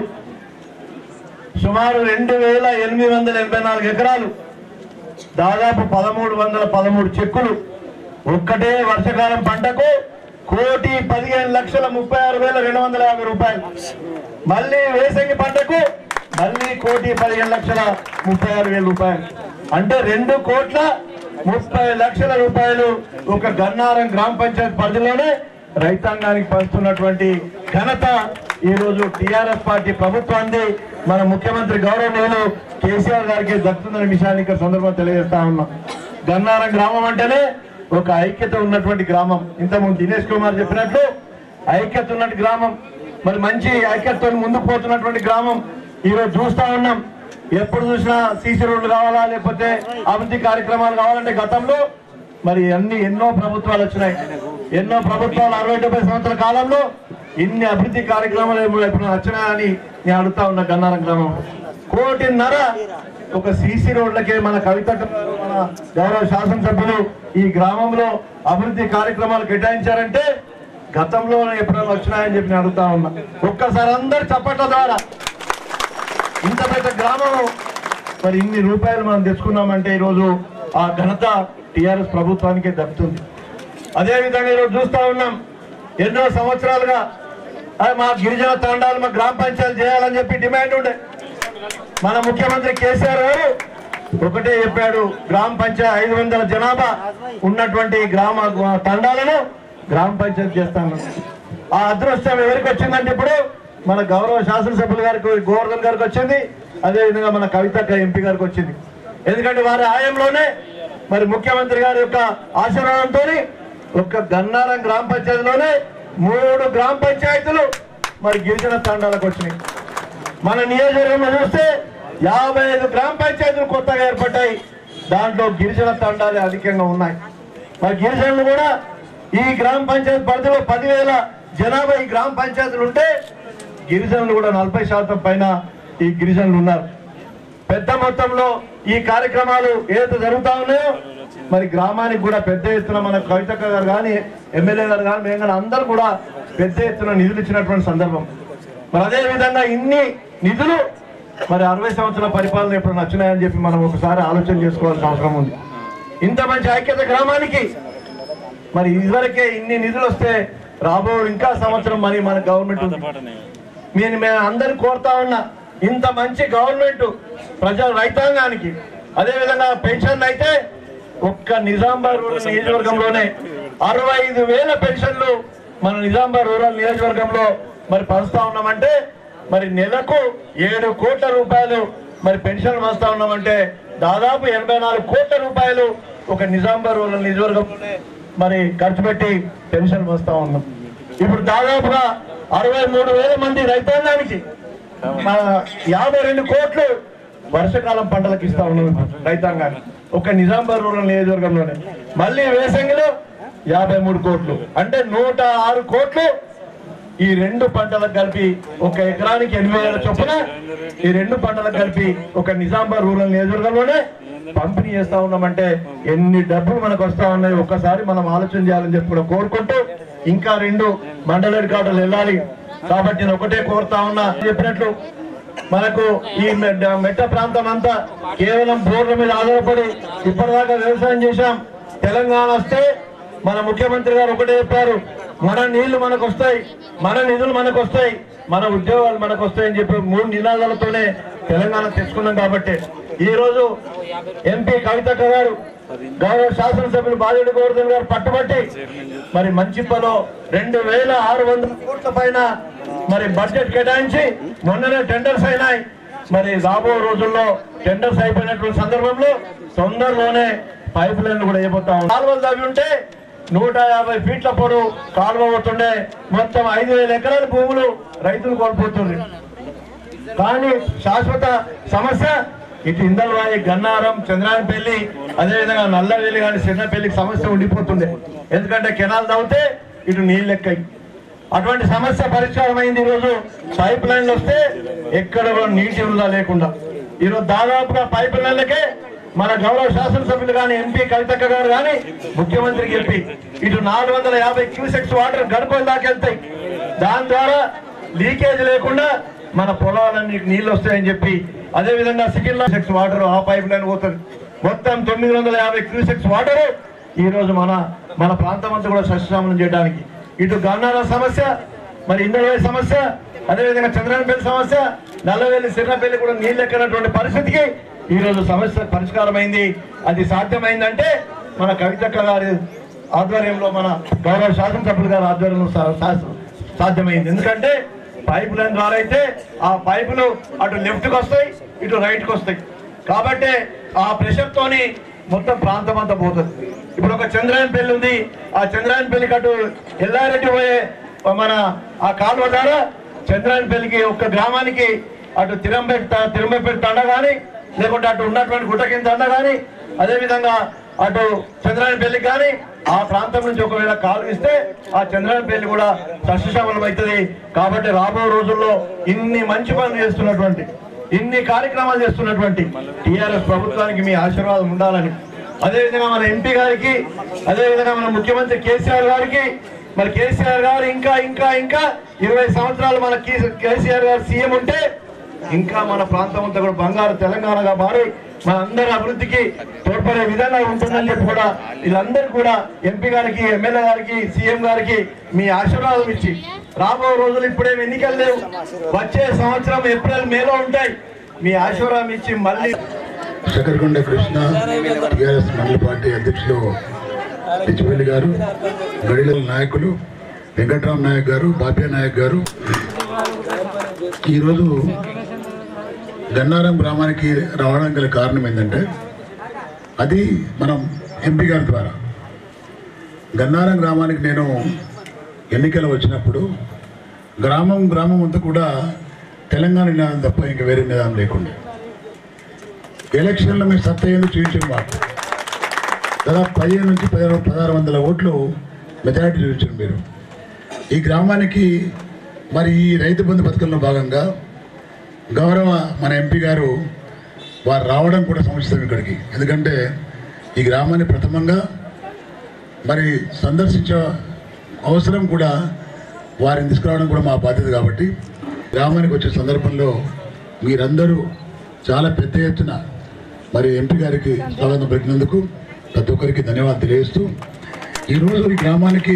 Speaker 6: సుమారు రెండు వేల ఎనిమిది వందల ఎనభై నాలుగు ఎకరాలు దాదాపు పదమూడు వందల పదమూడు చెక్కులు ఒక్కటే వర్షకాలం పంటకు కోటి పదిహేను లక్షల ముప్పై ఆరు వేల రెండు వందల యాభై రూపాయలు మళ్ళీ వేసంగి పంటకు మళ్ళీ కోటి పదిహేను లక్షల ముప్పై ఆరు వేల రూపాయలు అంటే రెండు కోట్ల ముప్పై లక్షల రూపాయలు ఒక గన్నారం గ్రామ పంచాయతీ పరిధిలోనే రైతాంగానికి పంచుతున్నటువంటి ఘనత ఈ రోజు టిఆర్ఎస్ పార్టీ ప్రభుత్వాన్ని మన ముఖ్యమంత్రి గౌరవనీయులు కేసీఆర్ గారికి దక్కుతుందనే విషయాన్ని ఇక్కడ సందర్భంగా తెలియజేస్తా ఉన్నాం గన్నారం గ్రామం అంటేనే ఒక ఐక్యత ఉన్నటువంటి గ్రామం ఇంతకుముందు దినేష్ కుమార్ చెప్పినట్లు ఐక్యత ఉన్నటువంటి గ్రామం మరి మంచి ఐక్యతతో ముందుకు పోతున్నటువంటి గ్రామం ఈ రోజు చూస్తా ఉన్నాం ఎప్పుడు చూసినా సీసీ రోడ్లు కావాలా లేకపోతే అభివృద్ధి కార్యక్రమాలు కావాలంటే గతంలో మరి అన్ని ఎన్నో ప్రభుత్వాలు వచ్చినాయి ఎన్నో ప్రభుత్వాలు అరవై డెబ్బై సంవత్సరాల కాలంలో ఇన్ని అభివృద్ధి కార్యక్రమాలు ఎప్పుడు ఎప్పుడు వచ్చినాయని నేను అడుగుతా ఉన్నా గన్నారం గ్రామం కోటిన్నర ఒక సీసీ రోడ్లకే మన కవిత గారు, మన గౌరవ శాసనసభ్యులు ఈ గ్రామంలో అభివృద్ధి కార్యక్రమాలు కేటాయించారంటే గతంలో ఎప్పుడైనా వచ్చినాయని చెప్పి నేను అడుగుతా ఉన్నా ఒక్కసారి అందరు చప్పట్ల ద్వారా ఇంత పెద్ద గ్రామం మరి ఇన్ని రూపాయలు మనం తెచ్చుకున్నామంటే ఈరోజు ఆ ఘనత టిఆర్ఎస్ ప్రభుత్వానికే దక్కుతుంది అదే విధంగా ఈరోజు చూస్తా ఉన్నాం ఎన్నో సంవత్సరాలుగా ఆ, మా గిరిజన తండాలు మా గ్రామ పంచాయతీ చేయాలని చెప్పి డిమాండ్ ఉండే మన ముఖ్యమంత్రి కేసీఆర్ గారు ఒకటే చెప్పాడు గ్రామ పంచాయతీ ఐదు వందల జనాభా ఉన్నటువంటి గ్రామ తండాలను గ్రామ పంచాయతీ చేస్తాను ఆ అదృష్టం ఎవరికి వచ్చిందంటే ఇప్పుడు మన గౌరవ శాసనసభ్యులు గారికి గోవర్ధన్ గారికి వచ్చింది అదే విధంగా మన కవిత ఎంపీ గారికి వచ్చింది ఎందుకంటే వారి ఆయంలోనే మరి ముఖ్యమంత్రి గారి యొక్క ఆశీర్వాదంతో ఒక్క గన్నారం గ్రామ పంచాయతీలోనే మూడు గ్రామ పంచాయతీలు మరి గిరిజన తండాలకు వచ్చినాయి మన నియోజకవర్గంలో చూస్తే యాభై ఐదు గ్రామ పంచాయతీలు కొత్తగా ఏర్పడ్డాయి దాంట్లో గిరిజన తండాలే అధికంగా ఉన్నాయి మరి గిరిజనులు కూడా ఈ గ్రామ పంచాయతీ పరిధిలో పదివేల జనాభా ఈ గ్రామ పంచాయతీలు ఉంటే గిరిజనులు కూడా నలభై శాతం పైన ఈ గిరిజనులు ఉన్నారు పెద్ద మొత్తంలో ఈ కార్యక్రమాలు ఏదైతే జరుగుతా ఉన్నాయో మరి గ్రామానికి కూడా పెద్ద ఎత్తున మన కవితక్క గారు కానీ ఎమ్మెల్యే గారు కానీ మేము కానీ అందరూ కూడా పెద్ద ఎత్తున నిధులు ఇచ్చినటువంటి సందర్భం మరి అదే విధంగా ఇన్ని నిధులు మరి అరవై సంవత్సరాల పరిపాలన ఎప్పుడు నచ్చినాయని చెప్పి మనం ఒకసారి ఆలోచన చేసుకోవాల్సిన అవసరం ఉంది ఇంత మంచి ఐక్యత గ్రామానికి
Speaker 17: మరి ఇదివరకే ఇన్ని నిధులు వస్తే రాబో ఇంకా సంవత్సరం మరి మన గవర్నమెంట్ ఉంది నేను మేము అందరు కోరుతా ఉన్నా ఇంత మంచి గవర్నమెంట్ ప్రజల రైతాంగానికి అదేవిధంగా పెన్షన్ అయితే ఒక్క నిజామాబాద్ రూరల్ నియోజకవర్గంలోనే అరవై ఐదు వేల పెన్షన్లు మన నిజామాబాద్ రూరల్ నియోజకవర్గంలో మరి పంచుతా ఉన్నామంటే మరి నెలకు ఏడు కోట్ల రూపాయలు మరి పెన్షన్లు పంచుతా ఉన్నామంటే దాదాపు ఎనభై నాలుగు కోట్ల రూపాయలు ఒక నిజామాబాద్ రూరల్ నియోజకవర్గంలోనే మరి ఖర్చు పెట్టి పెన్షన్ వస్తా ఉన్నాం ఇప్పుడు దాదాపుగా అరవై మూడు వేల మంది రైతాంగానికి ఆ, యాభై రెండు కోట్లు వర్షకాలం పంటలకు ఇస్తా ఉన్నాం ఇప్పుడు రైతాంగానికి ఒక నిజామాబాద్ రూరల్ నియోజకవర్గంలోనే మళ్ళీ వేసంగిలో యాభై మూడు కోట్లు అంటే నూట ఆరు కోట్లు ఈ రెండు పంటలకు కలిపి ఒక ఎకరానికి ఎనిమిది వేల చొప్పున ఈ రెండు పంటలకు కలిపి ఒక నిజామాబాద్ రూరల్ నియోజకవర్గంలోనే పంపిణీ చేస్తా ఉన్నామంటే ఎన్ని డబ్బులు మనకు వస్తా ఉన్నాయి ఒక్కసారి మనం ఆలోచన చేయాలని చెప్పి కూడా కోరుకుంటూ ఇంకా రెండు మండల రికార్డులు వెళ్ళాలి కాబట్టి నేను ఒకటే కోరుతా ఉన్నా చెప్పినట్లు మనకు ఈ మె- మెట్ట ప్రాంతం అంతా కేవలం బోర్ల మీద ఆధారపడి ఇప్పటిదాకా వ్యవసాయం చేశాం తెలంగాణ వస్తే మన ముఖ్యమంత్రి గారు ఒకటే చెప్పారు మన నీళ్లు మనకు వస్తాయి మన నిధులు మనకు వస్తాయి మన ఉద్యోగాలు మనకు వస్తాయని చెప్పి మూడు నినాదాలతోనే తెలంగాణ తెచ్చుకున్నాం కాబట్టి ఈ రోజు ఎంపీ కవితక్క గారు గౌరవ శాసనసభ్యులు బాధ్యుడి గోవర్ధన్ గారు పట్టుబట్టి మరి మంచిప్పలో రెండు వేల ఆరు వందల కోట్ల పైన మరి బడ్జెట్ కేటాయించి మొన్ననే టెండర్స్ అయినాయి మరి రాబో రోజుల్లో టెండర్స్ అయిపోయినటువంటి సందర్భంలో తొందరలోనే పైప్ లైన్లు కూడా అయిపోతా కాలువలు తవ్వి ఉంటే నూట యాభై ఫీట్ల పొడవు కాలువ పోతుండే మొత్తం ఐదు వేల ఎకరాల భూములు రైతులు కోల్పోతుంది కానీ శాశ్వత సమస్య ఇటు ఇందల్వాయి గన్నారం చంద్రాయనపల్లి అదేవిధంగా నల్లవెల్లి కానీ చిన్నపల్లికి సమస్య ఉండిపోతుంది ఎందుకంటే కెనాల్ తవ్వితే ఇటు నీళ్ళు ఎక్కాయి అటువంటి సమస్య పరిష్కారం అయింది ఈరోజు పైప్ లైన్లు వస్తే ఎక్కడ కూడా నీటి వృధా లేకుండా ఈరోజు దాదాపుగా పైప్ లైన్లకే మన గౌరవ శాసనసభ్యులు కానీ ఎంపీ కవితక్క గారు కానీ ముఖ్యమంత్రికి చెప్పి ఇటు నాలుగు వందల యాభై క్యూసెక్స్ వాటర్ గడపల దాకా వెళ్తాయి దాని ద్వారా లీకేజ్ లేకుండా మన పొలాలన్నీ నీళ్లు వస్తాయని చెప్పి అదే విధంగా సికిల్ సెక్స్ వాటర్ ఆ పైప్ లైన్ పోతుంది మొత్తం తొమ్మిది వందల యాభై క్యూసెక్స్ వాటర్ ఈ రోజు మన మన ప్రాంతం అంతా కూడా సస్యశ్యామలం చేయడానికి ఇటు గన్నార సమస్య మరి ఇంద్రవేలి సమస్య అదేవిధంగా చంద్రాయనపల్లి సమస్య నల్లవేలి సిర్రపల్లి కూడా నీళ్ళు ఎక్కనటువంటి పరిస్థితికి ఈ రోజు సమస్య పరిష్కారమైంది అది సాధ్యమైందంటే మన కవితక్క గారి ఆధ్వర్యంలో మన గౌరవ శాసనసభ్యులు గారి ఆధ్వర్యంలో సా- సా- సాధ్యమైంది ఎందుకంటే పైప్ లైన్ ద్వారా అయితే ఆ పైపులు అటు లెఫ్ట్కి వస్తాయి ఇటు రైట్కి వస్తాయి కాబట్టి ఆ ప్రెషర్ తోని మొత్తం ప్రాంతం అంతా పోతుంది ఇప్పుడు ఒక చంద్రాయన పెళ్లి ఉంది ఆ చంద్రాయన పెళ్లికి అటు ఎల్లారెడ్డి పోయే మన ఆ కాలువ ద్వారా చంద్రాయన పెళ్లికి ఒక్క గ్రామానికి అటు తిరంబెట్ట తిరుమలపేట తండ కానీ లేకుంటే అటు ఉన్నటువంటి గుట్ట కింద తండ కానీ అదేవిధంగా అటు చంద్రాయన పెళ్లి కానీ ఆ ప్రాంతం నుంచి ఒకవేళ కాలు ఇస్తే ఆ చంద్రాయన పెళ్లి కూడా సస్యశ్యామలం అవుతుంది కాబట్టి రాబో రోజుల్లో ఇన్ని మంచి పనులు చేస్తున్నటువంటి ఇన్ని కార్యక్రమాలు చేస్తున్నటువంటి టిఆర్ఎస్ ప్రభుత్వానికి మీ ఆశీర్వాదం ఉండాలని అదేవిధంగా మన ఎంపీ గారికి అదేవిధంగా మన ముఖ్యమంత్రి కేసీఆర్ గారికి మరి కేసీఆర్ గారు ఇంకా ఇంకా ఇంకా ఇరవై సంవత్సరాలు మన కే- కేసీఆర్ గారు సీఎం ఉంటే ఇంకా మన ప్రాంతం అంతా కూడా బంగారు తెలంగాణగా మారి మన అందరి అభివృద్ధికి తోడ్పడే విధంగా ఉంటుందని చెప్పి కూడా వీళ్ళందరూ కూడా ఎంపీ గారికి ఎమ్మెల్యే గారికి సీఎం గారికి మీ ఆశీర్వాదం ఇచ్చి రాబో రోజులు ఇప్పుడేం ఎన్నికలు లేవు వచ్చే సంవత్సరం ఏప్రిల్ మేలో ఉంటాయి మీ ఆశీర్వాదం ఇచ్చి మళ్ళీ
Speaker 4: శకరకొండ కృష్ణ టిఆర్ఎస్ మండల పార్టీ అధ్యక్షులు పిచ్చిపల్లి గారు గడిల నాయకులు వెంకట్రామ్ నాయక్ గారు బాప్యా నాయక్ గారు ఈరోజు గన్నారం గ్రామానికి రావడానికి గల కారణం ఏంటంటే అది మనం ఎంపీ గారి ద్వారా గన్నారం గ్రామానికి నేను ఎన్నికలు వచ్చినప్పుడు గ్రామం గ్రామం అంతా కూడా తెలంగాణ నినాదం తప్ప ఇంకా వేరే నినాదం లేకుండా ఎలక్షన్లో మేము సత్తా ఏందో చూపించారు మాకు దాదాపు పదిహేను నుంచి పదిహేను పదహారు వందల ఓట్లు మెజారిటీ చూపించారు మీరు ఈ గ్రామానికి మరి ఈ రైతు బంధు పథకంలో భాగంగా గౌరవ మన ఎంపీ గారు వారు రావడం కూడా సముచితం ఇక్కడికి ఎందుకంటే ఈ గ్రామాన్ని ప్రథమంగా మరి సందర్శించే అవసరం కూడా వారిని తీసుకురావడం కూడా మా బాధ్యత కాబట్టి గ్రామానికి వచ్చే సందర్భంలో మీరందరూ చాలా పెద్ద ఎత్తున మరి ఎంపీ గారికి స్వాగతం పెట్టినందుకు ప్రతి ఒక్కరికి ధన్యవాదాలు తెలియజేస్తూ ఈరోజు ఈ గ్రామానికి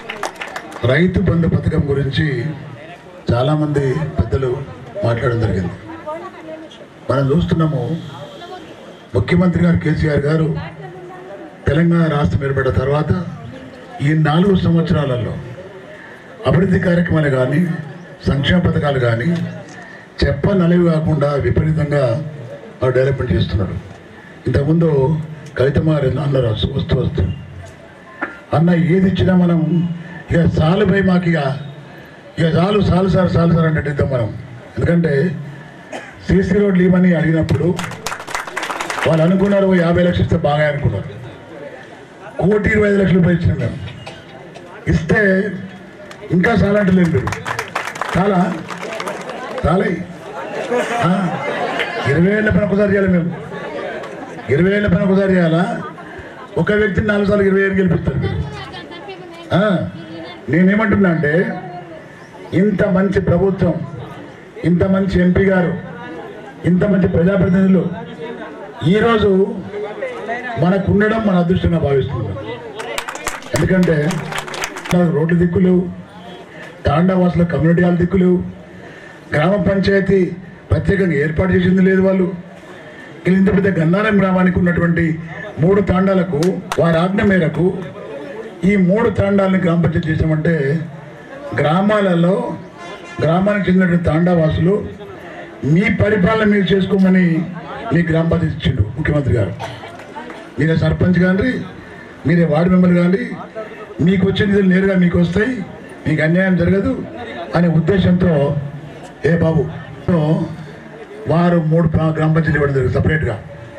Speaker 4: రైతు బంధు పథకం గురించి చాలామంది పెద్దలు మాట్లాడడం జరిగింది మనం చూస్తున్నాము ముఖ్యమంత్రి గారు కేసీఆర్ గారు తెలంగాణ రాష్ట్రం ఏర్పడిన తర్వాత ఈ నాలుగు సంవత్సరాలలో అభివృద్ధి కార్యక్రమాలు కానీ సంక్షేమ పథకాలు కానీ చెప్ప నలివి కాకుండా విపరీతంగా వారు డెవలప్మెంట్ చేస్తున్నాడు ఇంతకుముందు కవితమ్మ గారు అన్నారు వస్తూ వస్తూ అన్న ఏది ఇచ్చినా మనం ఇక చాలు పోయి మాకు ఇక ఇక చాలు చాలు సార్ చాలు సార్ అన్నట్టు ఇద్దాం మనం ఎందుకంటే సీసీ రోడ్లు ఇవ్వమని అడిగినప్పుడు వాళ్ళు అనుకున్నారు "ఓ యాభై లక్షలు ఇస్తే బాగా అనుకున్నారు కోటి ఇరవై ఐదు లక్షలు రూపాయలు ఇచ్చినాం మేము ఇస్తే ఇంకా చాలా అంటలేదు మీరు చాలా చాలా ఆ, ఇరవై ఏళ్ళ పని ఒకసారి చేయాలి మేము ఇరవై ఏళ్ళ పని ఒకసారి చేయాలా ఒక వ్యక్తిని నాలుగు సార్లు ఇరవై ఏళ్ళు గెలిపిస్తారు మీరు ఆ, నేనేమంటున్నా అంటే ఇంత మంచి ప్రభుత్వం ఇంత మంచి ఎంపీ గారు ఇంత మంచి ప్రజాప్రతినిధులు ఈరోజు మనకు ఉండడం మన అదృష్టంగా భావిస్తున్నాం ఎందుకంటే మనకు రోడ్లు దిక్కులు తాండావాసుల కమ్యూనిటీ హాల్ దిక్కులు గ్రామ పంచాయతీ ప్రత్యేకంగా ఏర్పాటు చేసింది లేదు వాళ్ళు ఇంత పెద్ద గన్నారం గ్రామానికి ఉన్నటువంటి మూడు తాండాలకు వారి ఆజ్ఞ మేరకు ఈ మూడు తాండాలను గ్రామ పంచాయతీ చేసామంటే గ్రామాలలో గ్రామానికి చెందినటువంటి తాండావాసులు మీ పరిపాలన మీరు చేసుకోమని మీ గ్రామ పంచాయతీ ఇచ్చిండు ముఖ్యమంత్రి గారు మీరే సర్పంచ్ కానీ మీరే వార్డు మెంబర్ కానీ మీకు వచ్చే నిధులు నేరుగా మీకు వస్తాయి మీకు అన్యాయం జరగదు అనే ఉద్దేశంతో ఏ బాబు సో వారు మూడు ప్రా- గ్రామ పంచాయతీ ఇవ్వడం జరిగింది సపరేట్గా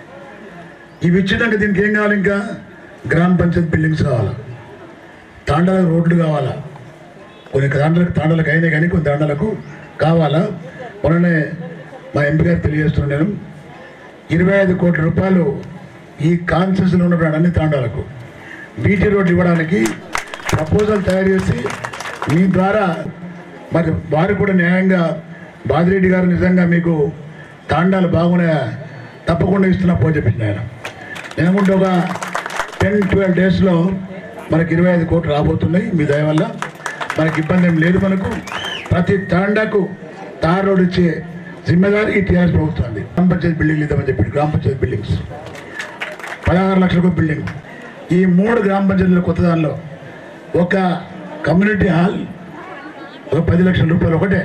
Speaker 4: ఇవి ఇచ్చినాక దీనికి ఏం కావాలి ఇంకా గ్రామ పంచాయతీ బిల్డింగ్స్ కావాలా తాండాలకు రోడ్లు కావాలా కొన్ని తాండాలకు తాండాలకు అయినాయి కానీ కొన్ని తాండాలకు కావాలా మొన్ననే మా ఎంపీ గారు తెలియజేస్తున్నాను నేను ఇరవై ఐదు కోట్ల రూపాయలు ఈ కాన్సెస్లో ఉన్నటువంటి అన్ని తాండాలకు బీటీ రోడ్లు ఇవ్వడానికి ప్రపోజల్ తయారు చేసి మీ ద్వారా మరి వారు కూడా న్యాయంగా బాదిరెడ్డి గారు నిజంగా మీకు తాండాలు బాగున్నాయా తప్పకుండా ఇస్తున్నా పో చెప్పింది ఆయన నేను అనుకుంటే ఒక టెన్ ట్వెల్వ్ డేస్లో మనకి ఇరవై ఐదు కోట్లు రాబోతున్నాయి మీ దయ వల్ల మనకి ఇబ్బంది ఏం లేదు మనకు ప్రతి తాండాకు తార్ రోడ్ ఇచ్చే జిమ్మెదారి ఈ టీఆర్ఎస్ ప్రభుత్వం గ్రామ పంచాయతీ బిల్డింగ్లు ఇద్దామని చెప్పి గ్రామ పంచాయతీ బిల్డింగ్స్ పదహారు లక్షలకు బిల్డింగ్ ఈ మూడు గ్రామ పంచాయతీల కొత్త దానిలో ఒక కమ్యూనిటీ హాల్ ఒక పది లక్షల రూపాయలు ఒకటే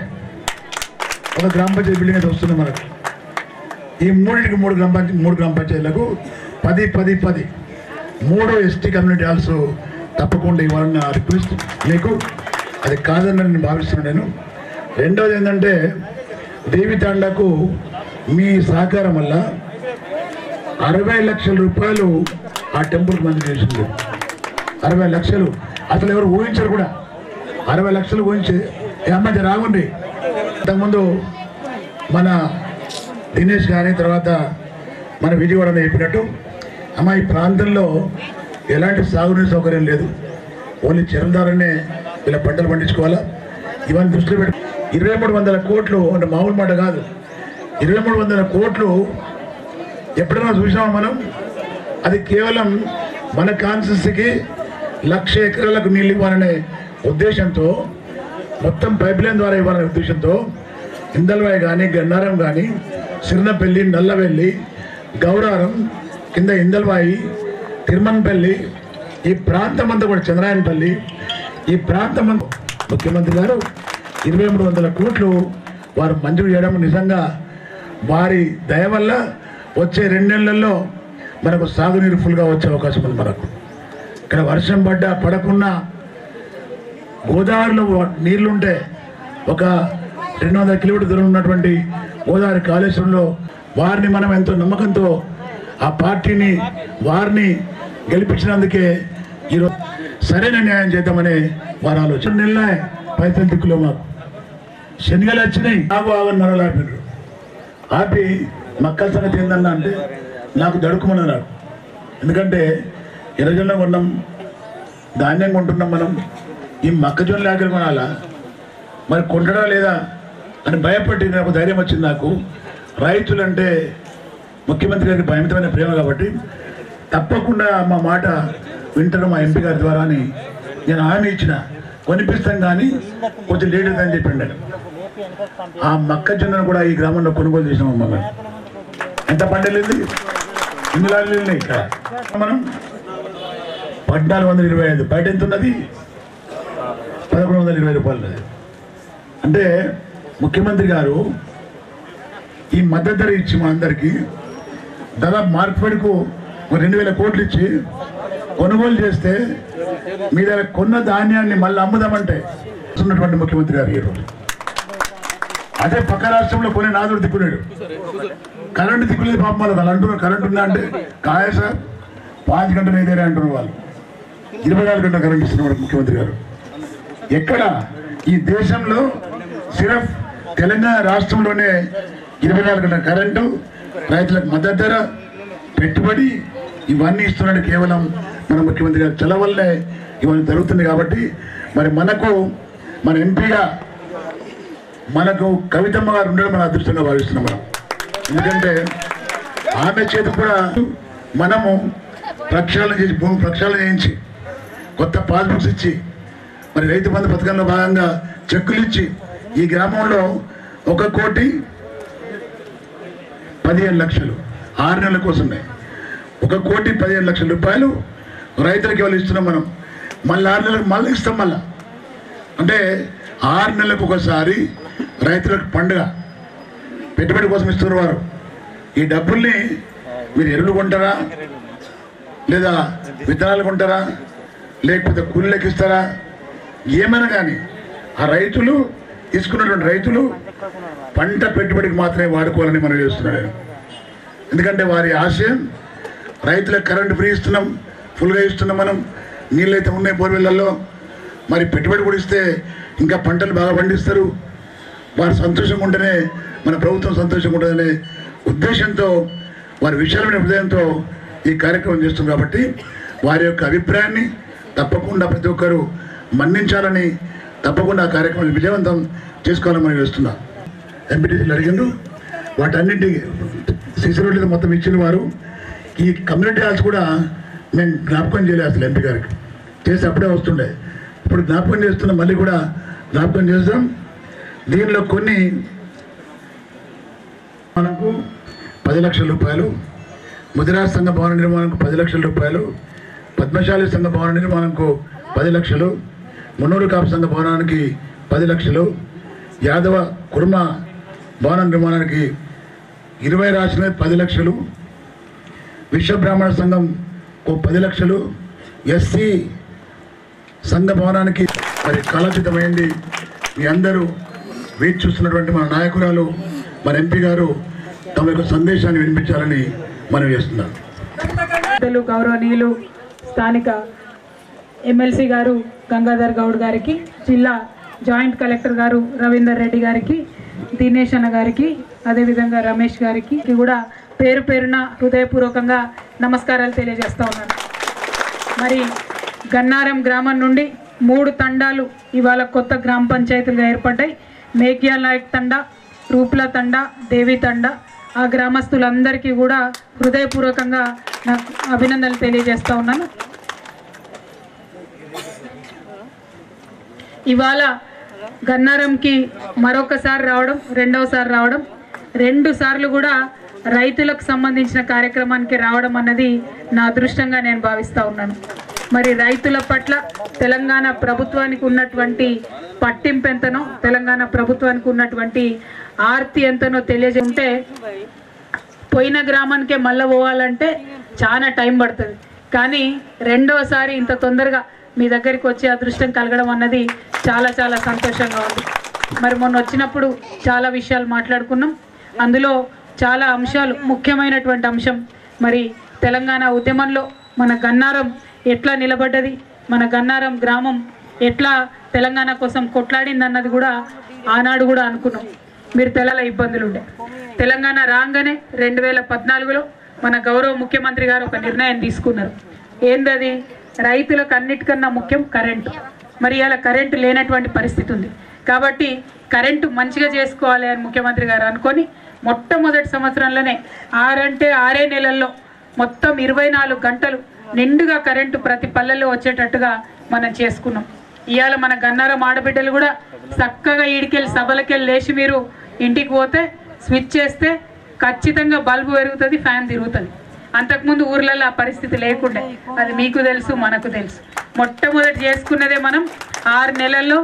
Speaker 4: ఒక గ్రామ పంచాయతీ బిల్డింగ్ అయితే వస్తుంది మనకు ఈ మూడింటికి మూడు గ్రామ పంచాయతీ మూడు గ్రామ పంచాయతీలకు పది పది పది మూడు ఎస్టీ కమ్యూనిటీ హాల్స్ తప్పకుండా ఇవ్వాలని నా రిక్వెస్ట్ మీకు అది కాదని నేను భావిస్తున్నాను నేను రెండవది ఏంటంటే దేవితాండకు మీ సహకారం వల్ల అరవై లక్షల రూపాయలు ఆ టెంపుల్కి మంజూరు చేసింది అరవై లక్షలు అసలు ఎవరు ఊహించరు కూడా అరవై లక్షలు ఊహించి ఏ అమ్మాయి రాగుండి ఇంతకుముందు మన దినేష్ కానీ తర్వాత మన విజయవాడ చెప్పినట్టు అమ్మ ఈ ప్రాంతంలో ఎలాంటి సాగునీరు సౌకర్యం లేదు ఓన్లీ చెరువుల ద్వారానే ఇలా పంటలు పండించుకోవాలా ఇవన్నీ దృష్టిలో పెట్టి ఇరవై మూడు వందల కోట్లు అంటే మామూలు మాట కాదు ఇరవై మూడు వందల కోట్లు ఎప్పుడైనా చూసినామా మనం అది కేవలం మన కాన్స్టిట్యూన్సీకి లక్ష ఎకరాలకు నీళ్ళు ఇవ్వాలనే ఉద్దేశంతో మొత్తం పైప్ లైన్ ద్వారా ఇవ్వాలనే ఉద్దేశంతో ఇందల్వాయి కానీ గన్నారం కానీ సిరినపల్లి నల్లవెల్లి గౌరారం కింద ఇందల్వాయి తిరుమన్పల్లి ఈ ప్రాంతం అంతా కూడా చంద్రాయనపల్లి ఈ ప్రాంతం అంతా ముఖ్యమంత్రి గారు ఇరవై మూడు వందల కోట్లు వారు మంజూరు చేయడం నిజంగా వారి దయ వల్ల వచ్చే రెండు నెలల్లో మనకు సాగునీరు ఫుల్గా వచ్చే అవకాశం ఉంది మనకు ఇక్కడ వర్షం పడ్డా పడకున్నా గోదావరిలో నీళ్లుంటే ఒక రెండు వందల కిలోమీటర్ దూరం ఉన్నటువంటి గోదావరి కాళేశ్వరంలో వారిని మనం ఎంతో నమ్మకంతో ఆ పార్టీని వారిని గెలిపించినందుకే ఈరోజు సరైన న్యాయం చేద్దామని వారు ఆలోచన నెలలే పైసలు దిక్కులో మాకు శనిగలు వచ్చినాయి నాకు ఆగని మనలు ఆపినారు ఆపి మక్కల సంగతి ఏందన్నా అంటే నాకు దడుకుమన్నారు ఎందుకంటే ఎర్రజొన్న కొన్నాం ధాన్యం కొంటున్నాం మనం ఈ మొక్కజొన్న ఆకలి కొనాలా మరి కొంటడా లేదా అని భయపడి నాకు ధైర్యం వచ్చింది నాకు రైతులంటే ముఖ్యమంత్రి గారికి భయమితమైన ప్రేమ కాబట్టి తప్పకుండా మా మాట వింటారు మా ఎంపీ గారి ద్వారా అని నేను హామీ ఇచ్చిన కొనిపిస్తాం కానీ కొంచెం లేట్ అవుతుందని చెప్పిండు ఆయన. ఆ మొక్కజొన్నను కూడా ఈ గ్రామంలో కొనుగోలు చేసినాం అమ్మ ఎంత పండలేదు ఎన్ని లారీలు ఉన్నాయి ఇక్కడ మనం పద్నాలుగు వందల ఇరవై ఐదు బయట ఎంత ఉన్నది పదకొండు వందల ఇరవై రూపాయలు ఉన్నది అంటే ముఖ్యమంత్రి గారు ఈ మద్దతు ధర ఇచ్చి మా అందరికీ దాదాపు మార్కెట్కు ఒక రెండు వేల కోట్లు ఇచ్చి కొనుగోలు చేస్తే మీ దగ్గర కొన్న ధాన్యాన్ని మళ్ళీ అమ్ముదామంటే ఉన్నటువంటి ముఖ్యమంత్రి గారు ఈరోజు అదే పక్క రాష్ట్రంలో కొన్ని నాదుడు దిక్కులేడు కరెంటు దిక్కులేదు పాపం వాళ్ళు వాళ్ళు అంటున్నారు కరెంట్ ఉందా అంటే కాయ సార్ పాంచ్ గంటలు ఏదైనా అంటున్నారు వాళ్ళు ఇరవై నాలుగు గంటల కరెంట్ ఇస్తున్నారు ముఖ్యమంత్రి గారు ఎక్కడ ఈ దేశంలో సిరఫ్ తెలంగాణ రాష్ట్రంలోనే ఇరవై నాలుగు గంటల కరెంటు రైతులకు మద్దతు ధర పెట్టుబడి ఇవన్నీ ఇస్తున్నాడు కేవలం మన ముఖ్యమంత్రి గారు చల వల్లే ఇవన్నీ జరుగుతుంది కాబట్టి మరి మనకు మన ఎంపీగా మనకు కవితమ్మ గారు ఉండడం మన అదృష్టంగా భావిస్తున్నాం మనం ఎందుకంటే ఆమె చేతి కూడా మనము ప్రక్షాళన చేసి భూమి ప్రక్షాళన చేయించి కొత్త పాస్బుక్స్ ఇచ్చి మరి రైతు బంధు పథకంలో భాగంగా చెక్కులు ఇచ్చి ఈ గ్రామంలో ఒక కోటి పదిహేను లక్షలు ఆరు నెలల కోసమే ఒక కోటి పదిహేను లక్షల రూపాయలు రైతులకు ఇవాళ ఇస్తున్నాం మనం మళ్ళీ ఆరు నెలలకు మళ్ళీ ఇస్తాం మళ్ళా అంటే ఆరు నెలలకు ఒకసారి రైతులకు పండుగ పెట్టుబడి కోసం ఇస్తున్నారు వారు ఈ డబ్బుల్ని మీరు ఎరువులు కొంటారా లేదా విత్తనాలు కొంటారా లేకపోతే కూలీలకు ఇస్తారా ఏమైనా కానీ ఆ రైతులు తీసుకున్నటువంటి రైతులు పంట పెట్టుబడికి మాత్రమే వాడుకోవాలని మనం చేస్తున్నాడు ఆయన. ఎందుకంటే వారి ఆశయం రైతులకు కరెంటు ఫ్రీ ఇస్తున్నాం ఫుల్గా ఇస్తున్నాం మనం నీళ్ళు అయితే ఉన్నాయి బోర్వెళ్ళల్లో మరి పెట్టుబడి కూడా ఇస్తే ఇంకా పంటలు బాగా పండిస్తారు వారు సంతోషంగా ఉంటేనే మన ప్రభుత్వం సంతోషంగా ఉంటుందనే ఉద్దేశంతో వారి విశాలమైన హృదయంతో ఈ కార్యక్రమం చేస్తుంది కాబట్టి వారి యొక్క అభిప్రాయాన్ని తప్పకుండా ప్రతి ఒక్కరూ మన్నించాలని తప్పకుండా ఆ కార్యక్రమాన్ని విజయవంతం చేసుకోవాలని మనం చేస్తున్నా ఎంపీటీసీలు అడిగిండ్రు వాటన్నింటి సిసి రోడ్లు మొత్తం ఇచ్చిన వారు ఈ కమ్యూనిటీ హాల్స్ కూడా మేము జ్ఞాపకం చేయలేదు అసలు ఎంపీ గారికి చేసి అప్పుడే వస్తుండే ఇప్పుడు జ్ఞాపకం చేస్తున్నాం మళ్ళీ కూడా జ్ఞాపకం చేస్తాం దీనిలో కొన్ని మనకు పది లక్షల రూపాయలు ముదిరాజ్ సంఘ భవన నిర్మాణంకు పది లక్షల రూపాయలు పద్మశాలి సంఘ భవన నిర్మాణంకు పది లక్షలు మున్నూరు కాపు సంఘ భవనానికి పది లక్షలు యాదవ కుర్మ భవన నిర్మాణానికి ఇరవై రాసిన పది లక్షలు విశ్వ బ్రాహ్మణ సంఘం ఓ పది లక్షలు ఎస్సీ సంఘ భవనానికి మరి కాలచితమైంది మీ అందరూ వేచి చూస్తున్నటువంటి మన నాయకురాలు మన ఎంపీ గారు తమ యొక్క సందేశాన్ని వినిపించాలని మనం చేస్తున్నారు
Speaker 8: పెద్దలు గౌరవనీయులు స్థానిక ఎమ్మెల్సీ గారు గంగాధర్ గౌడ్ గారికి జిల్లా జాయింట్ కలెక్టర్ గారు రవీందర్ రెడ్డి గారికి దినేష్ అన్న గారికి అదేవిధంగా రమేష్ గారికి కూడా పేరు పేరున హృదయపూర్వకంగా నమస్కారాలు తెలియజేస్తా ఉన్నాను మరి గన్నారం గ్రామం నుండి మూడు తండాలు ఇవాళ కొత్త గ్రామ పంచాయతీలుగా ఏర్పడ్డాయి మేఘ్యా నాయక్ తండా రూప్ల తండా దేవి తండా ఆ గ్రామస్తులందరికీ కూడా హృదయపూర్వకంగా నాకు అభినందనలు తెలియజేస్తా ఉన్నాను ఇవాళ గన్నారంకి మరొకసారి రావడం రెండవసారి రావడం రెండు సార్లు కూడా రైతులకు సంబంధించిన కార్యక్రమానికి రావడం అన్నది నా అదృష్టంగా నేను భావిస్తూ ఉన్నాను మరి రైతుల పట్ల తెలంగాణ ప్రభుత్వానికి ఉన్నటువంటి పట్టింపు ఎంతనో తెలంగాణ ప్రభుత్వానికి ఉన్నటువంటి ఆర్తి ఎంతనో తెలియజేస్తే పోయిన గ్రామానికే మళ్ళీ పోవాలంటే చాలా టైం పడుతుంది కానీ రెండవసారి ఇంత తొందరగా మీ దగ్గరికి వచ్చే అదృష్టం కలగడం అన్నది చాలా చాలా సంతోషంగా ఉంది మరి మొన్న వచ్చినప్పుడు చాలా విషయాలు మాట్లాడుకున్నాం అందులో చాలా అంశాలు ముఖ్యమైనటువంటి అంశం మరి తెలంగాణ ఉద్యమంలో మన గన్నారం ఎట్లా నిలబడ్డది మన గన్నారం గ్రామం ఎట్లా తెలంగాణ కోసం కొట్లాడింది అన్నది కూడా ఆనాడు కూడా అనుకున్నాం మీరు తెలంగాణ ఇబ్బందులు ఉండే తెలంగాణ రాగానే రెండు వేల పద్నాలుగులో మన గౌరవ ముఖ్యమంత్రి గారు ఒక నిర్ణయం తీసుకున్నారు ఏందది రైతులకు అన్నిటికన్నా ముఖ్యం కరెంటు మరి ఇలా కరెంటు లేనటువంటి పరిస్థితి ఉంది కాబట్టి కరెంటు మంచిగా చేసుకోవాలి అని ముఖ్యమంత్రి గారు అనుకొని మొట్టమొదటి సంవత్సరంలోనే ఆరంటే ఆరే నెలల్లో మొత్తం ఇరవై నాలుగు గంటలు నిండుగా కరెంటు ప్రతి పల్లెల్లో వచ్చేటట్టుగా మనం చేసుకున్నాం ఇవాళ మన గన్నారం ఆడబిడ్డలు కూడా చక్కగా ఈడికెళ్ళి సభలకెళ్ళి లేచి మీరు ఇంటికి పోతే స్విచ్ చేస్తే ఖచ్చితంగా బల్బు పెరుగుతుంది ఫ్యాన్ తిరుగుతుంది అంతకుముందు ఊర్లలో ఆ పరిస్థితి లేకుండే అది మీకు తెలుసు మనకు తెలుసు మొట్టమొదటి చేసుకున్నదే మనం ఆరు నెలల్లో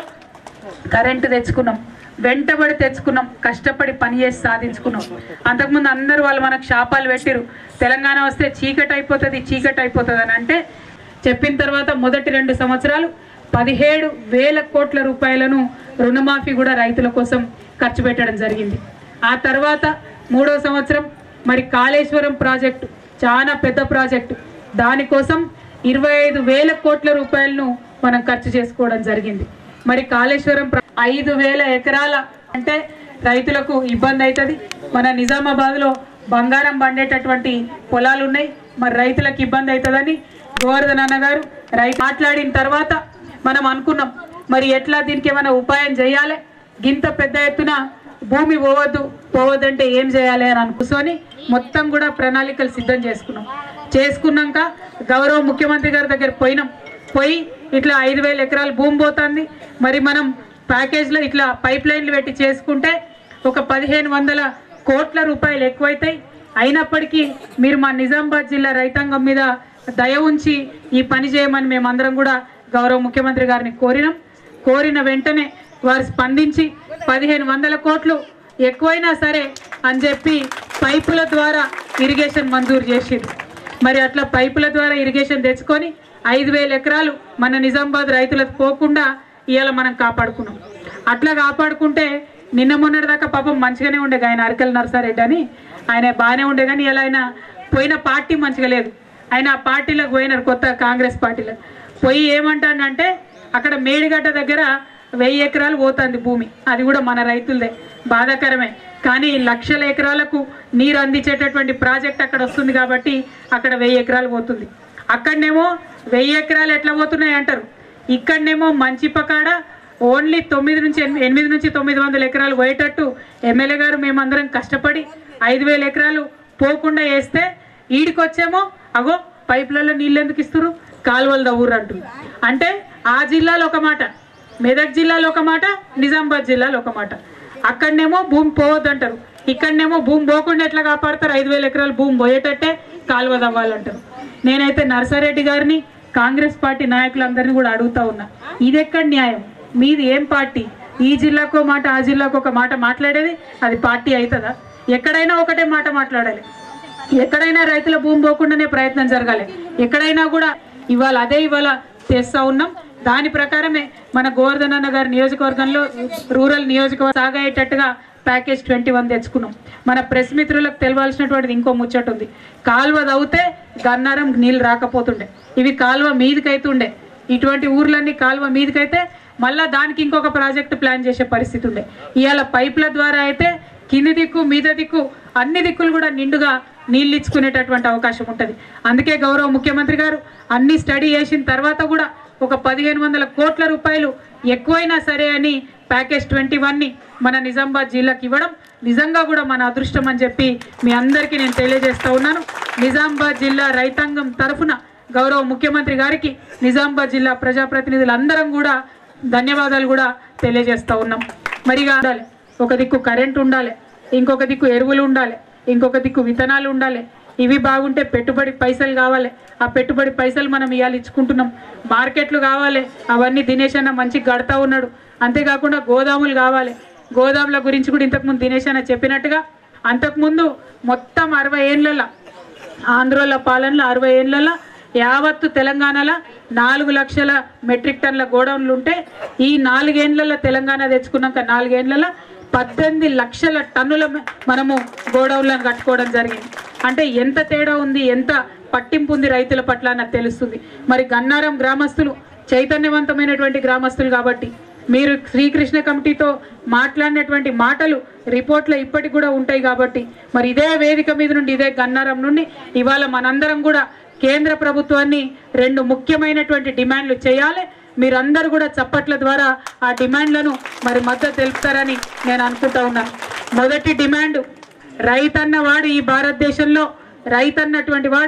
Speaker 8: కరెంటు తెచ్చుకున్నాం వెంటబడి తెచ్చుకున్నాం కష్టపడి పని చేసి సాధించుకున్నాం అంతకుముందు అందరూ వాళ్ళు మనకు శాపాలు పెట్టిరు తెలంగాణ వస్తే చీకటి అయిపోతుంది చీకటి అయిపోతుంది అని అంటే చెప్పిన తర్వాత మొదటి రెండు సంవత్సరాలు పదిహేడు వేల కోట్ల రూపాయలను రుణమాఫీ కూడా రైతుల కోసం ఖర్చు పెట్టడం జరిగింది ఆ తర్వాత మూడో సంవత్సరం మరి కాళేశ్వరం ప్రాజెక్టు చాలా పెద్ద ప్రాజెక్టు దానికోసం ఇరవై ఐదు వేల కోట్ల రూపాయలను మనం ఖర్చు చేసుకోవడం జరిగింది మరి కాళేశ్వరం ప్ర- ఐదు వేల ఎకరాల అంటే రైతులకు ఇబ్బంది అవుతుంది మన నిజామాబాద్లో బంగారం పండేటటువంటి పొలాలు ఉన్నాయి మరి రైతులకు ఇబ్బంది అవుతుందని గోవర్ధన్ అన్న గారు రైతు మాట్లాడిన తర్వాత మనం అనుకున్నాం మరి ఎట్లా దీనికి ఏమైనా ఉపాయం చేయాలి గింత పెద్ద ఎత్తున భూమి పోవద్దు పోవద్దంటే ఏం చేయాలి అని అనుకుని మొత్తం కూడా ప్రణాళికలు సిద్ధం చేసుకున్నాం చేసుకున్నాక గౌరవ ముఖ్యమంత్రి గారి దగ్గర పోయినాం పోయి ఇట్లా ఐదు వేల ఎకరాలు భూమి పోతుంది మరి మనం ప్యాకేజ్లో ఇట్లా పైప్ లైన్లు పెట్టి చేసుకుంటే ఒక పదిహేను వందల కోట్ల రూపాయలు ఎక్కువైతాయి అయినప్పటికీ మీరు మా నిజామాబాద్ జిల్లా రైతాంగం మీద దయ ఉంచి ఈ పని చేయమని మేమందరం కూడా గౌరవ ముఖ్యమంత్రి గారిని కోరినాం కోరిన వెంటనే వారు స్పందించి పదిహేను వందల కోట్లు ఎక్కువైనా సరే అని చెప్పి పైపుల ద్వారా ఇరిగేషన్ మంజూరు చేసింది మరి అట్లా పైపుల ద్వారా ఇరిగేషన్ తెచ్చుకొని ఐదు వేల ఎకరాలు మన నిజామాబాద్ రైతులకు పోకుండా ఇవాళ మనం కాపాడుకున్నాం అట్లా కాపాడుకుంటే నిన్న మొన్నటి దాకా పాపం మంచిగానే ఉండే ఆయన అరకల్ నర్సారెడ్డి అని ఆయన బాగానే ఉండే కానీ ఇలా ఆయన పోయిన పార్టీ మంచిగా లేదు ఆయన ఆ పార్టీలోకి పోయినారు కొత్త కాంగ్రెస్ పార్టీలో పోయి ఏమంటాడంటే అక్కడ మేడిగడ్డ దగ్గర వెయ్యి ఎకరాలు పోతుంది భూమి అది కూడా మన రైతులదే బాధాకరమే కానీ లక్షల ఎకరాలకు నీరు అందించేటటువంటి ప్రాజెక్ట్ అక్కడ వస్తుంది కాబట్టి అక్కడ వెయ్యి ఎకరాలు పోతుంది అక్కడనేమో వెయ్యి ఎకరాలు ఎట్లా పోతున్నాయి అంటారు ఇక్కడనేమో మంచి పకాడ ఓన్లీ తొమ్మిది నుంచి ఎనిమి- ఎనిమిది నుంచి తొమ్మిది వందల ఎకరాలు పోయేటట్టు ఎమ్మెల్యే గారు మేమందరం కష్టపడి ఐదు వేల ఎకరాలు పోకుండా వేస్తే ఈడికొచ్చేమో అగో పైపులలో నీళ్ళు ఎందుకు ఇస్తారు కాలువలు దవ్వురు అంటారు అంటే ఆ జిల్లాలో ఒక మాట మెదక్ జిల్లాలో ఒక మాట నిజామాబాద్ జిల్లాలో ఒక మాట అక్కడనేమో భూమి పోవద్దంటారు ఇక్కడనేమో భూమి పోకుండా ఎట్లా కాపాడతారు ఐదు వేల ఎకరాలు భూమి పోయేటట్టే కాలువ దవ్వాలంటారు నేనైతే నర్సారెడ్డి గారిని కాంగ్రెస్ పార్టీ నాయకులందరినీ కూడా అడుగుతా ఉన్నా ఇది ఎక్కడ న్యాయం మీది ఏం పార్టీ ఈ జిల్లాకో మాట ఆ జిల్లాకో ఒక మాట మాట్లాడేది అది పార్టీ అవుతుందా ఎక్కడైనా ఒకటే మాట మాట్లాడాలి ఎక్కడైనా రైతుల భూమి పోకుండానే ప్రయత్నం జరగాలి ఎక్కడైనా కూడా ఇవాళ అదే ఇవాళ చేస్తూ ఉన్నాం దాని ప్రకారమే మన గోవర్ధన్ అన్న గారి నియోజకవర్గంలో రూరల్ నియోజకవర్గం సాగయ్యేటట్టుగా ప్యాకేజ్ ట్వంటీ వన్ తెచ్చుకున్నాం మన ప్రెస్ మిత్రులకు తెలవాల్సినటువంటిది ఇంకో ముచ్చట ఉంది కాలువ తవ్వుతే గన్నారం నీళ్ళు రాకపోతుండే ఇవి కాలువ మీదకైతుండే ఇటువంటి ఊర్లన్నీ కాలువ మీదకైతే మళ్ళా దానికి ఇంకొక ప్రాజెక్ట్ ప్లాన్ చేసే పరిస్థితి ఉండే ఇవాళ పైపుల ద్వారా అయితే కింది దిక్కు మీద దిక్కు అన్ని దిక్కులు కూడా నిండుగా నీళ్ళు ఇచ్చుకునేటటువంటి అవకాశం ఉంటుంది అందుకే గౌరవ ముఖ్యమంత్రి గారు అన్ని స్టడీ చేసిన తర్వాత కూడా ఒక పదిహేను వందల కోట్ల రూపాయలు ఎక్కువైనా సరే అని ప్యాకేజ్ ట్వంటీ వన్ని మన నిజామాబాద్ జిల్లాకి ఇవ్వడం నిజంగా కూడా మన అదృష్టం అని చెప్పి మీ అందరికీ నేను తెలియజేస్తా ఉన్నాను నిజామాబాద్ జిల్లా రైతాంగం తరఫున గౌరవ ముఖ్యమంత్రి గారికి నిజామాబాద్ జిల్లా ప్రజాప్రతినిధులందరం కూడా ధన్యవాదాలు కూడా తెలియజేస్తా ఉన్నాం మరిగా ఉండాలి ఒక దిక్కు కరెంట్ ఉండాలి ఇంకొక దిక్కు ఎరువులు ఉండాలి ఇంకొక దిక్కు విత్తనాలు ఉండాలి ఇవి బాగుంటే పెట్టుబడి పైసలు కావాలి ఆ పెట్టుబడి పైసలు మనం ఇవాళ ఇచ్చుకుంటున్నాం మార్కెట్లు కావాలి అవన్నీ దినేష్ అన్న మంచిగా గడతా ఉన్నాడు అంతేకాకుండా గోదాములు కావాలి గోదాముల గురించి కూడా ఇంతకుముందు దినేష్ అన్న చెప్పినట్టుగా అంతకుముందు మొత్తం అరవై ఏళ్ళ ఆంధ్రోల పాలనలో అరవై ఏళ్ళలో యావత్తు తెలంగాణలో నాలుగు లక్షల మెట్రిక్ టన్ల గోడౌన్లు ఉంటే ఈ నాలుగేండ్లలో తెలంగాణ తెచ్చుకున్నాక నాలుగేండ్లలో పద్దెనిమిది లక్షల టన్నుల మ- మనము గోడౌన్లను కట్టుకోవడం జరిగింది అంటే ఎంత తేడా ఉంది ఎంత పట్టింపు ఉంది రైతుల పట్ల అన్నది తెలుస్తుంది మరి గన్నారం గ్రామస్తులు చైతన్యవంతమైనటువంటి గ్రామస్తులు కాబట్టి మీరు శ్రీకృష్ణ కమిటీతో మాట్లాడినటువంటి మాటలు రిపోర్ట్లో ఇప్పటికి కూడా ఉంటాయి కాబట్టి మరి ఇదే వేదిక మీద నుండి ఇదే గన్నారం నుండి ఇవాళ మనందరం కూడా కేంద్ర ప్రభుత్వాన్ని రెండు ముఖ్యమైనటువంటి డిమాండ్లు చేయాలి మీరందరూ కూడా చప్పట్ల ద్వారా ఆ డిమాండ్లను మరి మద్దతు తెలుపుతారని నేను అనుకుంటా ఉన్నాను మొదటి డిమాండ్ రైతన్న వాడు ఈ భారతదేశంలో రైతన్నటువంటి వాడు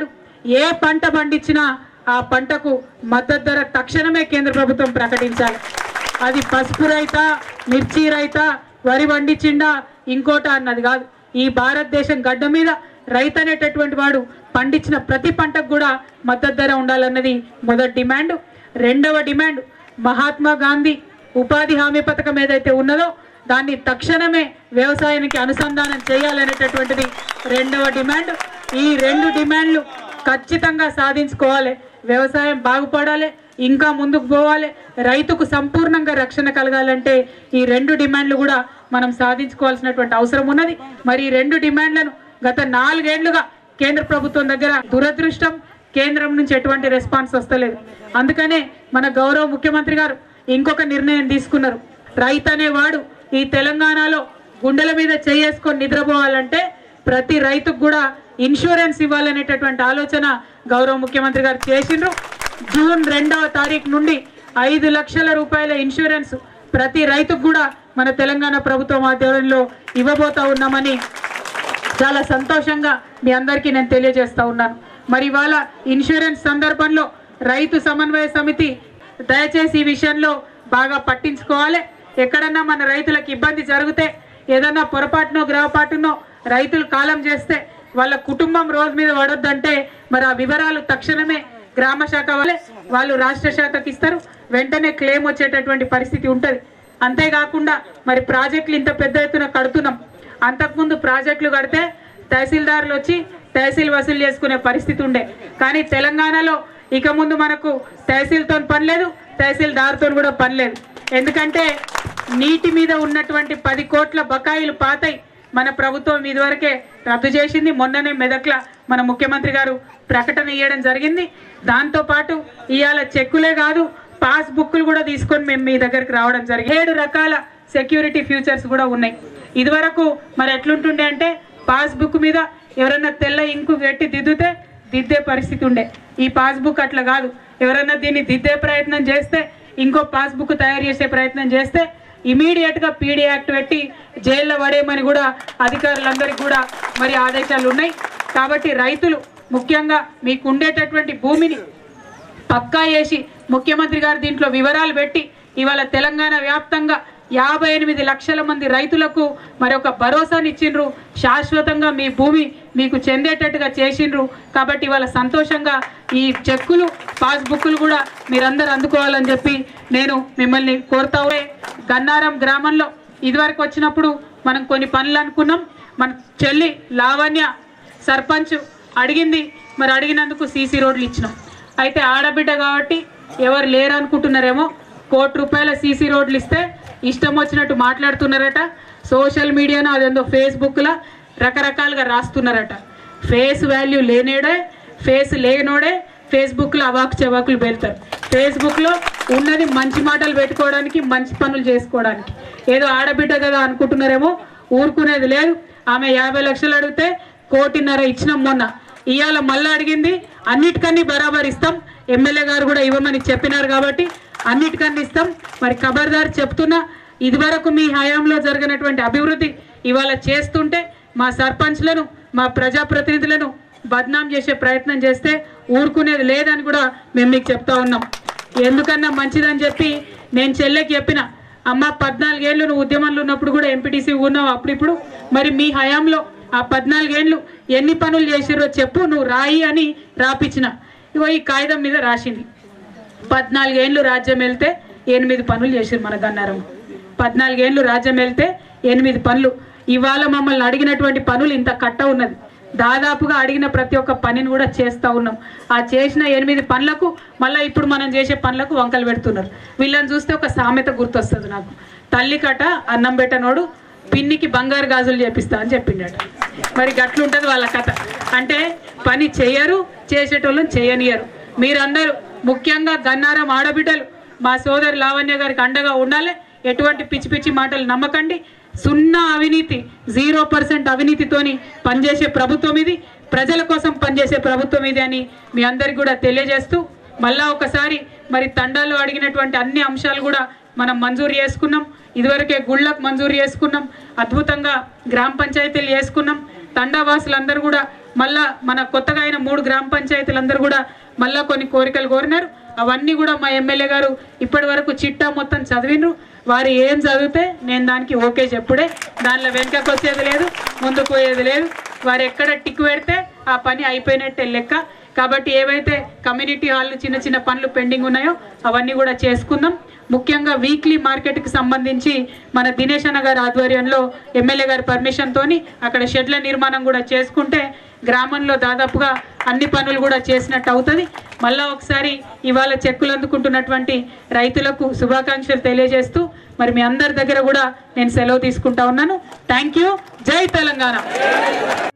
Speaker 8: ఏ పంట పండించినా ఆ పంటకు మద్దతు ధర తక్షణమే కేంద్ర ప్రభుత్వం ప్రకటించాలి అది పసుపు రైత మిర్చి రైత వరి పండించిండా ఇంకోట అన్నది కాదు ఈ భారతదేశం గడ్డ మీద రైతు అనేటటువంటి వాడు పండించిన ప్రతి పంటకు కూడా మద్దతు ధర ఉండాలన్నది మొదటి డిమాండ్ రెండవ డిమాండ్ మహాత్మా గాంధీ ఉపాధి హామీ పథకం ఏదైతే ఉన్నదో దాన్ని తక్షణమే వ్యవసాయానికి అనుసంధానం చేయాలనేటటువంటిది రెండవ డిమాండ్ ఈ రెండు డిమాండ్లు ఖచ్చితంగా సాధించుకోవాలి వ్యవసాయం బాగుపడాలి ఇంకా ముందుకు పోవాలి రైతుకు సంపూర్ణంగా రక్షణ కలగాలంటే ఈ రెండు డిమాండ్లు కూడా మనం సాధించుకోవాల్సినటువంటి అవసరం ఉన్నది మరి ఈ రెండు డిమాండ్లను గత నాలుగేళ్లుగా కేంద్ర ప్రభుత్వం దగ్గర దురదృష్టం కేంద్రం నుంచి ఎటువంటి రెస్పాన్స్ వస్తలేదు అందుకనే మన గౌరవ ముఖ్యమంత్రి గారు ఇంకొక నిర్ణయం తీసుకున్నారు రైతు అనేవాడు ఈ తెలంగాణలో గుండెల మీద చేసుకొని నిద్రపోవాలంటే ప్రతి రైతుకు కూడా ఇన్సూరెన్స్ ఇవ్వాలనేటటువంటి ఆలోచన గౌరవ ముఖ్యమంత్రి గారు చేసిండ్రు జూన్ రెండవ తారీఖు నుండి ఐదు లక్షల రూపాయల ఇన్సూరెన్స్ ప్రతి రైతుకు కూడా మన తెలంగాణ ప్రభుత్వం ఆధ్వర్యంలో ఇవ్వబోతా ఉన్నామని చాలా సంతోషంగా మీ అందరికీ నేను తెలియజేస్తా ఉన్నాను మరి ఇవాళ ఇన్సూరెన్స్ సందర్భంలో రైతు సమన్వయ సమితి దయచేసి ఈ విషయంలో బాగా పట్టించుకోవాలి ఎక్కడన్నా మన రైతులకు ఇబ్బంది జరిగితే ఏదన్నా పొరపాటునో గ్రహపాటునో రైతులు కాలం చేస్తే వాళ్ళ కుటుంబం రోజు మీద పడొద్దంటే మరి ఆ వివరాలు తక్షణమే గ్రామ శాఖ వాళ్ళే వాళ్ళు రాష్ట్ర శాఖకి ఇస్తారు వెంటనే క్లెయిమ్ వచ్చేటటువంటి పరిస్థితి ఉంటుంది అంతేకాకుండా మరి ప్రాజెక్టులు ఇంత పెద్ద ఎత్తున కడుతున్నాం అంతకుముందు ప్రాజెక్టులు కడితే తహసీల్దారులు వచ్చి తహసీల్ వసూలు చేసుకునే పరిస్థితి ఉండే కానీ తెలంగాణలో ఇక ముందు మనకు తహసీల్తో పని లేదు తహసీల్దార్తో కూడా పని లేదు ఎందుకంటే నీటి మీద ఉన్నటువంటి పది కోట్ల బకాయిలు పాతాయి మన ప్రభుత్వం ఇదివరకే రద్దు చేసింది మొన్ననే మెదక్ల మన ముఖ్యమంత్రి గారు ప్రకటన ఇవ్వడం జరిగింది దాంతోపాటు ఇవాళ చెక్కులే కాదు పాస్ బుక్లు కూడా తీసుకొని మేము మీ దగ్గరికి రావడం జరిగింది ఏడు రకాల సెక్యూరిటీ ఫ్యూచర్స్ కూడా ఉన్నాయి ఇదివరకు మరి ఎట్లుంటుండే అంటే పాస్ బుక్ మీద ఎవరైనా తెల్ల ఇంకు పెట్టి దిద్దుతే దిద్దే పరిస్థితి ఉండే ఈ పాస్బుక్ అట్లా కాదు ఎవరైనా దీన్ని దిద్దే ప్రయత్నం చేస్తే ఇంకో పాస్బుక్ తయారు చేసే ప్రయత్నం చేస్తే ఇమీడియట్ గా పీడీ యాక్ట్ పెట్టి జైల్లో పడేయమని కూడా అధికారులందరికీ కూడా మరి ఆదేశాలు ఉన్నాయి కాబట్టి రైతులు ముఖ్యంగా మీకు ఉండేటటువంటి భూమిని పక్కా చేసి ముఖ్యమంత్రి గారు దీంట్లో వివరాలు పెట్టి ఇవాళ తెలంగాణ వ్యాప్తంగా యాభై ఎనిమిది లక్షల మంది రైతులకు మరి ఒక భరోసానిచ్చిండ్రు శాశ్వతంగా మీ భూమి మీకు చెందేటట్టుగా చేసిండ్రు కాబట్టి ఇవాళ సంతోషంగా ఈ చెక్కులు పాస్బుక్లు కూడా మీరందరూ అందుకోవాలని చెప్పి నేను మిమ్మల్ని కోరుతా ఉంటే గన్నారం గ్రామంలో ఇదివరకు వచ్చినప్పుడు మనం కొన్ని పనులు అనుకున్నాం మన చెల్లి లావణ్య సర్పంచ్ అడిగింది మరి అడిగినందుకు సీసీ రోడ్లు ఇచ్చినాం అయితే ఆడబిడ్డ కాబట్టి ఎవరు లేరు అనుకుంటున్నారేమో కోటి రూపాయల సీసీ రోడ్లు ఇస్తే ఇష్టం వచ్చినట్టు మాట్లాడుతున్నారట సోషల్ మీడియాను అదేందో ఫేస్బుక్లో రకరకాలుగా రాస్తున్నారట ఫేస్ వాల్యూ లేనేడే ఫేస్ లేనోడే ఫేస్బుక్లో అవాకు చెవాకులు పెడతారు ఫేస్బుక్లో ఉన్నది మంచి మాటలు పెట్టుకోవడానికి మంచి పనులు చేసుకోవడానికి ఏదో ఆడబిడ్డ కదా అనుకుంటున్నారేమో ఊరుకునేది లేదు ఆమె యాభై లక్షలు అడిగితే కోటిన్నర ఇచ్చినాం మొన్న ఇవాళ మళ్ళీ అడిగింది అన్నిటికన్నీ బరాబర్ ఇస్తాం ఎమ్మెల్యే గారు కూడా ఇవ్వమని చెప్పినారు కాబట్టి అన్నిటికన్నీ ఇస్తాం మరి ఖబర్దార్ చెప్తున్నా ఇదివరకు మీ హయాంలో జరిగినటువంటి అభివృద్ధి ఇవాళ చేస్తుంటే మా సర్పంచ్లను మా ప్రజాప్రతినిధులను బద్నాం చేసే ప్రయత్నం చేస్తే ఊరుకునేది లేదని కూడా మేము మీకు చెప్తా ఉన్నాం ఎందుకన్నా మంచిదని చెప్పి నేను చెల్లెకి చెప్పిన అమ్మ పద్నాలుగేళ్ళు నువ్వు ఉద్యమంలో ఉన్నప్పుడు కూడా ఎంపీటీసీ ఉన్నావు అప్పుడిప్పుడు మరి మీ హయాంలో ఆ పద్నాలుగేళ్ళు ఎన్ని పనులు చేసిరో చెప్పు నువ్వు రాయి అని రాపిచ్చిన ఇగో ఈ కాగితం మీద రాసింది పద్నాలుగేళ్ళు రాజ్యం వెళ్తే ఎనిమిది పనులు చేసిరు మన గన్నారం పద్నాలుగేళ్ళు రాజ్యం వెళ్తే ఎనిమిది పనులు ఇవాళ మమ్మల్ని అడిగినటువంటి పనులు ఇంత కట్ట ఉన్నది దాదాపుగా అడిగిన ప్రతి ఒక్క పనిని కూడా చేస్తూ ఉన్నాం ఆ చేసిన ఎనిమిది పనులకు మళ్ళీ ఇప్పుడు మనం చేసే పనులకు వంకలు పెడుతున్నారు వీళ్ళని చూస్తే ఒక సామెత గుర్తొస్తుంది నాకు తల్లి కట అన్నం పెట్టనోడు పిన్నికి బంగారు గాజులు చేపిస్తా అని చెప్పిండట మరి గట్లుంటది వాళ్ళ కథ అంటే పని చేయరు చేసేటోళ్ళని చేయనియరు మీరందరూ ముఖ్యంగా గన్నారం ఆడబిడ్డలు మా సోదరి లావణ్య గారికి అండగా ఉండాలి ఎటువంటి పిచ్చి పిచ్చి మాటలు నమ్మకండి సున్నా అవినీతి జీరో పర్సెంట్ అవినీతితోని పనిచేసే ప్రభుత్వం ఇది ప్రజల కోసం పనిచేసే ప్రభుత్వం ఇది అని మీ అందరికి కూడా తెలియజేస్తూ మళ్ళా ఒకసారి మరి తండాలో అడిగినటువంటి అన్ని అంశాలు కూడా మనం మంజూరు చేసుకున్నాం ఇదివరకే గుళ్ళకు మంజూరు చేసుకున్నాం అద్భుతంగా గ్రామ పంచాయతీలు చేసుకున్నాం తండావాసులందరూ కూడా మళ్ళా మన కొత్తగా అయిన మూడు గ్రామ పంచాయతీలందరూ కూడా మళ్ళా కొన్ని కోరికలు కోరినారు అవన్నీ కూడా మా ఎమ్మెల్యే గారు ఇప్పటి వరకు చిట్టా మొత్తం చదివిండ్రు వారు ఏం చదివితే నేను దానికి ఓకే చెప్పుడే దానిలో వెనుకకు వచ్చేది లేదు ముందుకు పోయేది లేదు వారు ఎక్కడ టిక్ పెడితే ఆ పని అయిపోయినట్టే లెక్క కాబట్టి ఏవైతే కమ్యూనిటీ హాల్ చిన్న చిన్న పనులు పెండింగ్ ఉన్నాయో అవన్నీ కూడా చేసుకుందాం ముఖ్యంగా వీక్లీ మార్కెట్కి సంబంధించి మన దినేష్ అన్న గారి ఆధ్వర్యంలో ఎమ్మెల్యే గారి పర్మిషన్ తోని అక్కడ షెడ్ల నిర్మాణం కూడా చేసుకుంటే గ్రామంలో దాదాపుగా అన్ని పనులు కూడా చేసినట్టు అవుతుంది మళ్ళా ఒకసారి ఇవాళ చెక్కులు అందుకుంటున్నటువంటి రైతులకు శుభాకాంక్షలు తెలియజేస్తూ మరి మీ అందరి దగ్గర కూడా నేను సెలవు తీసుకుంటా ఉన్నాను థ్యాంక్ యూ జై తెలంగాణ